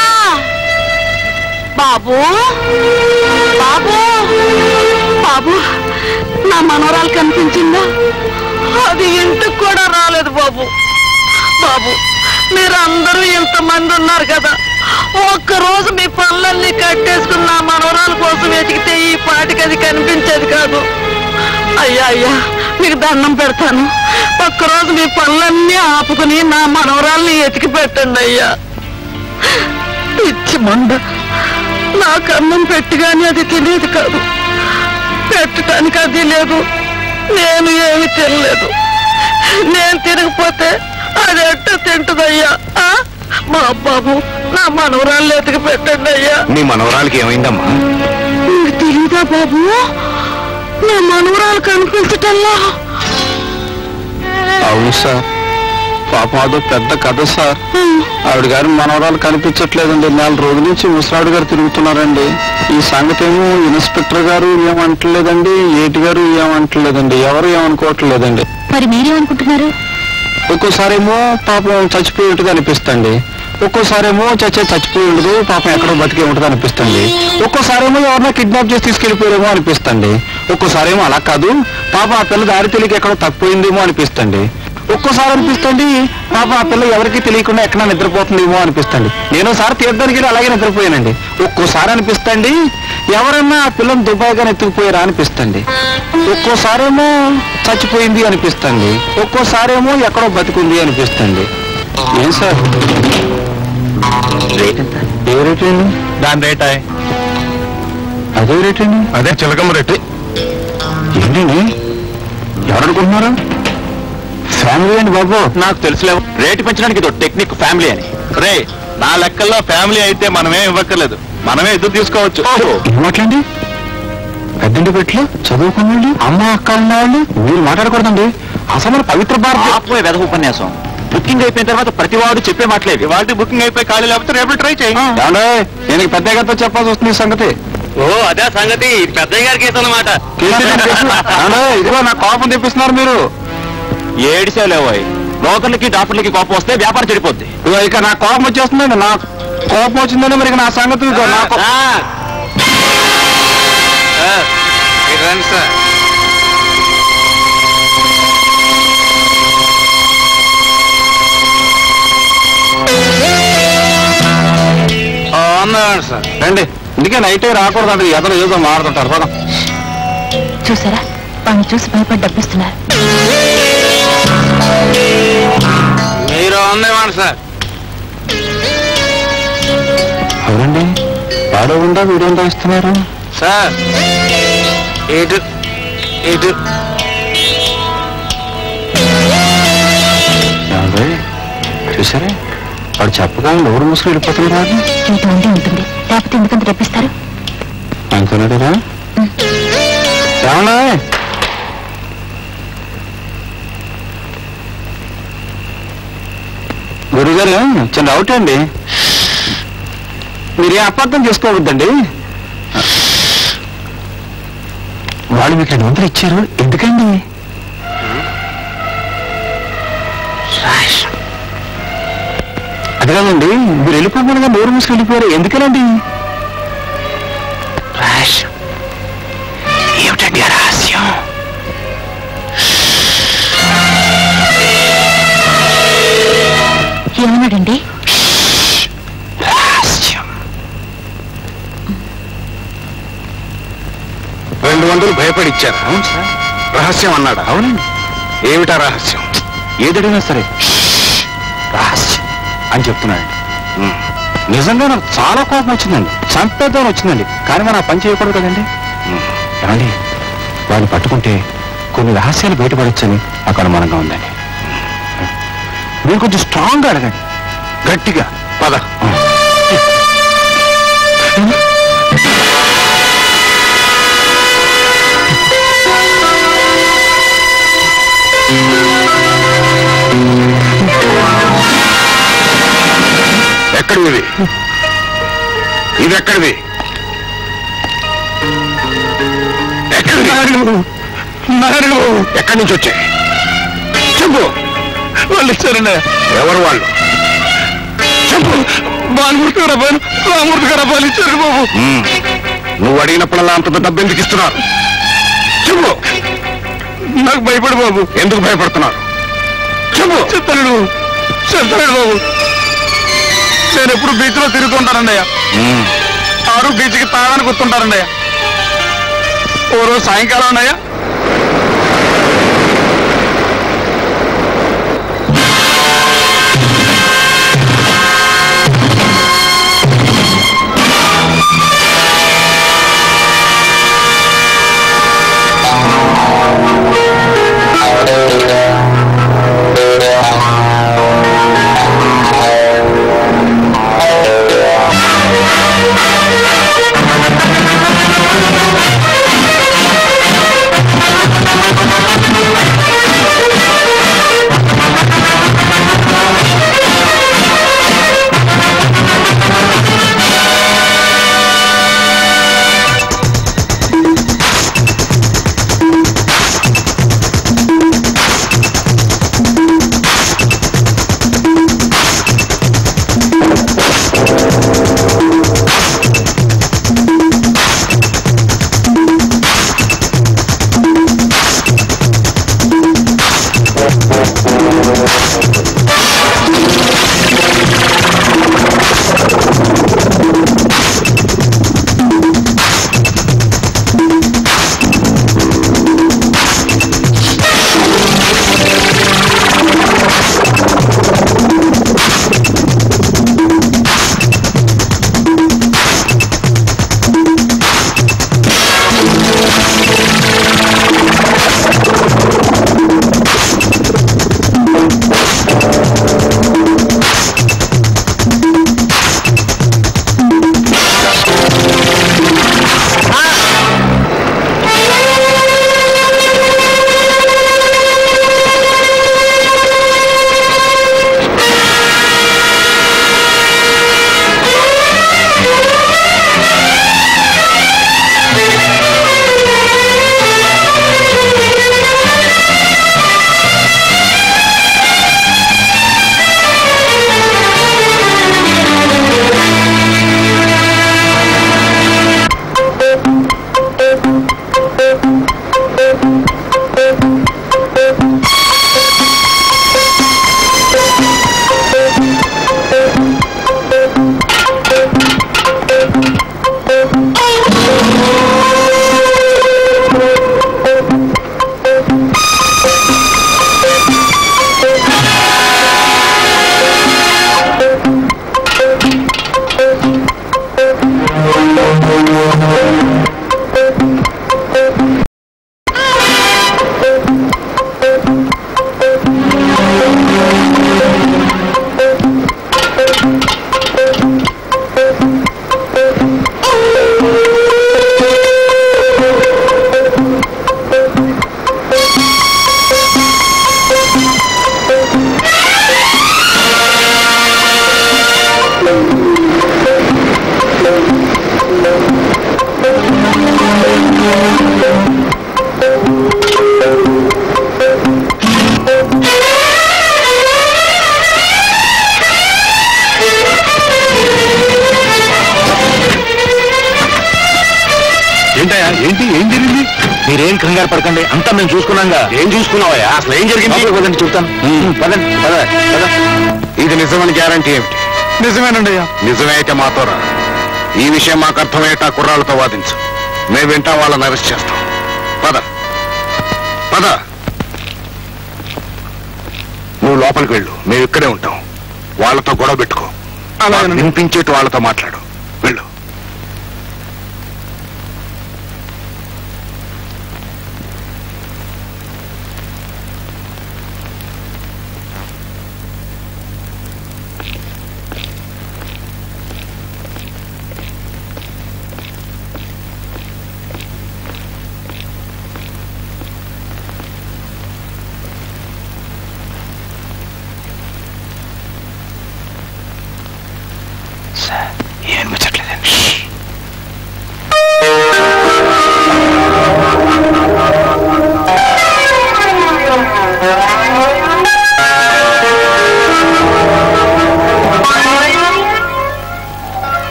బాబు బాబు బాబు నా మనవరాలు కనిపించిందా అది ఇంటికి కూడా రాలేదు బాబు బాబు మీరందరూ ఇంతమంది ఉన్నారు కదా ఒక్కరోజు మీ పనులన్నీ కట్టేసుకుని నా మనవరాల కోసం వెతికితే ఈ పాటికి అది కనిపించేది కాదు అయ్యా అయ్యా మీకు దండం పెడతాను ఒక్కరోజు మీ పనులన్నీ ఆపుకుని నా మనవరాల్ని ఎతికి పెట్టండి అయ్యా పిచ్చి మండ నాకు అన్నం పెట్టిగాని అది తెలియదు కాదు పెట్టడానికి అది లేదు నేను ఏమి తినలేదు నేను తినకపోతే అది ఎట్ట తింటుందయ్యా ఆ? మా బాబు నా మనవరాళ్ళు ఎతికి పెట్టండి అయ్యా నీ మనవరాలకి ఏమైందమ్మా నీకు తెలీదా బాబు నా మనవరాలు కనిపించటల్లా అవును సార్ పాపం అదో పెద్ద కథ సార్ ఆవిడ గారి మనవరాలు కనిపించట్లేదండి నెల రోజుల నుంచి ముసలాడు గారు తిరుగుతున్నారండి ఈ సంగతి ఏమో ఇన్స్పెక్టర్ గారు ఏమంటలేదండి ఏటి గారు ఏమంటలేదండి ఎవరు ఏమనుకోవట్లేదండి మరి మీరేమనుకుంటున్నారు ఒక్కోసారేమో పాపం చచ్చిపోయి ఉంటుంది అనిపిస్తుంది ఒక్కోసారేమో చచ్చే చచ్చిపోయి ఉండదు పాపం ఎక్కడో బతికే ఉంటుంది అనిపిస్తుంది ఒక్కోసారేమో ఎవరినో కిడ్నాప్ చేసి తీసుకెళ్లిపోయారేమో అనిపిస్తుంది ఒక్కోసారేమో అలా కాదు పాప ఆ పిల్ల దారి తెలియక ఎక్కడో తప్పిపోయిందేమో అనిపిస్తుంది ఒక్కోసారి అనిపిస్తుంది పాప ఆ పిల్ల ఎవరికి తెలియకుండా ఎక్కడ నిద్రపోతుందేమో అనిపిస్తుంది నేను ఒకసారి తీర్థానికి వెళ్ళి అలాగే నిద్రపోయానండి ఒక్కోసారి అనిపిస్తుంది ఎవరన్నా ఆ పిల్లని దుబాయ్గా ఎత్తుకుపోయారా అనిపిస్తుంది ఒక్కోసారేమో చచ్చిపోయింది అనిపిస్తుంది ఒక్కోసారేమో ఎక్కడో బతికుంది అనిపిస్తుంది ఏం సార్ రేట్ ఎంత ఏ రేట్ అండి దాని రేట్ అదే రేట్ అండి అదే చిలకమ్మ రెడ్డి ఏంటండి ఎవరు అనుకుంటున్నారు ఫ్యామిలీ అండి బాబు నాకు తెలుసులే రేటు పెంచడానికి ఇదో టెక్నిక్ ఫ్యామిలీ అని రే నా లెక్కల్లో ఫ్యామిలీ అయితే మనమే ఇవ్వక్కర్లేదు మనమే ఎదురు తీసుకోవచ్చు ఏమాటండి పెద్దంటి పెట్లు చదువుకున్న అమ్మ అక్క ఉన్నవాళ్ళు మీరు మాట్లాడకూడదండి అసలు మన పవిత్ర భారత ఆపోయే వెధ ఉపన్యాసం బుకింగ్ అయిపోయిన తర్వాత ప్రతివాడు చెప్పే మాటలేదు ఇవాళ బుకింగ్ అయిపోయి ఖాళీ లేకపోతే రేపు ట్రై చేయి ఏమండే నేను పెద్ద గారితో చెప్పాల్సి వస్తుంది ఈ సంగతి ఓ అదే సంగతి పెద్దయ్య గారికి అన్నమాట ఏమండే, ఇదిగో నా కోపం తెప్పిస్తున్నారు మీరు ఏడిసేలేవోయ్ బ్రోకర్లకి డాక్టర్లకి కోపం వస్తే వ్యాపారం చెడిపోద్ది ఇదిగో ఇక నా కోపం వచ్చేస్తుందండి నా కోపం వచ్చిందండి మరి ఇక నా సంగతి ఇదిగో నా కో- రండి సార్ అన్నాడు సార్ రండి ఇందుకే నైట్ రాకూడదండి ఎదరు ఏదో మారుతుంటారు పదం చూసారా వాడిని చూసి భయపడి డబ్బిస్తున్నారు మీరు ఉందేమండి సార్ అవునండి వాడు ఉందా వీడు ఉందా ఇస్తున్నారు సార్ ఇటు ఇటు ఏమండి చూసారా వాడు చెప్పగానే నోరు మూసుకు వెళ్ళిపోతున్నారు ఇంత ఉండి ఉంటుంది లేకపోతే ఎందుకంత డబ్బిస్తారు అనుకున్నాడురా ఏమన్నా గురుగారు చిన్న డౌట్ అండి మీరే అపార్థం చేసుకోవద్దండి వాళ్ళు మీకు రెండు వందలు ఇచ్చారు ఎందుకండి అది కాదండి మీరు వెళ్ళిపోకుండా నోరు మూసుకు వెళ్ళిపోయారు ఎందుకనండి రాష్ ఏమిటండి ఆ రహస్యం ఏమన్నాడండి రహస్యం రెండు వందలు భయపడి ఇచ్చారా రహస్యం అన్నాడా అవునండి ఏమిటా రహస్యం ఏదడిగినా సరే రహస్యం అని చెప్తున్నాడు నిజంగా నాకు చాలా కోపం వచ్చిందండి చంపేద్దామని వచ్చిందండి కానీ మనం ఆ పని చేయకూడదు కదండి ఏమండి వాడిని పట్టుకుంటే కొన్ని రహస్యాలు బయటపడొచ్చని నాకు అనుమానంగా ఉందండి మీరు కొంచెం స్ట్రాంగ్గా అడగండి గట్టిగా పద ఎక్కడిది ఇది ఇది ఎక్కడిది ఎక్కడిది ఎక్కడి నుంచి వచ్చాయి చెప్పు వాళ్ళు ఇచ్చారండి ఎవరు వాళ్ళు చెప్పు బాలమూర్తి గారు అబ్బాయి రామూర్తి గారు అబ్బాయిలు ఇచ్చారు బాబు మ్మ్. నువ్వు అడిగినప్పుడల్లా అంత డబ్బు ఎందుకు ఇస్తున్నారు చెప్పు నాకు భయపడి బాబు ఎందుకు భయపడుతున్నారు చెప్పు చెప్తాడు చెప్తాడు బాబు నేను ఎప్పుడు బీచ్ లో తిరుగుతుంటానండి అయ్యా మ్మ్. ఆరు బీచ్ కి తాగడానికి వస్తుంటారండి అయ్యా ఓ రోజు సాయంకాలం ఉన్నాయా ఏంటయ్యా ఏంటి ఏం జరిగింది మీరేం కంగారు పడకండి అంతా మేము చూసుకున్నాగా ఏం చూసుకున్నావయ్యా అసలు ఏం జరిగింది లోపలికి పదండి చెప్తాను పదండి పద పద ఇది నిజమని గ్యారంటీ ఏమిటి నిజమేనండి అయ్యా నిజమే అయితే మాతో రా ఈ విషయం మాకు అర్థమయ్యేట కుర్రాళ్ళతో వాదించు మేము వింటాం వాళ్ళని అరెస్ట్ చేస్తాం పద పద నువ్వు లోపలికి వెళ్ళు మేము ఇక్కడే ఉంటాం వాళ్ళతో గొడవ పెట్టుకో అలాగేనండి. వినిపించేట్టు వాళ్ళతో మాట్లాడు వెళ్ళు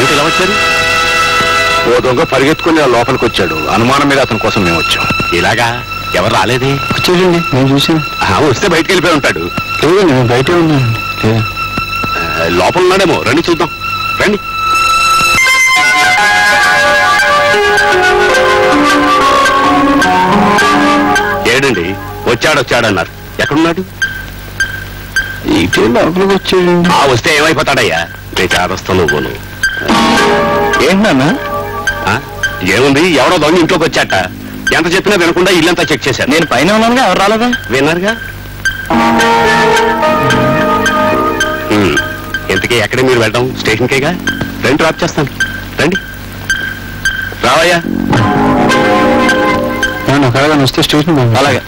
ఏమిటి ఇలా వచ్చారు ఓ దొంగ పరిగెత్తుకుని ఆ లోపలికి వచ్చాడు అనుమానం మీద అతని కోసం మేము వచ్చాం ఇలాగా ఎవరు రాలేదే వచ్చేయండి నేను చూసాను ఆ, వస్తే బయటికి వెళ్ళిపోయి ఉంటాడు లేదండి నేను బయటే ఉన్నాను లేదా ఆ, లోపల ఉన్నాడేమో రండి చూద్దాం రండి ఏడండి వచ్చాడు వచ్చాడన్నారు ఎక్కడున్నాడు ఇటే లోపలికి వచ్చేయండి ఆ వస్తే ఏమైపోతాడయ్యా నీ చాదస్తం నువ్వును ఏంటన్నా ఆ? ఏముంది ఎవడో దొంగ ఇంట్లోకి వచ్చాట ఎంత చెప్పినా వినకుండా ఇల్లంతా చెక్ చేశాను నేను పైన ఉన్నానుగా ఎవరు రాలేదా విన్నారుగా ఉమ్, ఇంతకీ ఎక్కడే మీరు వెళ్ళడం స్టేషన్కేగా రండి డ్రాప్ చేస్తాను రండి రావయ్యా నేను ఒకవేళ వస్తే స్టేషన్ అలాగే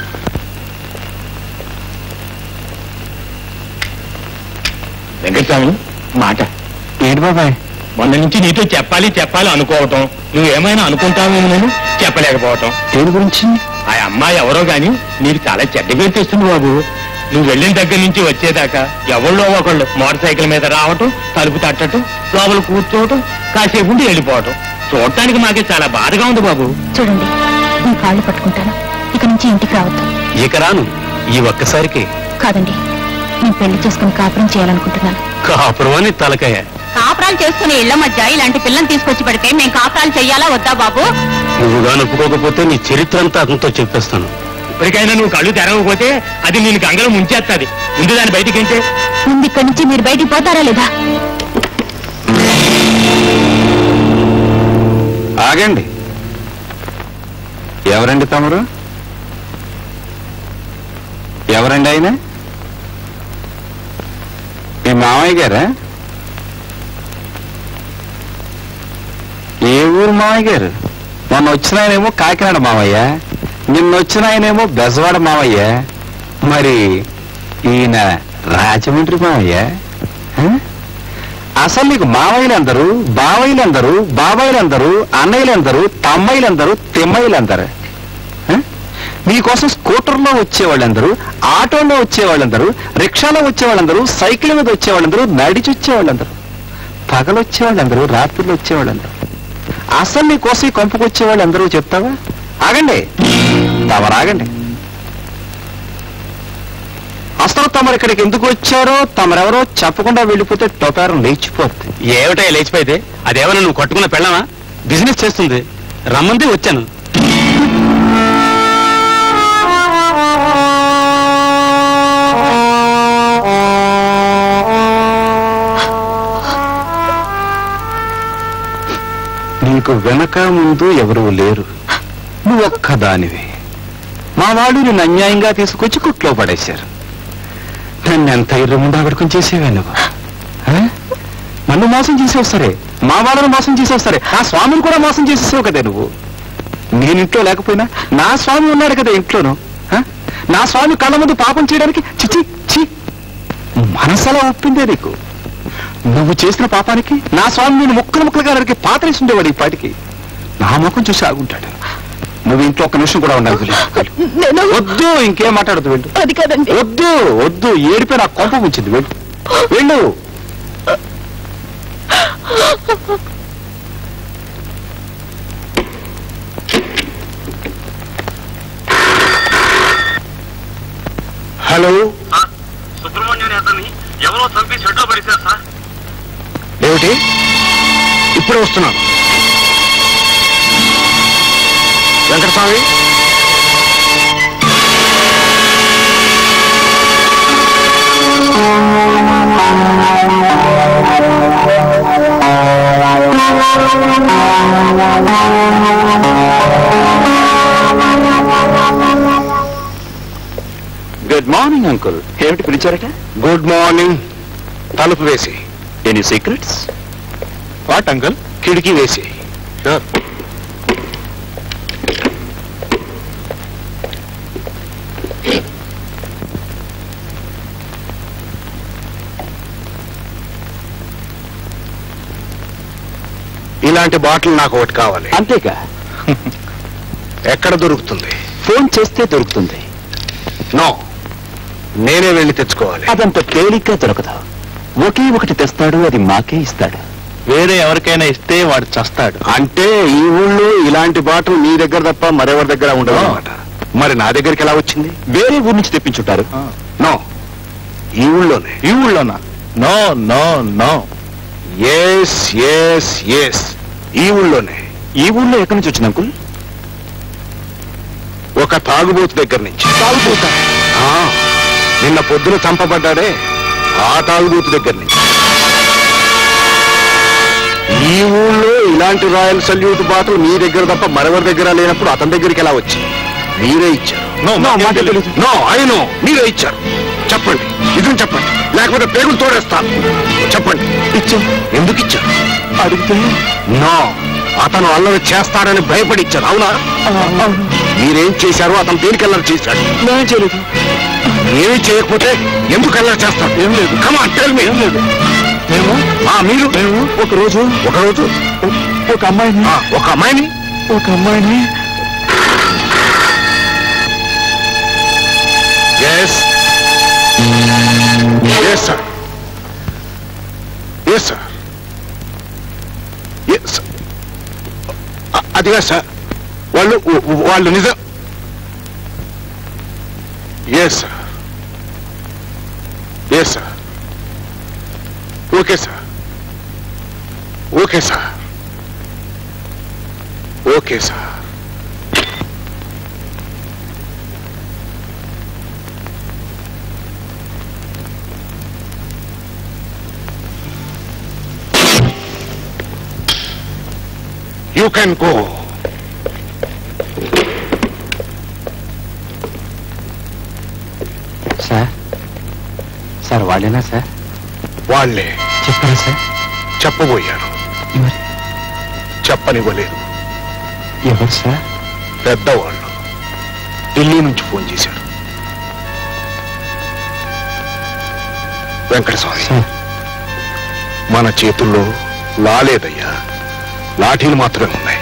వెంకటస్వామి మాట ఏంటి బాబాయ్ మొన్న నుంచి నీతో చెప్పాలి చెప్పాలి అనుకోవటం నువ్వు ఏమైనా అనుకుంటావేమో నేను చెప్పలేకపోవటం దేని గురించి ఆ అమ్మాయి ఎవరో గాని నీకు చాలా చెడ్డ పేరు తెస్తుంది బాబు నువ్వు వెళ్ళిన దగ్గర నుంచి వచ్చేదాకా ఎవళ్ళో ఒకళ్ళు మోటార్ సైకిల్ మీద రావటం తలుపు తట్టడం లోపల కూర్చోవటం కాసేపు ఉండి వెళ్ళిపోవటం చూడటానికి మాకే చాలా బాధగా ఉంది బాబు చూడండి మీ కాళ్ళు పట్టుకుంటాను ఇక నుంచి ఇంటికి రావద్దు ఇక రాను ఈ ఒక్కసారికి కాదండి నేను పెళ్లి చేసుకుని కాపురం చేయాలనుకుంటున్నాను కాపురం అని తలకాయ కాపురాలు చేసుకునే ఇళ్ల మధ్య ఇలాంటి పిల్లని తీసుకొచ్చి పెడితే మేము కాపురాలు చెయ్యాలా వద్దా బాబు నువ్వుగా ఒప్పుకోకపోతే నీ చరిత్ర అంతా అతనితో చెప్పేస్తాను ఇప్పటికైనా నువ్వు కళ్ళు తెరవకపోతే అది నేను గంగలో ముంచేస్తుంది ముందు దాన్ని బయటికి ఏంటే ముందు ఇక్కడి నుంచి మీరు బయటికి పోతారా లేదా ఆగండి ఎవరండి తమరు ఎవరండి ఆయన మీ మామయ్య గారా ఏ ఊరు మామయ్య గారు మొన్న వచ్చిన ఆయనేమో కాకినాడ మామయ్య నిన్న వచ్చిన ఆయనేమో బెజవాడ మామయ్య మరి ఈయన రాజమండ్రి మామయ్య ఆ? అసలు నీకు మావయ్యలందరూ బావయ్యలందరూ బాబాయిలందరూ అన్నయ్యలందరూ తమ్మయ్యలందరూ తిమ్మయ్యలందరూ ఆ? నీకోసం స్కూటర్లో వచ్చేవాళ్ళందరూ ఆటోలో వచ్చేవాళ్ళందరూ రిక్షాలో వచ్చేవాళ్ళందరూ సైకిల్ మీద వచ్చేవాళ్ళందరూ నడిచి వచ్చేవాళ్ళందరూ పగలు వచ్చేవాళ్ళందరూ రాత్రులు వచ్చేవాళ్ళందరూ అసలు నీకోసం ఈ కొంపకు వచ్చేవాళ్ళందరూ చెప్తావా ఆగండి తమరు ఆగండి అసలు తమరు ఇక్కడికి ఎందుకు వచ్చారో తమరెవరో చెప్పకుండా వెళ్ళిపోతే టొకారం లేచిపోద్ది ఏమిటో లేచిపోయితే అదేమన్నా నువ్వు కట్టుకున్న పెళ్ళమా బిజినెస్ చేస్తుంది రమ్మంది వచ్చాను నీకు వెనక ముందు ఎవరూ లేరు నువ్వు ఒక్కదానివి మా వాళ్ళు నిన్ను అన్యాయంగా తీసుకొచ్చి కుట్లో పడేశారు నన్ను ఎంత ఇర్రముండా పడుకుని చేసేవే నువ్వు ఆ? నన్ను మోసం చేసావు సరే మా వాళ్ళను మోసం చేసావు సరే నా స్వామిని కూడా మోసం చేసేసావు కదా నువ్వు నేను ఇంట్లో లేకపోయినా నా స్వామి ఉన్నాడు కదా ఇంట్లోను ఆ? నా స్వామి కళ్ళ ముందు పాపం చేయడానికి చిచి చి మనసలా ఒప్పిందే నీకు నువ్వు చేసిన పాపానికి నా స్వామి నేను ముక్కలు ముక్కలుగా నరికి పాతరేసి ఉండేవాడు ఈ పాటికి నా ముఖం చూసి ఆగుంటాడు నువ్వు ఇంట్లో ఒక్క నిమిషం కూడా ఉండాలి వెళ్ళు. నేను వద్దు ఇంకేం మాట్లాడదు వెళ్ళు అది కాదండి వద్దు వద్దు ఏడిపే నా కొంప ఉంచింది వెళ్ళు వెళ్ళు హలో సుబ్రహ్మణ్యం అతన్ని ఎవరో చంపి షెడ్లో పడిశారు సార్ ఏమిటి ఇప్పుడే వస్తున్నాను వెంకటస్వామి గుడ్ మార్నింగ్ అంకుల్ ఏమిటి పిలిచారట గుడ్ మార్నింగ్ తలుపు వేసి ఎనీ సీక్రెట్స్ వాట్ అంకల్ కిటికీ వేసి ఇలాంటి బాటిల్ నాకు ఒకటి కావాలి అంతేగా ఎక్కడ దొరుకుతుంది ఫోన్ చేస్తే దొరుకుతుంది నో నేనే వెళ్ళి తెచ్చుకోవాలి అదంత తేలిగ్గా దొరకదు ఒకే ఒకటి తెస్తాడు అది మాకే ఇస్తాడు వేరే ఎవరికైనా ఇస్తే వాడు చస్తాడు అంటే ఈ ఊళ్ళో ఇలాంటి బాటలు నీ దగ్గర తప్ప మరెవరి దగ్గర ఉండదు అనమాట మరి నా దగ్గరికి ఎలా వచ్చింది వేరే ఊరు నుంచి తెప్పించుంటారు నో ఈ ఊళ్ళోనే ఈ ఊళ్ళోనా no no no yes yes yes ఈ ఊళ్ళోనే ఈ ఊళ్ళో ఎక్కడి నుంచి వచ్చింది అంకుల్ ఒక తాగుబోతు దగ్గర నుంచి తాగుబోతా నిన్న పొద్దున చంపబడ్డాడే ఆ తాగుబోతు దగ్గర నుంచి ఈ ఊళ్ళో ఇలాంటి రాయల్ సల్యూట్ బాటలు మీ దగ్గర తప్ప మరెవరి దగ్గర లేనప్పుడు అతని దగ్గరికి ఎలా వచ్చి మీరే ఇచ్చారు No, మాకేం మాకే తెలీదు. తెలీదు. నో ఐ నో మీరే ఇచ్చారు చెప్పండి నిజం చెప్పండి లేకపోతే పేగులు తోడేస్తాను చెప్పండి ఇచ్చాం ఎందుకు ఇచ్చారు అడిగితే నో అతను అల్లరి చేస్తాడని భయపడి ఇచ్చారు అవునా మీరేం చేశారో అతను దేనికి అల్లరి చేశాడు నేను చేయలేదు ఏమీ చేయకపోతే ఎందుకు అల్లరి చేస్తాడు ఏం లేదు కమాన్ టెల్ మీ ఏం లేదు మేము మీరు మేము ఒక రోజు ఒక రోజు ఒక అమ్మాయిని ఒక అమ్మాయిని ఒక అమ్మాయిని yes yes sir yes sir yes అదిగా సార్ వాళ్ళు వాళ్ళు నిజం yes sir yes sir okay sir okay sir okay sir You can go. Sir sir వాళ్ళేనా సార్ వాళ్ళే చెప్పారా సార్ చెప్పబోయారు మరి చెప్పనివ్వలేదు ఎవరు సార్ పెద్దవాళ్ళు ఢిల్లీ నుంచి ఫోన్ చేశారు వెంకటస్వామి సార్ మన చేతుల్లో లాలేదయ్యా లాఠీలు మాత్రమే ఉన్నాయి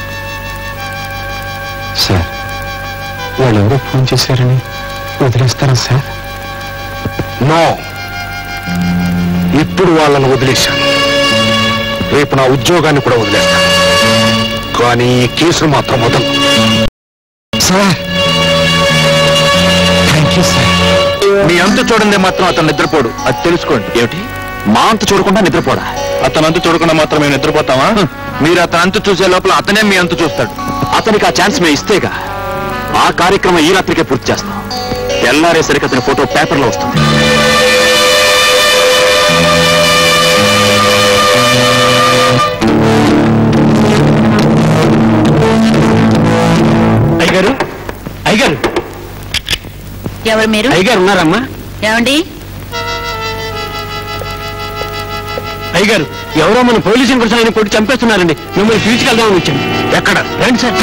సార్ వాళ్ళు ఎవరో ఫోన్ చేశారని వదిలేస్తారా సార్ నో ఇప్పుడు వాళ్ళను వదిలేశాను రేపు నా ఉద్యోగాన్ని కూడా వదిలేస్తాను కానీ ఈ కేసును మాత్రం వదలను సార్ థ్యాంక్ యూ సార్ మీ అంతు చూడండి మాత్రం అతను నిద్రపోడు అది తెలుసుకోండి ఏమిటి మా అంత చూడకుండా నిద్రపోడా అతను అంతు చూడకుండా మాత్రం మేము నిద్రపోతామా మీరు అతను అంతు చూసే లోపల అతనే మీ అంతు చూస్తాడు అతనికి ఆ ఛాన్స్ మేము ఇస్తేగా ఆ కార్యక్రమం ఈ రాత్రికే పూర్తి చేస్తాం తెల్లారేసరికి అతని ఫోటో పేపర్లో వస్తుంది అయ్యగారు అయ్యగారు ఎవరు మీరు అయ్యగారు ఉన్నారమ్మా ఏమండి అయ్యగారు ఎవరో మన పోలీసు ఇంకొకసారి కొట్టి చంపేస్తున్నారండి మిమ్మల్ని తీసుకెళ్దామని వచ్చాను ఎక్కడ రండి సార్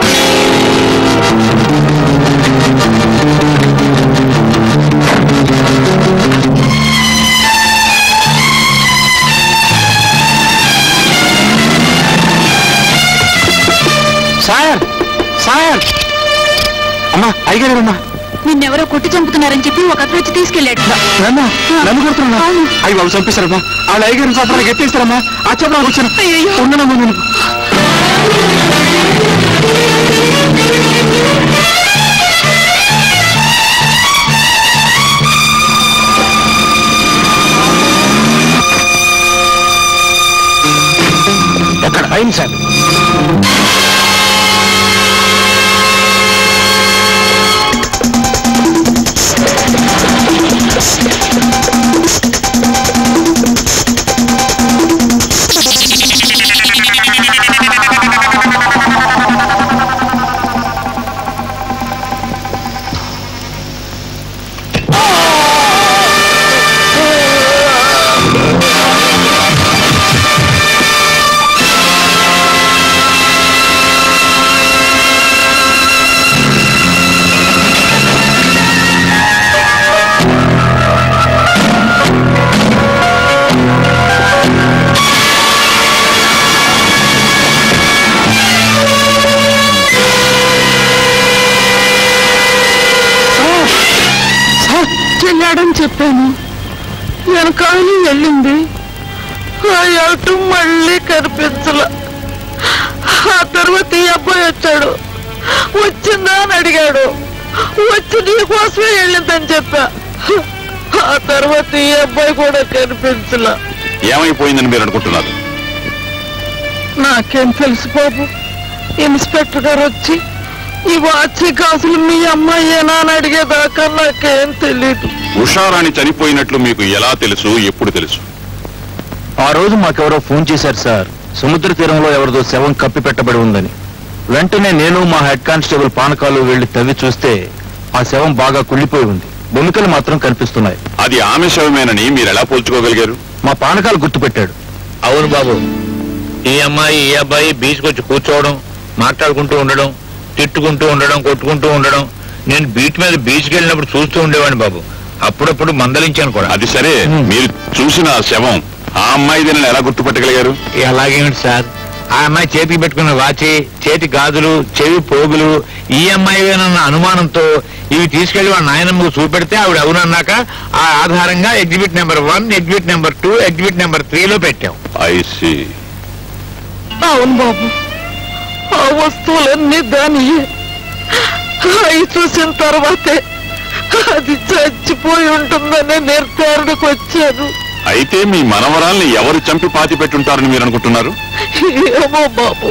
సార్ సార్ అమ్మా అయ్యగారమ్మా నిన్నెవరో కొట్టి చంపుతున్నారని చెప్పి ఒక అతను వచ్చి తీసుకెళ్ళాడు నాన్న నన్ను కొడుతున్నా అవును. అయ్యి బాబు చంపేశారమ్మా వాళ్ళ అయ్యగారిని చంపడానికి ఎత్తేస్తారమ్మా ఆ చెప్పడానికి వచ్చాను అయ్యయ్యో. ఉండనమ్మా నేను ఎక్కడ అయింది సార్ ఆ అబ్బాయి అటు మళ్ళీ కనిపించలా ఆ తర్వాత ఈ అబ్బాయి వచ్చాడు వచ్చిందా అని అడిగాడు వచ్చి నీ కోసమే వెళ్ళిందని చెప్పా ఆ తర్వాత ఈ అబ్బాయి కూడా కనిపించలా ఏమైపోయిందని మీరు అనుకుంటున్నారు నాకేం తెలుసు బాబు ఇన్స్పెక్టర్ గారు వచ్చి ఈ వాచి కాసులు మీ అమ్మాయేనా అని అడిగేదాకా నాకేం తెలీదు ఉషారాణి చనిపోయినట్లు మీకు ఎలా తెలుసు ఎప్పుడు తెలుసు ఆ రోజు మాకెవరో ఫోన్ చేశారు సార్ సముద్ర తీరంలో ఎవరిదో శవం కప్పి పెట్టబడి ఉందని వెంటనే నేను మా హెడ్ కానిస్టేబుల్ పానకాలు వెళ్లి తవ్వి చూస్తే ఆ శవం బాగా కుళ్ళిపోయి ఉంది బొమ్మికలు మాత్రం కనిపిస్తున్నాయి అది ఆమె శవమేనని మీరు ఎలా పోల్చుకోగలిగారు మా పానకాలు గుర్తుపెట్టాడు అవును బాబు ఈ అమ్మాయి ఈ అబ్బాయి బీచ్కి వచ్చి కూర్చోవడం మాట్లాడుకుంటూ ఉండడం తిట్టుకుంటూ ఉండడం కొట్టుకుంటూ ఉండడం నేను బీచ్ మీద బీచ్కి వెళ్ళినప్పుడు చూస్తూ ఉండేవాడిని బాబు అప్పుడప్పుడు మందలించాను కూడా అది సరే మీరు చూసిన ఆ శవం ఆ అమ్మాయిదేనని ఎలా గుర్తుపట్టగలిగారు ఎలాగేమిటి సార్ ఆ అమ్మాయి చేతికి పెట్టుకున్న వాచి చేతి గాజులు చెవి పోగులు ఈ అమ్మాయివేనన్న అనుమానంతో ఇవి తీసుకెళ్లి వాళ్ళ నాయనమ్మకు చూపెడితే ఆవిడ అవునన్నాక ఆ ఆధారంగా exhibit number one exhibit number two exhibit number త్రీలో పెట్టాం ఐసి అవును బాబు ఆ వస్తువులన్నీ దాని అవి చూసిన తర్వాతే అది చచ్చిపోయి ఉంటుందని నిర్ధారణకు వచ్చాను అయితే మీ మనవరాల్ని ఎవరు చంపి పాతి పెట్టుంటారని మీరు అనుకుంటున్నారు ఏమో బాబు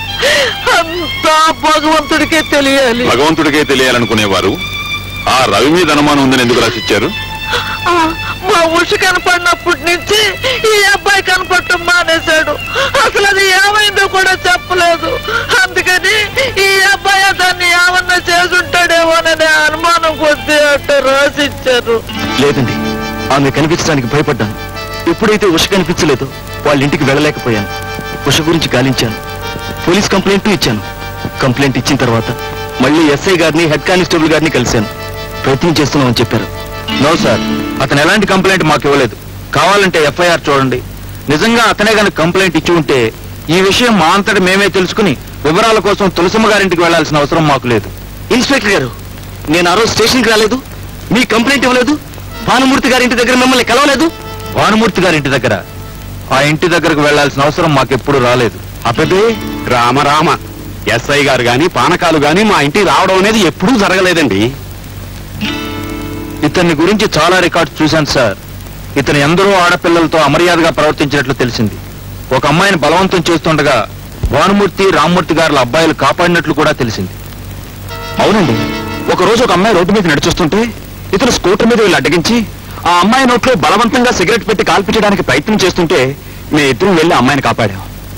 అంతా భగవంతుడికే తెలియాలి భగవంతుడికే తెలియాలనుకునేవారు ఆ రవి మీద అనుమానం ఉందని ఎందుకు రాసిచ్చారు ఆ, మా ఉష కనపడినప్పటి నుంచి ఈ అబ్బాయి కనపడటం మానేశాడు అసలు అది ఏమైందో కూడా చెప్పలేదు అందుకని ఈ అబ్బాయి దాన్ని ఏమన్నా చేసుంటాడేమోననే అనుమానం కొద్ది అట్ట రాసిచ్చారు లేదండి ఆమె కనిపించడానికి భయపడ్డాను ఎప్పుడైతే ఉష కనిపించలేదో వాళ్ళ ఇంటికి వెళ్ళలేకపోయాను ఉష గురించి గాలించాను పోలీస్ కంప్లైంట్ ఇచ్చాను కంప్లైంట్ ఇచ్చిన తర్వాత మళ్ళీ ఎస్ఐ గారిని హెడ్ కానిస్టేబుల్ గారిని కలిశాను ప్రయత్నం చేస్తున్నామని చెప్పారు నో సార్ అతను ఎలాంటి కంప్లైంట్ మాకు ఇవ్వలేదు కావాలంటే ఎఫ్ఐఆర్ చూడండి నిజంగా అతనే కనుక కంప్లైంట్ ఇచ్చి ఉంటే ఈ విషయం మా అంతటి మేమే తెలుసుకుని వివరాల కోసం తులసమ్మ గారింటికి వెళ్లాల్సిన అవసరం మాకు లేదు ఇన్స్పెక్టర్ గారు నేను ఆ రోజు స్టేషన్కి రాలేదు మీ కంప్లైంట్ ఇవ్వలేదు భానుమూర్తి గారి ఇంటి దగ్గర మిమ్మల్ని కలవలేదు భానుమూర్తి గారి ఇంటి దగ్గర ఆ ఇంటి దగ్గరకు వెళ్లాల్సిన అవసరం మాకెప్పుడు రాలేదు అప్పటి రామ రామ ఎస్ఐ గారు గాని పానకాలు గాని మా ఇంటికి రావడం అనేది ఎప్పుడూ జరగలేదండి ఇతన్ని గురించి చాలా రికార్డ్స్ చూశాను సార్ ఇతను ఎందరో ఆడపిల్లలతో అమర్యాదగా ప్రవర్తించినట్లు తెలిసింది ఒక అమ్మాయిని బలవంతం చేస్తుండగా భానుమూర్తి రామ్మూర్తి గారుల అబ్బాయిలు కాపాడినట్లు కూడా తెలిసింది అవునండి ఒక రోజు ఒక అమ్మాయి రోడ్డు మీద నడుచుస్తుంటే ఇతను స్కూటర్ మీద వెళ్ళి అడ్డగించి ఆ అమ్మాయి నోట్లో బలవంతంగా సిగరెట్ పెట్టి కాల్పించడానికి ప్రయత్నం చేస్తుంటే మేము ఇద్దరం వెళ్ళి ఆ అమ్మాయిని కాపాడాం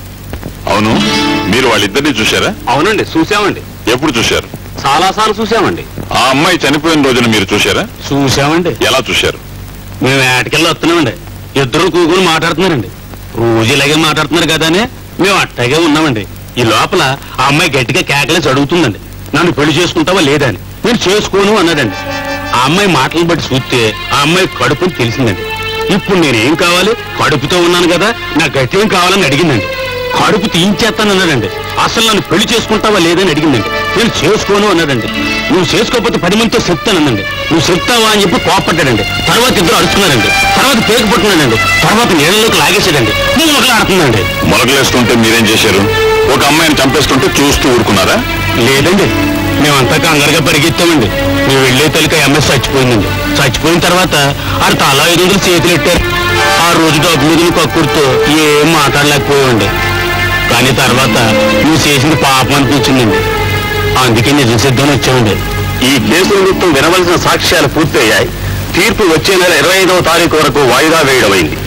అవును మీరు వాళ్ళిద్దరిని చూశారా అవునండి చూసామండి ఎప్పుడు చూశారు చాలా సార్లు చూసామండి ఆ అమ్మాయి చనిపోయిన రోజున మీరు చూశారా చూసామండి ఎలా చూశారు మేము వేటకెళ్ళి వస్తున్నామండి ఇద్దరు కూకుని మాట్లాడుతున్నారండి రోజు ఇలాగే మాట్లాడుతున్నారు కదా అని మేము అట్టాగే ఉన్నామండి ఈ లోపల ఆ అమ్మాయి గట్టిగా కేకలేసి అడుగుతుందండి నన్ను పెళ్లి చేసుకుంటావా లేదా అని నేను చేసుకోను అన్నాడండి ఆ అమ్మాయి మాటలను బట్టి చూస్తే ఆ అమ్మాయి కడుపు అని తెలిసిందండి ఇప్పుడు నేనేం కావాలి కడుపుతో ఉన్నాను కదా నాకు గట్టిగా కావాలని అడిగిందండి కడుపు తీయించేస్తానన్నాడండి అసలు నన్ను పెళ్లి చేసుకుంటావా లేదని అడిగిందండి నేను చేసుకోను అన్నాడండి నువ్వు చేసుకోకపోతే పది మందితో చెప్తానన్నండి నువ్వు చెప్తావా అని చెప్పి కోపడ్డాడండి తర్వాత ఇద్దరు అడుచుకున్నారండి తర్వాత పేరు పట్టుకున్నాడండి తర్వాత నీళ్ళలోకి లాగేసాడండి నేను మొదలాడుతుందండి మొలకలేస్తుంటే మీరేం చేశారు ఒక అమ్మాయిని చంపేస్తుంటే చూస్తూ ఊరుకున్నారా లేదండి మేమంతా కంగారుగా పరిగెత్తామండి మేము వెళ్ళే తల్లిక ఎంఎస్ చచ్చిపోయిందండి చచ్చిపోయిన తర్వాత ఆ తల ఐదు వందలు చేతులు ఎట్టారు ఆ రోజు డబ్బు మిగిలిన కక్కుర్తో ఏం మాట్లాడలేకపోయామండి కానీ తర్వాత నువ్వు చేసింది పాపం అనిపించిందండి అందుకే నిజం సిద్ధం వచ్చామండి ఈ కేసు నిమిత్తం వినవలసిన సాక్ష్యాలు పూర్తయ్యాయి తీర్పు వచ్చే నెల ఇరవై ఐదవ తారీఖు వరకు వాయిదా వేయడమైంది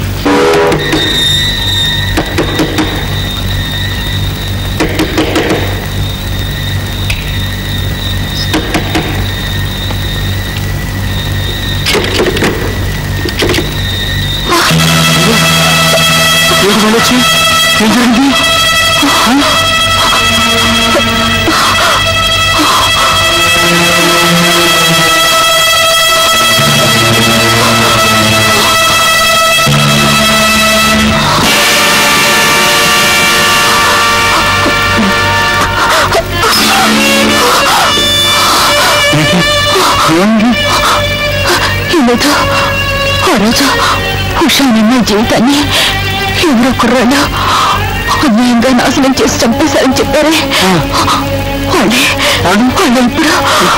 లేదు ఆ రోజు ఉషా నిన్న జీవితాన్ని ఎవరో కుర్రాళ్ళు అన్యాయంగా నాశనం చేసి చంపేశారని చెప్పారే వాళ్ళే వాళ్ళు ఇప్పుడు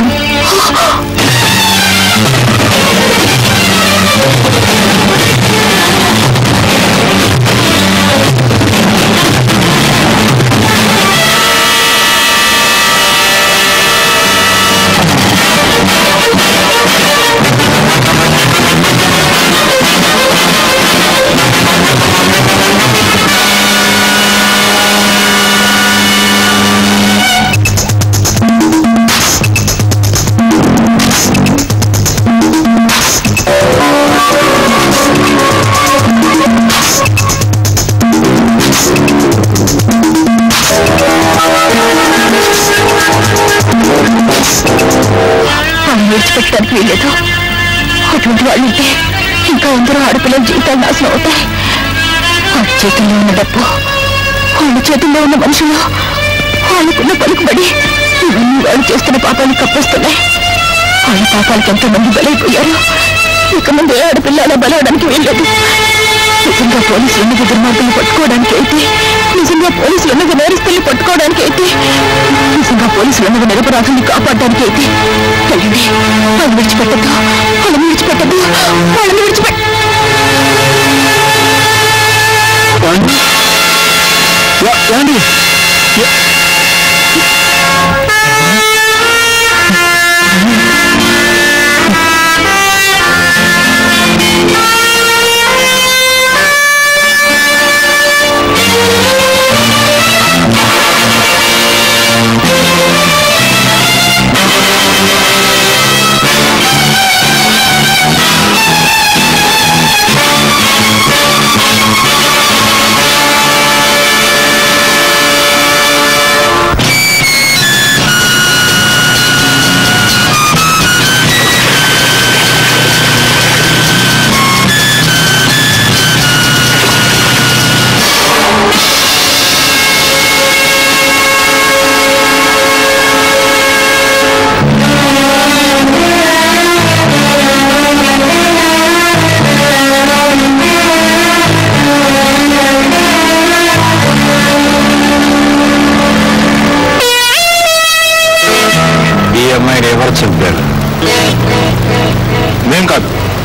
వాళ్ళు విడిచిపెట్టడానికి వీల్లేదు అటువంటి వాళ్ళు ఉంటే ఇంకా అందరూ ఆడపిల్లల జీవితాలు నాశనం అవుతాయి వాళ్ళ చేతుల్లో ఉన్న డబ్బు వాళ్ళ చేతుల్లో ఉన్న మనుషులు వాళ్ళకున్న పలుకుబడి ఇవన్నీ వాళ్ళు చేస్తున్న పాపాలు కప్పేస్తున్నాయి వాళ్ళ పాపాలకు ఎంతమంది బలైపోయారు ఇక ముందు ఏ ఆడపిల్ల అలా బలవడానికి వీల్లేదు నిజంగా పోలీసులు ఉన్నది దుర్మార్గులు పట్టుకోవడానికి అయితే నిజంగా పోలీసులు ఉన్నది నేరస్తుల్ని పట్టుకోవడానికి అయితే నిజంగా పోలీసులు ఉన్నది నిరపరాధుల్ని కాపాడడానికి అయితే వెళ్ళండి వాళ్ళని విడిచిపెట్టద్దు వాళ్ళని విడిచిపెట్టద్దు వాళ్ళని విడిచిపెట్ట ఏమండి ఈ అమ్మాయిని ఎవరు చంపారు మేం కాదు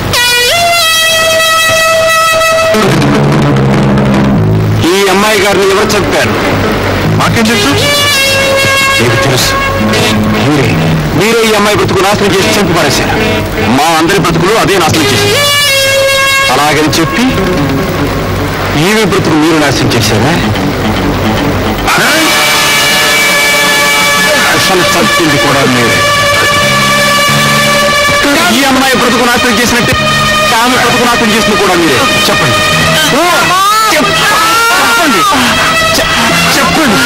ఈ అమ్మాయి గారిని ఎవరు చంపారు మాకేం తెలుసు మీకు తెలుసు మీరే మీరే ఈ అమ్మాయి బ్రతుకు నాశనం చేసి చంపి పారేశారు మా అందరి బ్రతుకులు అదే నాశనం చేసి అలాగని చెప్పి ఈమె బ్రతుకు మీరు నాశనం చేశారా అసలు చంపింది కూడా మీరే ఈ అమ్మాయి బ్రతుకు నాశనం చేసినట్టే ఆమె బ్రతుకు నాశనం చేసింది కూడా మీరే చెప్పండి ఓ, చెప్- చెప్పండి చె- చెప్పండి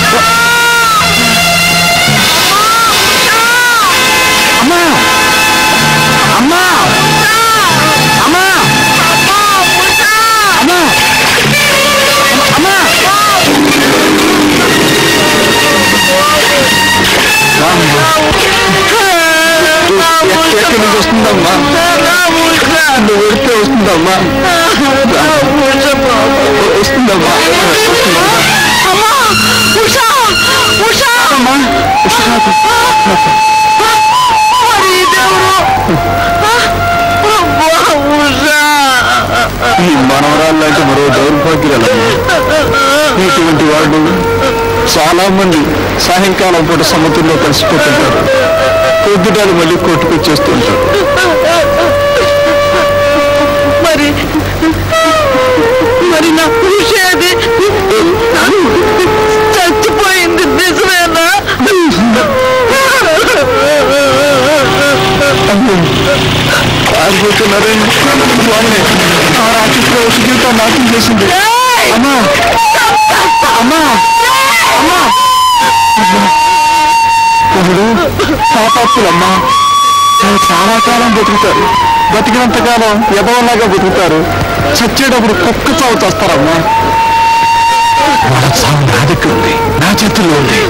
అమ్మా అమ్మా అమ్మా అమ్మా అమ్మా ఎక్కడి నుంచి వస్తుందమ్మా నువ్వు వెళ్తే వస్తుందమ్మా వస్తుందమ్మా అమ్మా ఉషా ఉషా అమ్మా మరి దేవుడు అబ్బా, ఉషా ఈ మనవరాలు లాంటి మరో దౌర్భాగ్యురాలమ్మా ఇటువంటి వాళ్ళు చాలా మంది సాయంకాలం పూట సముద్రంలో కలిసిపోతుంటారు పొద్దుటాలు మళ్ళీ కొట్టుకొచ్చేస్తుంటారు మరి మరి నా ఉషేది చచ్చిపోయింది నిజమేనా పారిపోతున్నారని వాళ్ళే ఆ రాక్షసులో ఒక జీవితం నాశనం చేసింది అమ్మా అమ్మా అమ్మా తమ్ముడు పాపాత్తులమ్మా వాళ్ళు చాలా కాలం బతుకుతారు బతికినంత కాలం ఎదవల్లాగా బతుకుతారు చచ్చేటప్పుడు కుక్క చావు చేస్తారమ్మా వాళ్ళ చావు నా దగ్గర ఉంది నా చేతుల్లో ఉంది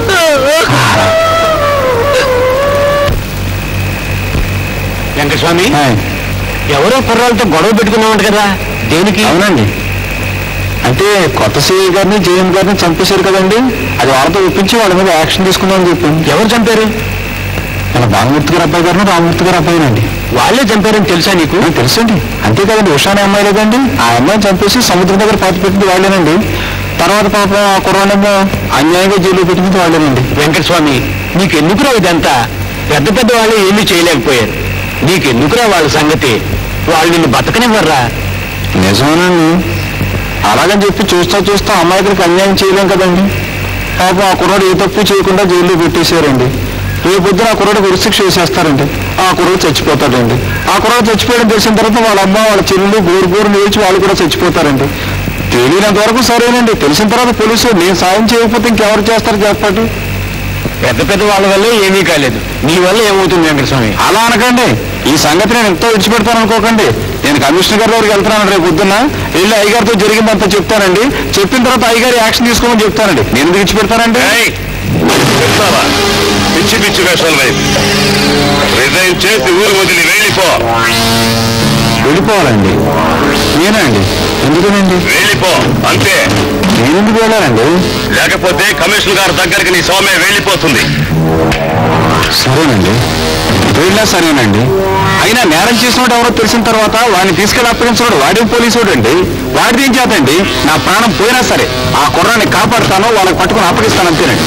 వెంకటస్వామి హాయ్. ఎవరో కుర్రాలతో గొడవ పెట్టుకున్నామంట కదా దేనికి అవునండి అంటే కొత్త సిఐ గారిని జేఎం గారిని చంపేశారు కదండి అది వాళ్ళతో ఒప్పించి వాళ్ళ మీద యాక్షన్ తీసుకుందామని చెప్పి ఎవరు చంపారు మన భానుమూర్తి గారి అబ్బాయి గారిని రామమూర్తి గారి అబ్బాయినండి వాళ్ళే చంపారని తెలుసా నీకు తెలుసండి అంతే కదండి ఉషానే అమ్మాయి లేదండి ఆ అమ్మాయిని చంపేసి సముద్రం దగ్గర పాతి పెట్టింది వాళ్ళేనండి తర్వాత పాపం ఆ కుర్రాడేమో అన్యాయంగా జైలు పెట్టింది వాళ్ళేనండి వెంకటస్వామి నీకు ఎందుకురా ఇదంతా పెద్ద పెద్ద వాళ్ళు ఏమీ చేయలేకపోయారు నీకెందుకురా వాళ్ళ సంగతి వాళ్ళు నిన్ను బతకనివ్వర్రా నిజమేనండి అలాగని చెప్పి చూస్తా చూస్తా అమ్మాయికి అన్యాయం చేయలేం కదండి పాపం ఆ కుర్రాడు ఏ తప్పు చేయకుండా జైల్లో పెట్టేశారండి రేపు పొద్దున ఆ కుర్రాడికి ఉరిశిక్ష వేసేస్తారండి ఆ కుర్రాడు చచ్చిపోతాడండి ఆ కుర్రాడు చచ్చిపోయడం తెలిసిన తర్వాత వాళ్ళ అమ్మ వాళ్ళ చెల్లెలు గోరు గోరు నిలిచి వాళ్ళు కూడా చచ్చిపోతారండి తెలియనంత వరకు సరేనండి తెలిసిన తర్వాత పోలీసు నేను సాయం చేయకపోతే ఇంకెవరు చేస్తారు చెప్పండి పెద్ద పెద్ద వాళ్ళ వల్ల ఏమీ కాలేదు నీ వల్ల ఏమవుతుంది వెంకటస్వామి అలా అనకండి ఈ సంగతి నేను ఎంతో విడిచిపెడతాను అనుకోకండి నేను కమిషనర్ గారి దగ్గరికి వెళ్తున్నాను రేపు పొద్దున్న వెళ్ళి అయ్యగారితో జరిగిందంతా చెప్తానండి చెప్పిన తర్వాత అయ్యగారి యాక్షన్ తీసుకోమని చెప్తానండి నేను ఎందుకు విడిచిపెడతానండి ఏయ్! చెప్తావా పిచ్చి పిచ్చి వేషాలు వైపు రిజైన్ చేసి ఊరు వదిలి వెళ్ళిపో వెళ్ళిపోవాలండి నేనా అండి ఎందుకనండి వెళ్ళిపో అంతే నేను ఎందుకు వెళ్ళాలండి లేకపోతే కమిషనర్ గారి దగ్గరికి నీ సోమే వెళ్ళిపోతుంది సరేనండి వెళ్ళినా సరేనండి అయినా నేరం చేసినోడు ఎవరో తెలిసిన తర్వాత వాడిని తీసుకెళ్ళి అప్పగించినోడు వాడే పోలీసుడు అండి వాడిది ఏం చేతండి నా ప్రాణం పోయినా సరే ఆ కుర్రాన్ని కాపాడుతాను వాళ్ళకి పట్టుకుని అప్పగిస్తాను అంతేనండి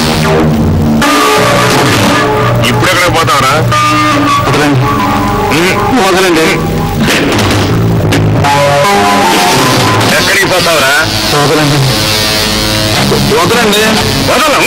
ఇప్పుడెక్కడ పోతావరా వదలండి వదలండి ఎక్కడికి పోతావరా వదలండి వదలండి వదలం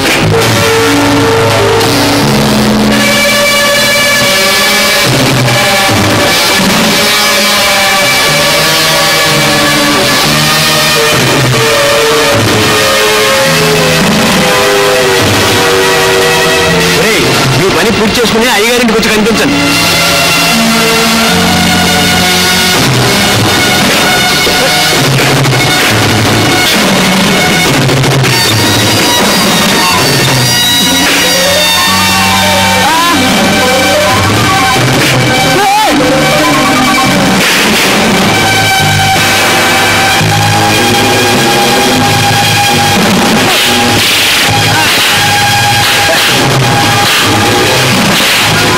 ఒరేయ్, మీ పని పూర్తి చేసుకుని అయ్యగారింటికి వచ్చి కనిపించండి ఆ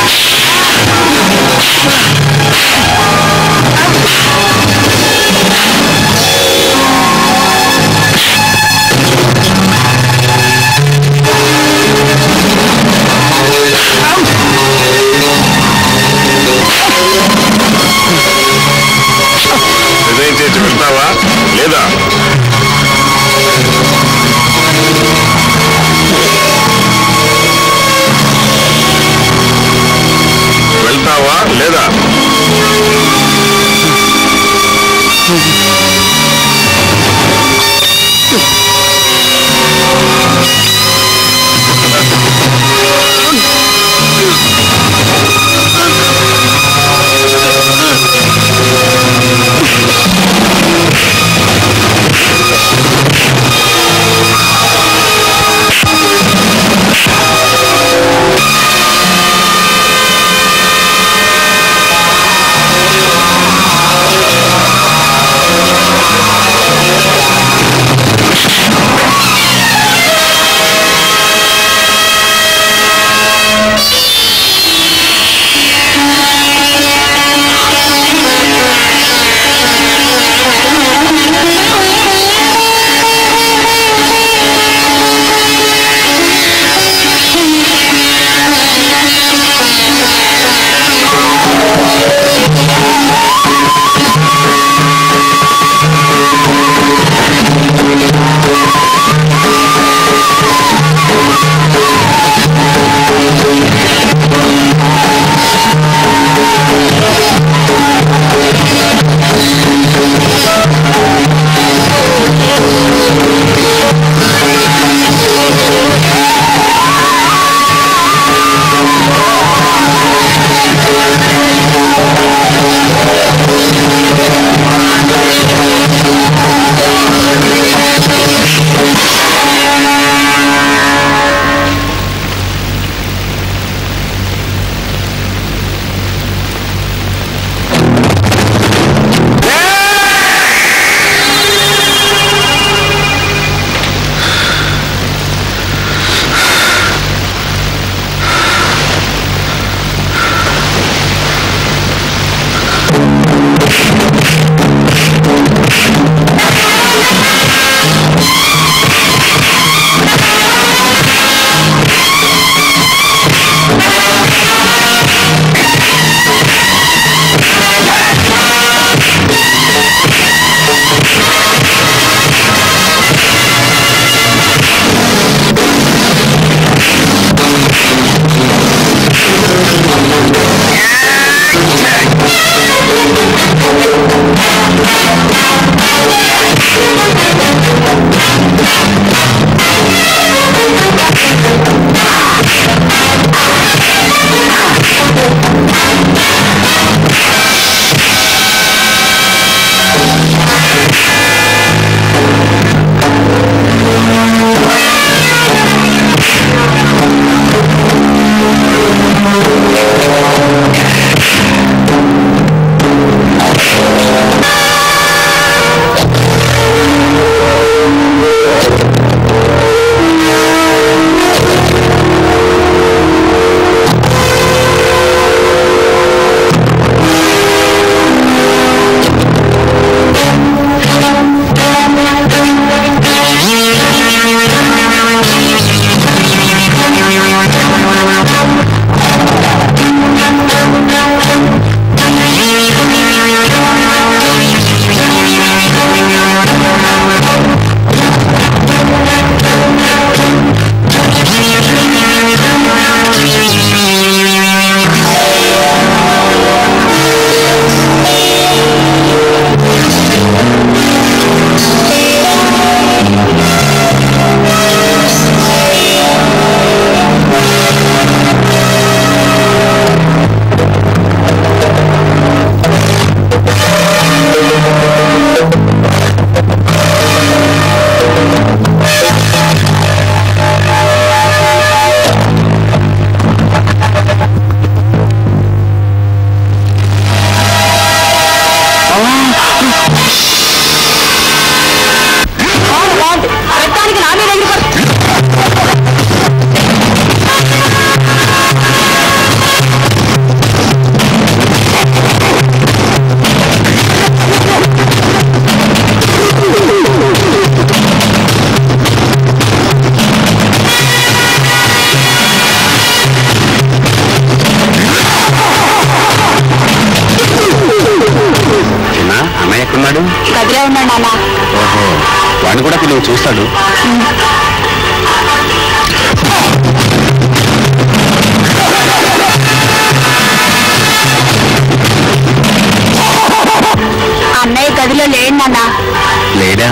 అతను కూడా తిరిగి చూస్తాడు అన్నయ్య గదిలో లేడు నాన్న లేడా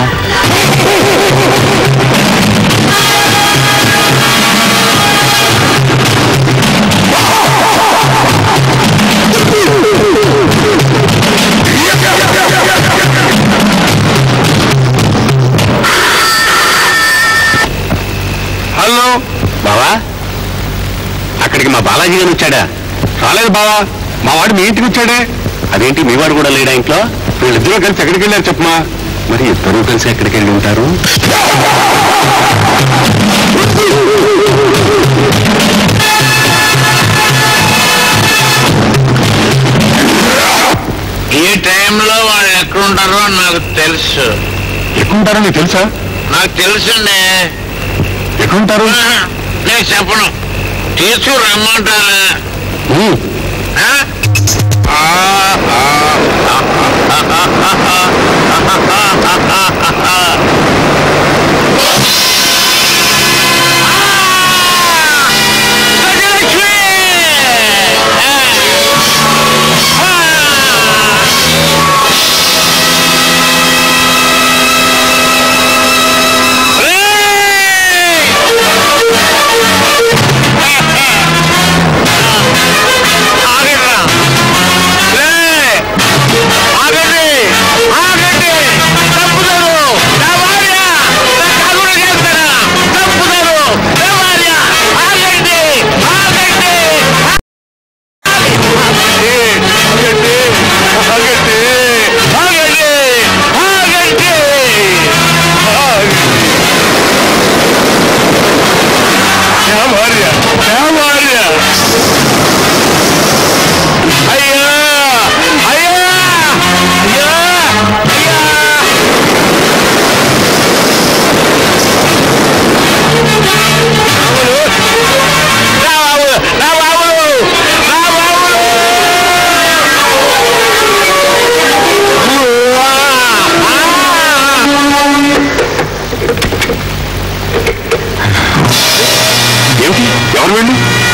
హలో బావా అక్కడికి మా బాలాజీ గారు వచ్చాడా రాలేదు బావా మా వాడు మీ ఇంటికి వచ్చాడే అదేంటి మీ వాడు కూడా లేడా ఇంట్లో వీళ్ళిద్దరూ కలిసి ఎక్కడికి వెళ్ళారు చెప్పమా మరి ఇద్దరూ కలిసి ఎక్కడికి వెళ్ళి ఉంటారు ఈ టైంలో వాళ్ళు ఎక్కడుంటారో నాకు తెలుసు ఎక్కడుంటారో నీకు తెలుసా నాకు తెలుసండి ఎక్కడుంటారు నేను చెప్పను తీసుకురమ్మంటారా ఉమ్, ఆ? ఆగరా ఆగండి ఆగండి తప్పుతారు నా భార్య నా కగుడు చేస్తారా తప్పుతారు నా భార్య ఆగండి ఆగండి ఆగండి ఆగండి ఆగండి ఆగండి ఆగండి నా భార్య నా భార్య అయ్యా అయ్యా అయ్యా అయ్యా నా బాబు నా బాబు నా బాబు ఏమిటి ఎవరు వెళ్ళు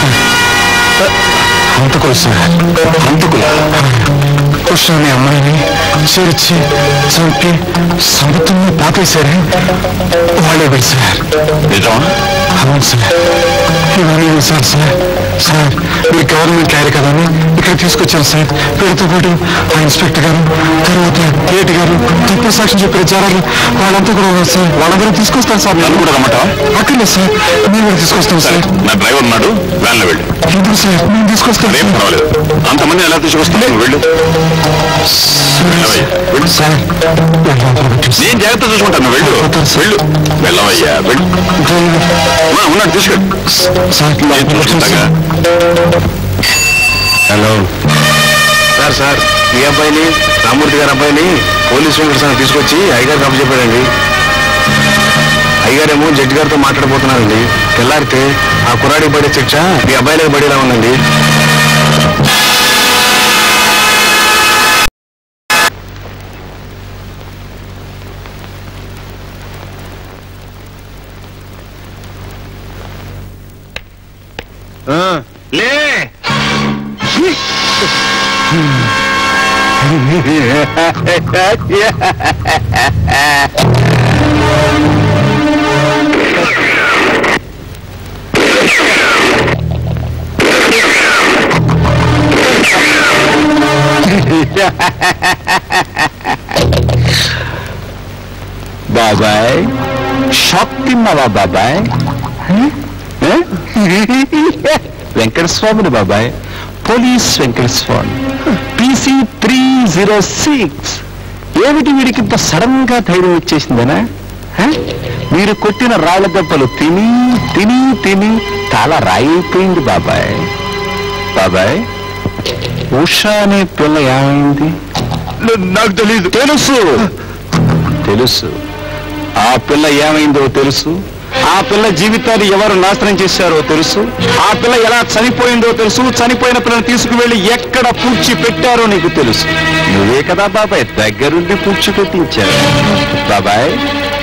హంతకులు సార్ హంతకులు కృష్ణని అమ్మాయిని చేర్చి చంపి సముద్రంలో పాపేశారే వాళ్ళే వీడు సార్ నిజమా అవును సార్ ఇవన్నీ సార్ సార్ సార్ మీరు గవర్నమెంట్ లాయర్ కదా అని ఇక్కడ తీసుకొచ్చారు సార్ వీరితో పాటు ఆ ఇన్స్పెక్టర్ గారు తర్వాత ఏటి గారు తప్పు సాక్ష్యం చెప్పిన జనాలు వాళ్ళంతా కూడా ఉన్నారు సార్ వాళ్ళందరూ తీసుకొస్తాను సార్ నన్ను కూడా రమ్మంటావా అక్కర్లేదు సార్ మేము కూడా తీసుకొస్తాం సరే సార్ నా డ్రైవర్ ఉన్నాడు వ్యాన్లో వెళ్ళు ఎందుకు సార్ మేము తీసుకొస్తాం ఏం పర్వాలేదు అంతమంది ఎలా తీసుకొస్తాను నువ్వు వెళ్ళు వెళ్ళవయ్యా వెళ్ళు సార్ నేను జాగ్రత్త చూసుకుంటాను నువ్వు వెళ్ళు వెళ్ళు వెళ్ళవయ్యా వెళ్ళు డ్రైవర్ ఉన్నా, ఉన్నాడు తీసుకెళ్ళు సార్ నేను చూసుకుంటాగా హలో సార్ సార్ ఈ అబ్బాయిని రామూర్తి గారి అబ్బాయిని పోలీస్ వెంకటస్వామి తీసుకొచ్చి అయ్యగారు కప్పు చెప్పాడండి అయ్యగారేమో జడ్జి గారితో మాట్లాడబోతున్నారండి తెల్లారితే ఆ కుర్రాడికి పడే శిక్ష ఈ అబ్బాయిలకు పడేలా ఉందండి లే బాబాయ్ శక్తిమ్మవా బాబాయ్ వెంకటస్వామిని బాబాయ్ police Venkataswamy PC three zero six ఏమిటి వీడికి ఇంత సడన్ గా ధైర్యం వచ్చేసిందనా హ? మీరు కొట్టిన రాళ్ళ దెబ్బలు తిని తిని తిని తల రాయిపోయింది బాబాయ్ బాబాయ్ ఉషా అనే పిల్ల ఏమైంది నాకు తెలియదు తెలుసు తెలుసు ఆ పిల్ల ఏమైందో తెలుసు ఆ పిల్ల జీవితాన్ని ఎవరు నాశనం చేశారో తెలుసు ఆ పిల్ల ఎలా చనిపోయిందో తెలుసు చనిపోయిన పిల్లని తీసుకువెళ్ళి ఎక్కడ పూడ్చి పెట్టారో నీకు తెలుసు నువ్వే కదా బాబాయ్ దగ్గరుండి పూడ్చి పెట్టించావు బాబాయ్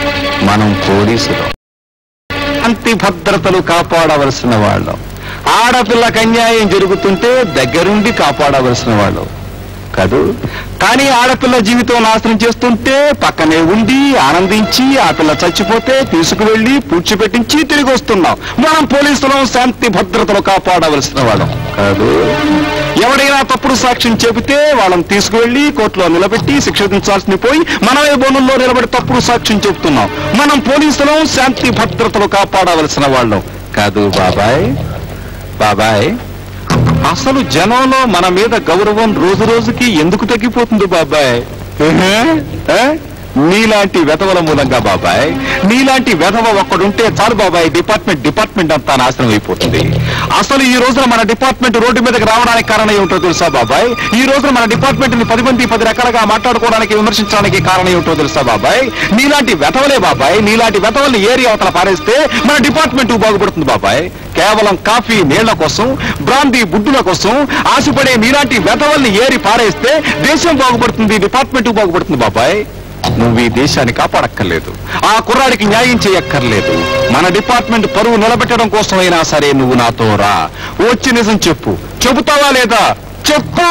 మనం పోలీసులు శాంతి భద్రతలు కాపాడవలసిన వాళ్ళం ఆడపిల్లకి అన్యాయం జరుగుతుంటే దగ్గరుండి కాపాడవలసిన వాళ్ళం కాదు కానీ ఆడపిల్ల జీవితం నాశనం చేస్తుంటే పక్కనే ఉండి ఆనందించి ఆ పిల్ల చచ్చిపోతే తీసుకువెళ్లి పూడ్చిపెట్టించి తిరిగి వస్తున్నాం మనం పోలీసులం శాంతి భద్రతలు కాపాడవలసిన వాళ్ళం కాదు ఎవడైనా తప్పుడు సాక్ష్యం చెబితే వాళ్ళని తీసుకువెళ్లి కోర్టులో నిలబెట్టి శిక్షించాల్సింది పోయి మనమే బోనుల్లో నిలబడి తప్పుడు సాక్ష్యం చెబుతున్నాం మనం పోలీసులం శాంతి భద్రతలు కాపాడవలసిన వాళ్ళం కాదు బాబాయ్ బాబాయ్ అసలు జనంలో మన మీద గౌరవం రోజు రోజుకి ఎందుకు తగ్గిపోతుంది బాబాయ్ ఏహే? ఏ? నీలాంటి వెధవల మూలంగా బాబాయ్ నీలాంటి వెధవ ఒక్కడుంటే చాలు బాబాయ్ డిపార్ట్మెంట్ డిపార్ట్మెంట్ అంతా నాశనం అయిపోతుంది అసలు ఈ రోజున మన డిపార్ట్మెంట్ రోడ్డు మీదకి రావడానికి కారణం ఏమిటో తెలుసా బాబాయ్ ఈ రోజున మన డిపార్ట్మెంట్ ని పది మంది పది రకాలుగా మాట్లాడుకోవడానికి విమర్శించడానికి కారణం ఏమిటో తెలుసా బాబాయ్ నీలాంటి వెధవలే బాబాయ్ నీలాంటి వెధవల్ని ఏరి అవతల పారేస్తే మన డిపార్ట్మెంట్ బాగుపడుతుంది బాబాయ్ కేవలం కాఫీ నీళ్ల కోసం బ్రాందీ బుడ్డుల కోసం ఆశపడే మీలాంటి వెధవల్ని ఏరి పారేస్తే దేశం బాగుపడుతుంది డిపార్ట్మెంట్ బాగుపడుతుంది బాబాయ్ నువ్వు ఈ దేశాన్ని కాపాడక్కర్లేదు ఆ కుర్రాడికి న్యాయం చేయక్కర్లేదు మన డిపార్ట్మెంట్ పరువు నిలబెట్టడం కోసమైనా సరే నువ్వు నాతో రా వచ్చి నిజం చెప్పు చెబుతావా లేదా చెప్పు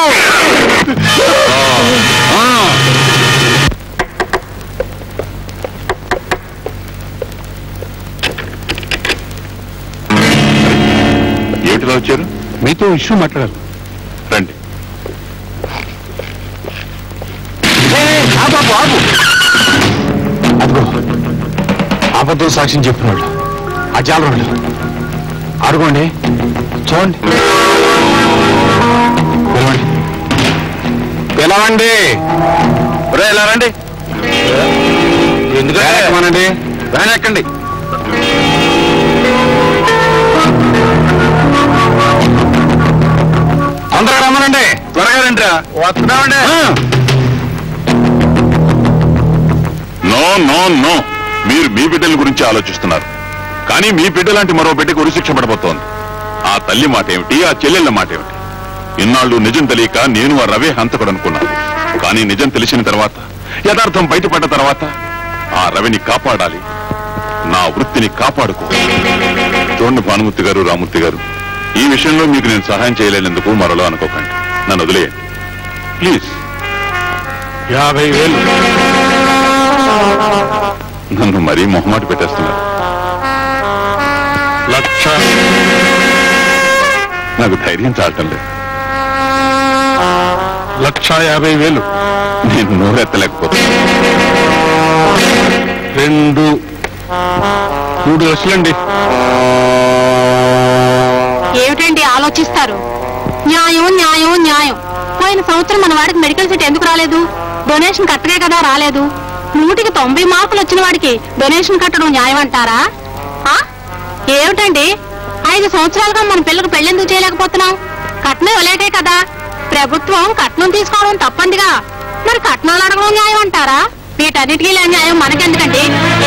ఆ. ఏమిటిలో వచ్చారు మీతో ఇష్యూ మాట్లాడాలి రండి ఆగు, ఆగు, ఆగు. అదిగో అబద్ధం సాక్ష్యం చెప్పినాడు ఆ జాలరాడు అడుగోండి చూడండి పిలవండి పిలవండి ఒరే, ఇలా రండి ఎందుకంటే వ్యాన్ ఎక్కండి తొందరగా రమ్మనండి త్వరగా రండి వస్తున్నామండి నో నో నో మీరు మీ బిడ్డల గురించి ఆలోచిస్తున్నారు కానీ మీ బిడ్డ లాంటి మరో బిడ్డకు ఉరిశిక్ష పడబోతోంది ఆ తల్లి మాట ఏమిటి ఆ చెల్లెళ్ళ మాట ఏమిటి ఇన్నాళ్ళు నిజం తెలియక నేను ఆ రవే హంతకుడు అనుకున్నాను కానీ నిజం తెలిసిన తర్వాత యథార్థం బయటపడ్డ తర్వాత ఆ రవిని కాపాడాలి నా వృత్తిని కాపాడుకో చూడండి భానుమూర్తి గారు రామూర్తి గారు ఈ విషయంలో మీకు నేను సహాయం చేయలేనందుకు మరోలో అనుకోకండి నన్ను వదిలేయండి ప్లీజ్ యాభై వేలు నన్ను మరీ మొహమాట పెట్టేస్తున్నారు లక్ష నాకు ధైర్యం చాలటం లేదు లక్ష యాభై వేలు నేను నోరెత్తలేకపోతున్నా రెండు మూడు లక్షలండి ఏమిటండి ఆలోచిస్తారు న్యాయం న్యాయం న్యాయం పోయిన సంవత్సరం మన వాడికి మెడికల్ సీట్ ఎందుకు రాలేదు డొనేషన్ కట్టగే కదా రాలేదు నూటికి తొంభై మార్కులు వచ్చిన వాడికి డొనేషన్ కట్టడం న్యాయం అంటారా ఆ? ఏమిటండి ఐదు సంవత్సరాలుగా మన పిల్లలకు పెళ్ళెందుకు చేయలేకపోతున్నాం కట్నం ఇవ్వలేకే కదా ప్రభుత్వం కట్నం తీసుకోవడం తప్పందిగా మరి కట్నాలు అడగడం న్యాయం అంటారా వీటన్నిటికీ లేని న్యాయం మనకెందుకండి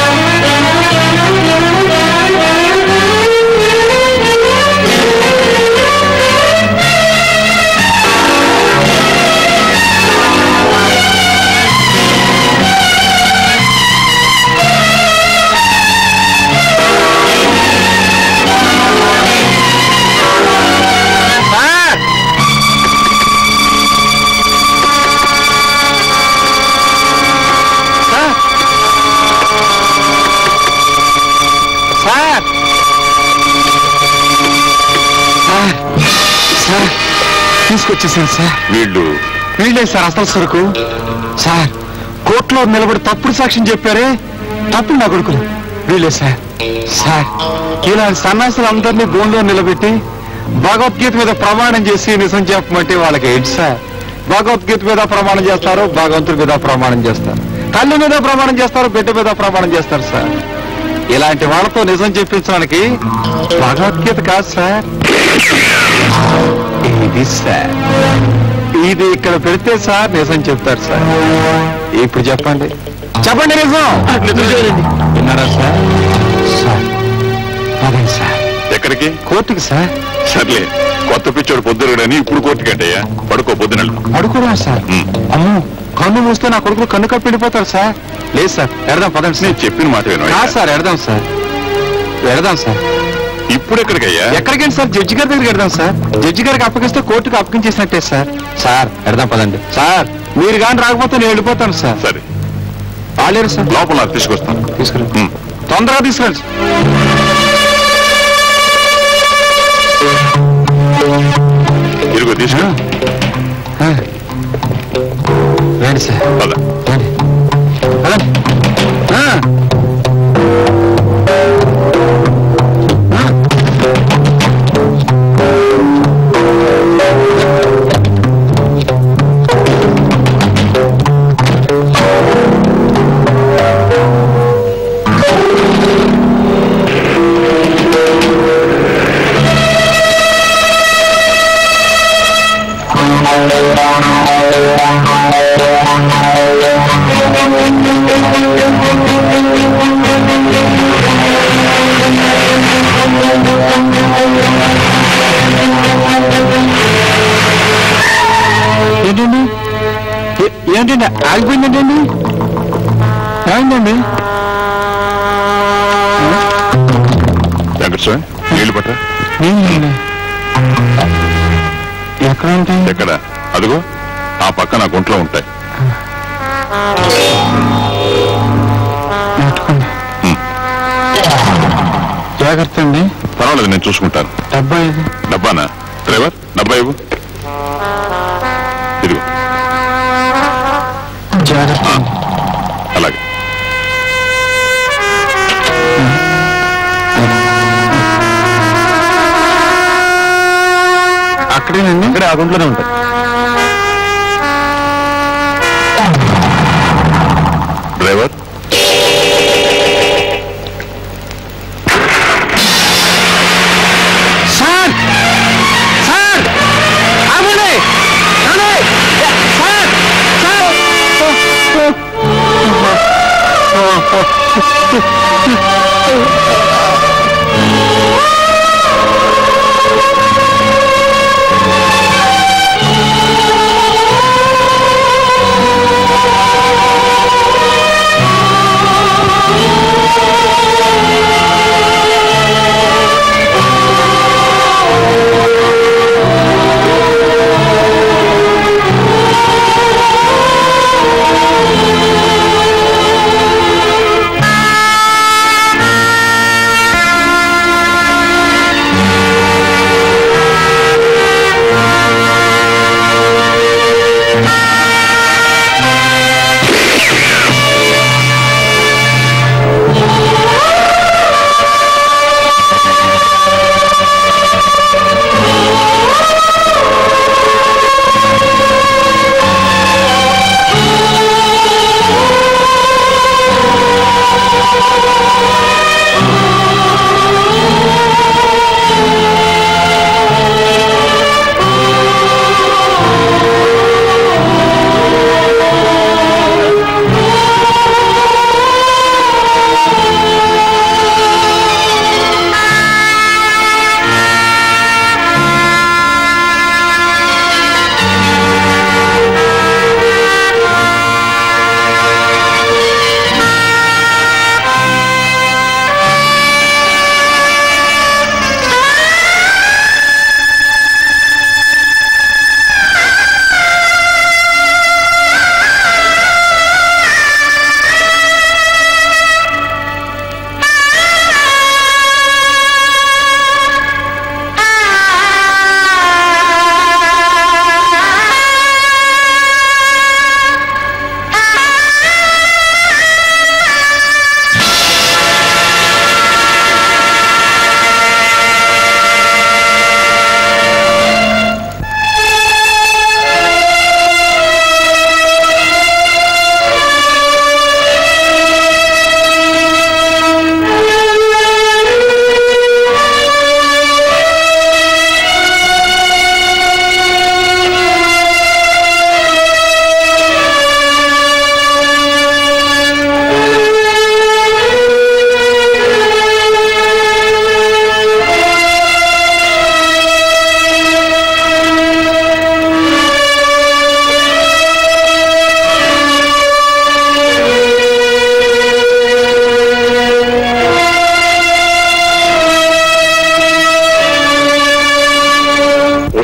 సార్ సార్ సార్ తీసుకొచ్చేసాను సార్ వీళ్ళు వీళ్ళే సార్ అసలు సరుకు సార్ కోర్టులో నిలబడి తప్పుడు సాక్ష్యం చెప్పారే తప్పుడు నా కొడుకులు వీళ్ళే సార్ సార్ ఇలాంటి సన్యాసులు అందరినీ బోన్లో నిలబెట్టి భగవద్గీత మీద ప్రమాణం చేసి నిజం చెప్పమంటే వాళ్ళకి ఏంటి సార్ భగవద్గీత మీద ప్రమాణం చేస్తారు భగవంతుడి మీద ప్రమాణం చేస్తారు తల్లి మీద ప్రమాణం చేస్తారు బిడ్డ మీద ప్రమాణం చేస్తారు సార్ ఇలాంటి వాళ్ళతో నిజం చెప్పించడానికి భగవద్గీత కాదు సార్ ఇది సార్ ఇది ఇక్కడ పెడితే సార్ నిజం చెప్తారు సార్ ఇప్పుడు చెప్పండి చెప్పండి నిజం విన్నారా సార్ సార్ అదే సార్ ఎక్కడికి కోర్టుకి సార్ సర్లే కొత్త పిచ్చోడు పొద్దురుడని ఇప్పుడు కోర్టుకంటయ్యా పడుకో పొద్దున అడుగురా సార్ మ్. అమ్మో కన్ను మూస్తే నా కొడుకులు కన్ను కప్పి వెళ్ళిపోతారు సార్ లేదు సార్ ఎడదాం పదండి సార్ నేను చెప్పిన మాట విను కాదు సార్ ఎడదాం సార్ ఎడదాం సార్ ఇప్పుడు ఎక్కడికయ్యా ఎక్కడికండి సార్ జడ్జి గారి దగ్గరికి ఎడదాం సార్ జడ్జి గారికి అప్పగిస్తే కోర్టుకు అప్పగించేసినట్టే సార్ సార్ ఎడదాం పదండి సార్ మీరు కానీ రాకపోతే నేను వెళ్ళిపోతాను సార్ సరే రాలేరు సార్ లోపల నాకు తీసుకొస్తాను తీసుకురండి ఉమ్. తొందరగా తీసుకురండి ఇదిగో తీసుకో ఆ. రండి సార్ పద. రండి పదండి. ఆ. ఆ. ఏంటండి ఏ- ఏంటండి ఆగిపోయిందండి ఏమైందండి వెంకటస్వామి నీళ్లు పట్టరా ఏంటండి ఎక్కడ ఉంటాయి ఎక్కడ అదిగో ఆ పక్క నా గుంట్లో ఉంటాయి పెట్టుకోండి ఉమ్. జాగ్రత్త అండి పర్వాలేదు నేను చూసుకుంటాను డబ్బా ఇది డబ్బానా డ్రైవర్ డబ్బా ఇవ్వు ఇదిగో జాగ్రత్త ఆ, అలాగే అక్కడేనండి ఇక్కడ ఆ గుంట్లోనే ఉంటాయి డ్రైవర్ సార్ సార్ ఆగండి ఆగండి సార్ సార్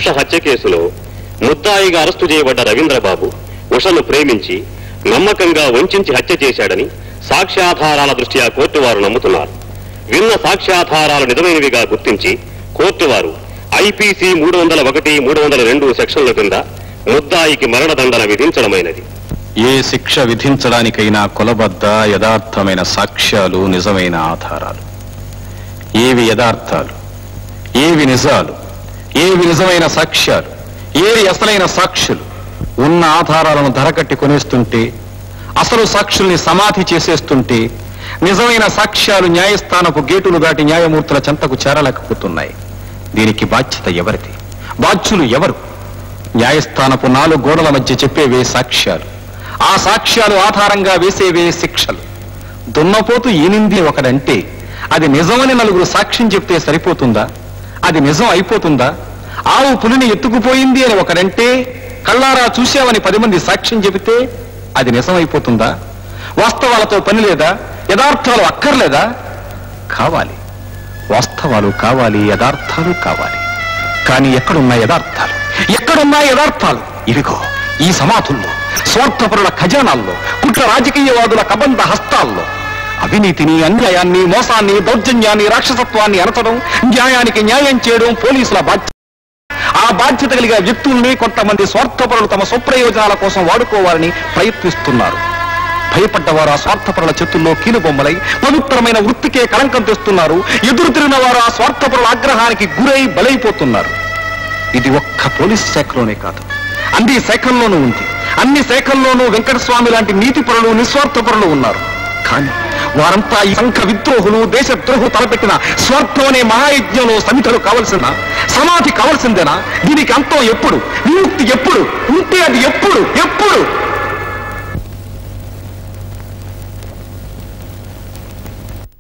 ఉష హత్య కేసులో ముద్దాయిగా అరెస్టు చేయబడ్డ రవీంద్రబాబు ఉషను ప్రేమించి నమ్మకంగా వంచి హత్య చేశాడని సాక్ష్యాధారాల దృష్ట్యా కోర్టు వారు నమ్ముతున్నారు విన్న సాక్ష్యాధారాలు నిజమైనవిగా గుర్తించి కోర్టు వారు ఐపీసీ మూడు వందల ఒకటి మూడు వందల రెండు సెక్షన్ల కింద ముద్దాయికి మరణదండన విధించడమైనది ఏ శిక్ష విధించడానికైనా కొలబద్ద యథార్థమైన సాక్ష్యాలు నిజమైన ఆధారాలు ఏవి యథార్థాలు ఏవి నిజాలు ఏవి నిజమైన సాక్ష్యాలు ఏవి అసలైన సాక్షులు ఉన్న ఆధారాలను ధరకట్టి కొనేస్తుంటే అసలు సాక్షుల్ని సమాధి చేసేస్తుంటే నిజమైన సాక్ష్యాలు న్యాయస్థానపు గేటులు దాటి న్యాయమూర్తుల చెంతకు చేరలేకపోతున్నాయి దీనికి బాధ్యత ఎవరిది బాధ్యులు ఎవరు న్యాయస్థానపు నాలుగు గోడల మధ్య చెప్పేవే సాక్ష్యాలు ఆ సాక్ష్యాలు ఆధారంగా వేసేవే శిక్షలు దున్నపోతు ఈనింది ఒకడంటే అది నిజమని నలుగురు సాక్ష్యం చెప్తే సరిపోతుందా అది నిజం అయిపోతుందా ఆవు పులిని ఎత్తుకుపోయింది అని ఒకడంటే కళ్ళారా చూశావని పది మంది సాక్ష్యం చెబితే అది నిజం అయిపోతుందా వాస్తవాలతో పని లేదా యథార్థాలు అక్కర్లేదా కావాలి వాస్తవాలు కావాలి యథార్థాలు కావాలి కానీ ఎక్కడున్నా యథార్థాలు ఎక్కడున్నా యథార్థాలు ఇవిగో ఈ సమాధుల్లో స్వార్థపరుల ఖజానాల్లో కుట్ర రాజకీయవాదుల కబంధ హస్తాల్లో అవినీతిని అన్యాయాన్ని మోసాన్ని దౌర్జన్యాన్ని రాక్షసత్వాన్ని అరచడం న్యాయానికి న్యాయం చేయడం పోలీసుల బాధ్యత ఆ బాధ్యత కలిగిన వ్యక్తుల్ని కొంతమంది స్వార్థపరులు తమ స్వప్రయోజనాల కోసం వాడుకోవాలని ప్రయత్నిస్తున్నారు భయపడ్డవారు ఆ స్వార్థపరుల చేతుల్లో కీలుబొమ్మలై పవిత్రమైన వృత్తికే కళంకం తెస్తున్నారు ఎదురు తిరిగిన వారు ఆ స్వార్థపరుల ఆగ్రహానికి గురై బలైపోతున్నారు ఇది ఒక్క పోలీస్ శాఖలోనే కాదు అన్ని శాఖల్లోనూ ఉంది అన్ని శాఖల్లోనూ వెంకటస్వామి లాంటి నీతిపరులు నిస్వార్థపరులు ఉన్నారు కానీ వారంతా ఈ సంఘ విద్రోహులు దేశద్రోహు తలపెట్టిన స్వార్థం అనే మహాయజ్ఞంలో సమితలు కావలసిన సమాధి కావలసిందేనా దీనికి అంతం ఎప్పుడు విముక్తి ఎప్పుడు